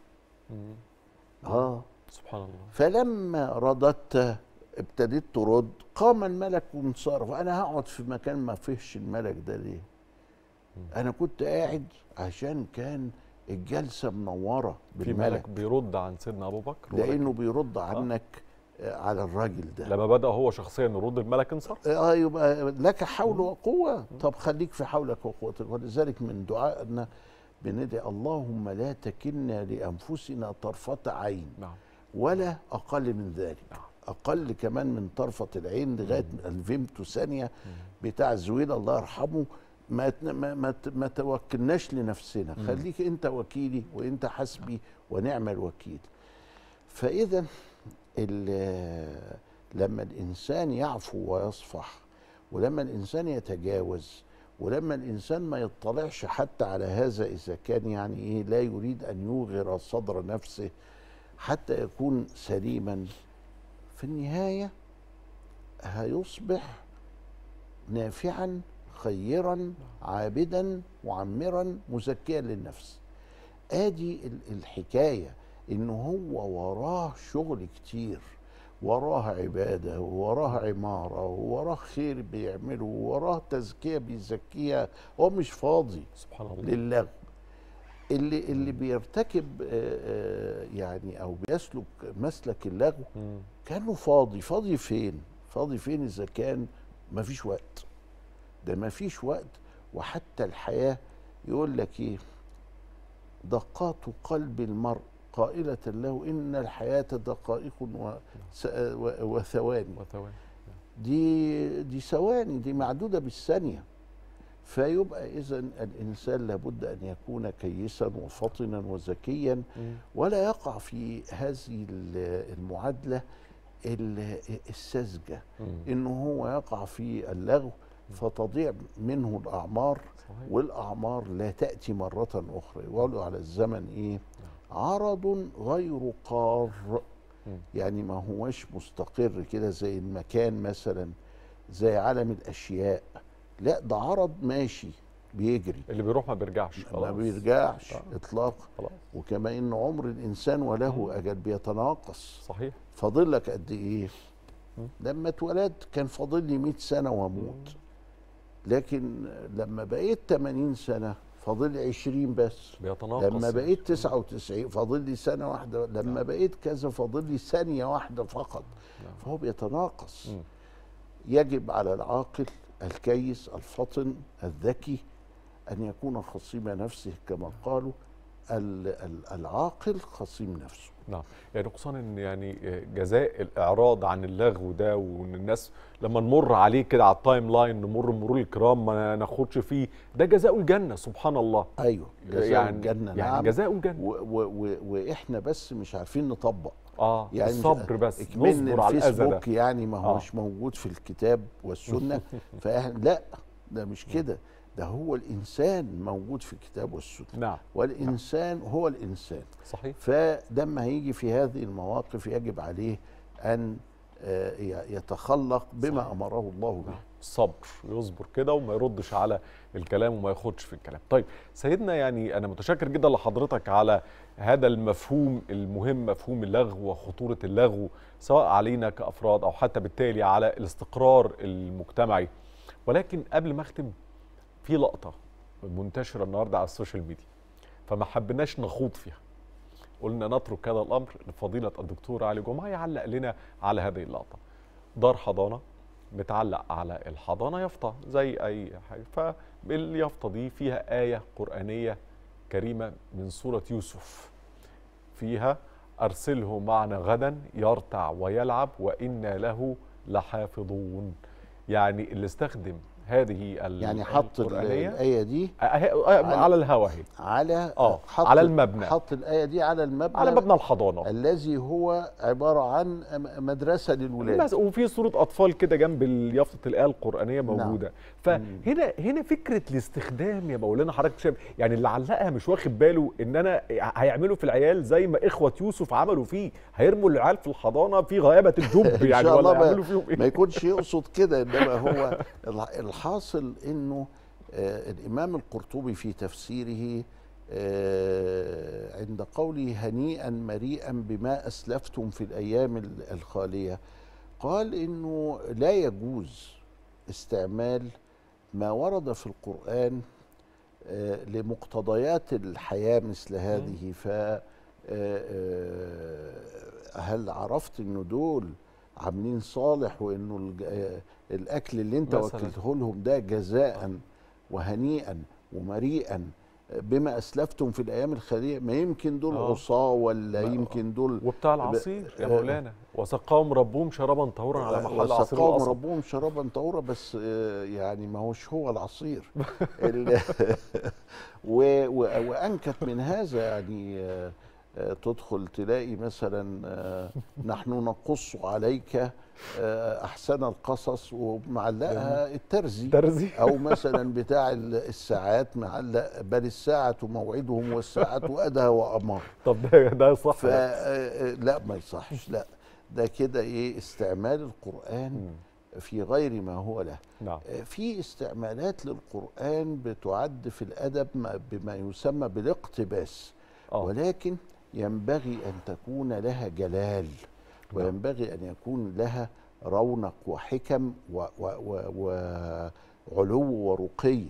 آه سبحان الله فلما رددت ابتديت ترد قام الملك وانصرف انا هقعد في مكان ما فيهش الملك ده ليه انا كنت قاعد عشان كان الجلسه منوره في بالملك ملك بيرد عن سيدنا ابو بكر لانه بيرد عنك آه، على الراجل ده لما بدا هو شخصيا يرد الملك انصرف اه يبقى لك حول وقوه طب خليك في حولك وقوتك ولذلك من دعائنا بندعي اللهم لا تكلنا لانفسنا طرفه عين نعم ولا اقل من ذلك اقل كمان من طرفه العين لغايه الفيمتو ثانيه بتاع زويل الله يرحمه ما ت- ما ما, ت- ما توكلناش لنفسنا مم. خليك انت وكيلي وانت حسبي ونعم الوكيل فاذا ال- لما الانسان يعفو ويصفح ولما الانسان يتجاوز ولما الانسان ما يطلعش حتى على هذا اذا كان يعني ايه لا يريد ان يوغر صدر نفسه حتى يكون سليما في النهايه هيصبح نافعا خيرا عابدا معمرا مزكيا للنفس ادي ال- الحكايه ان هو وراه شغل كتير وراه عباده وراه عماره وراه خير بيعمله وراه تزكيه بيزكيها هو مش فاضي سبحان الله للغو اللي اللي بيرتكب آه، آه، يعني او بيسلك مسلك اللغو كانه فاضي فاضي فين فاضي فين اذا كان مفيش وقت ده مفيش وقت وحتى الحياه يقول لك ايه دقات قلب المرء قائلة له إن الحياة دقائق وس- و- وثواني وثواني دي دي ثواني دي معدودة بالثانية فيبقى إذا الإنسان لابد أن يكون كيسا وفطنا وذكيا ولا يقع في هذه ال- المعادلة ال- الساذجة إنه هو يقع في اللغو فتضيع منه الأعمار والأعمار لا تأتي مرة أخرى يقولوا على الزمن إيه عرض غير قار يعني ما هوش مستقر كده زي المكان مثلا زي عالم الأشياء لا ده عرض ماشي بيجري اللي بيروح ما بيرجعش ما خلاص. بيرجعش آه. اطلاقا خلاص وكما ان عمر الانسان وله اجل بيتناقص صحيح فاضل لك قد ايه لما اتولدت كان فاضل لي 100 سنه واموت لكن لما بقيت 80 سنه فاضل لي 20 بس بيتناقص لما بقيت 99 فاضل لي سنه واحده لما بقيت كذا فاضل لي ثانيه واحده فقط فهو بيتناقص يجب على العاقل الكيس الفطن الذكي ان يكون خصيم نفسه كما قالوا ال- ال- العاقل خصيم نفسه نعم يعني نقصان ان يعني جزاء الاعراض عن اللغو ده وان الناس لما نمر عليه كده على التايم لاين نمر مرور الكرام ما ناخدش فيه ده جزاء الجنه سبحان الله ايوه جزاء يعني الجنه يعني نعم جزاء الجنه و و و واحنا بس مش عارفين نطبق اه يعني الصبر بس اكمن نصبر على الاذى ده الفيسبوك يعني ما آه. هوش موجود في الكتاب والسنه فاحنا لا ده مش كده ده هو الانسان موجود في الكتاب والسنه نعم والانسان هو الانسان صحيح فلما هيجي في هذه المواقف يجب عليه ان آه، ي- يتخلق بما صحيح. امره الله به الصبر يصبر كده وما يردش على الكلام وما ياخدش في الكلام طيب سيدنا يعني انا متشكر جدا لحضرتك على هذا المفهوم المهم مفهوم اللغو وخطورة اللغو سواء علينا كأفراد أو حتى بالتالي على الاستقرار المجتمعي ولكن قبل ما أختم في لقطة منتشرة النهاردة على السوشيال ميديا فما حبيناش نخوض فيها قلنا نترك هذا الأمر لفضيلة الدكتور علي جمعة يعلق لنا على هذه اللقطة دار حضانة متعلق على الحضانة يافطة زي أي حاجة فاليافطة دي فيها آية قرآنية كريمة من سورة يوسف فيها أرسله معنا غدا يرتع ويلعب وإنا له لحافظون يعني اللي استخدم هذه ال- يعني حط ال- القرآنية الآية دي آه، آه، على الهوا اهي على اه حط على المبنى حط الآية دي على المبنى على مبنى الحضانة الذي هو عبارة عن م- مدرسة للولاد بس وفي صورة أطفال كده جنب ال- يافطة الآية القرآنية موجودة فهنا هنا فكرة الاستخدام يا مولانا حضرتك شايف يعني اللي علقها مش واخد باله إن أنا هيعملوا في العيال زي ما إخوة يوسف عملوا فيه هيرموا العيال في الحضانة في غيابة الدب إن يعني شاء الله ولا ما, يعملوا فيهم إيه ما يكونش يقصد كده إنما هو الح- الحاصل إنه آه الإمام القرطبي في تفسيره آه عند قوله هنيئا مريئا بما أسلفتم في الأيام ال- الخالية قال إنه لا يجوز استعمال ما ورد في القرآن آه، لمقتضيات الحياة مثل هذه ف آه، آه، هل عرفت انه دول عاملين صالح وانه الج- آه، الاكل اللي انت مثلاً. وكلته لهم ده جزاء وهنيئا ومريئا بما اسلفتم في الايام الخاليه ما يمكن دول آه. عصاه ولا ما- يمكن دول وبتاع العصير يا آه، مولانا وسقاهم ربهم شرابا طهورا على محل عصير وسقاهم القصب ربهم شرابا طهورا بس آه، يعني ما هوش هو العصير ال- و- و- وانكت من هذا يعني آه، آه، تدخل تلاقي مثلا آه، نحن نقص عليك آه، احسن القصص ومعلقها الترزي ترزي او مثلا بتاع ال- الساعات معلق بل الساعه موعدهم والساعه ادهى وامر طب ده ده صح ف آه، لا ما يصحش لا ده كده ايه استعمال القران في غير ما هو له نعم آه، في استعمالات للقرآن بتعد في الأدب ما- بما يسمى بالاقتباس آه. ولكن ينبغي أن تكون لها جلال وينبغي أن يكون لها رونق وحكم و- و- و- وعلو ورقي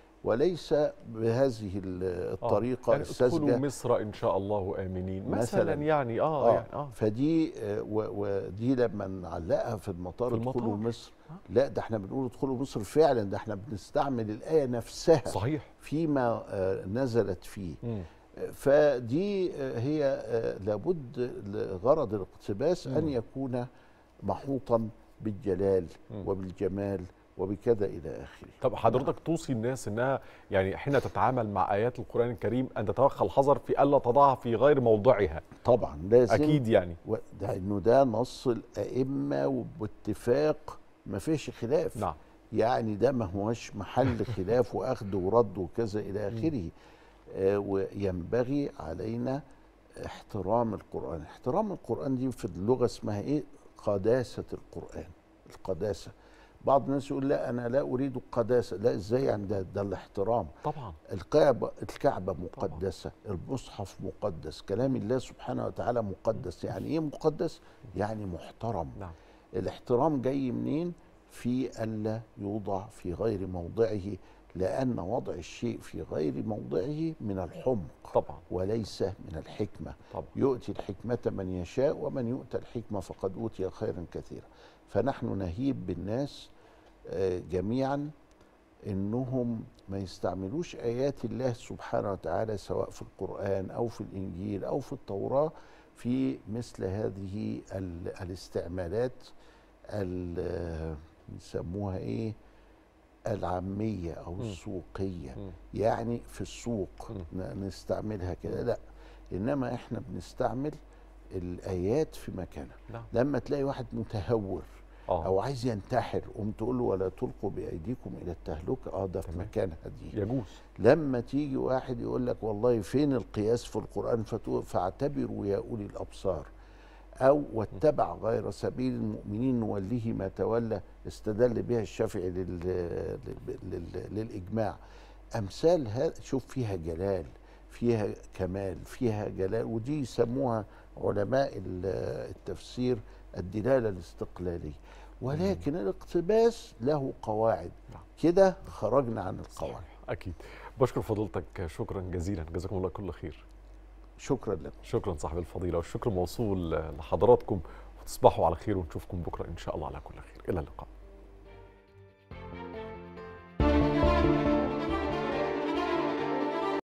وليس بهذه ال- الطريقة يعني ادخلوا الساذجة مصر ان شاء الله امنين مثلا, مثلاً. يعني اه, آه. يعني اه فدي آه، و- ودي لما نعلقها في المطار في ادخلوا المطار. مصر لا ده احنا بنقول ادخلوا مصر فعلا ده احنا بنستعمل الآية نفسها صحيح فيما آه، نزلت فيه مم. آه، فدي آه، هي آه، لابد لغرض الاقتباس أن مم. يكون محوطا بالجلال مم. وبالجمال وبكذا إلى آخره طب حضرتك توصي الناس انها يعني حين تتعامل مع ايات القران الكريم ان تتوخى الحذر في الا تضعها في غير موضعها طبعا لازم اكيد يعني و- ده انه ده نص الائمه وباتفاق ما فيش خلاف نعم يعني ده ما هوش محل خلاف واخذ ورد وكذا الى اخره آه وينبغي علينا احترام القران احترام القران دي في اللغه اسمها ايه قداسه القران القداسه بعض الناس يقول لا انا لا اريد القداسه لا ازاي يعني ده, ده الاحترام طبعا الكعبة الكعبة مقدسة المصحف مقدس كلام الله سبحانه وتعالى مقدس يعني ايه مقدس يعني محترم نعم الاحترام جاي منين في ألا يوضع في غير موضعه لأن وضع الشيء في غير موضعه من الحمق طبعا وليس من الحكمة طبعا يؤتي الحكمة من يشاء ومن يؤتى الحكمة فقد أوتي خيرا كثيرا فنحن نهيب بالناس آه، جميعا انهم ما يستعملوش ايات الله سبحانه وتعالى سواء في القران او في الانجيل او في التوراه في مثل هذه ال- الاستعمالات ال- يسموها ايه العاميه او مم. السوقيه مم. يعني في السوق ن- نستعملها كده لا انما احنا بنستعمل الايات في مكانها نعم لما تلاقي واحد متهور اه او عايز ينتحر قوم تقول له ولا تلقوا بايديكم الى التهلكه اه ده في تمام. مكانها دي يجوز لما تيجي واحد يقول لك والله فين القياس في القران فتقول فاعتبروا يا اولي الابصار او واتبع غير سبيل المؤمنين نوليه ما تولى استدل بها الشافعي لل... لل... لل... للاجماع امثال هذا شوف فيها جلال فيها كمال فيها جلال ودي يسموها علماء ال- التفسير الدلاله الاستقلاليه ولكن الاقتباس له قواعد نعم. كده خرجنا عن القواعد صحيح اكيد بشكر فضيلتك شكرا جزيلا جزاكم الله كل خير شكرا لكم شكرا صاحب الفضيله والشكر موصول لحضراتكم وتصبحوا على خير ونشوفكم بكره ان شاء الله على كل خير الى اللقاء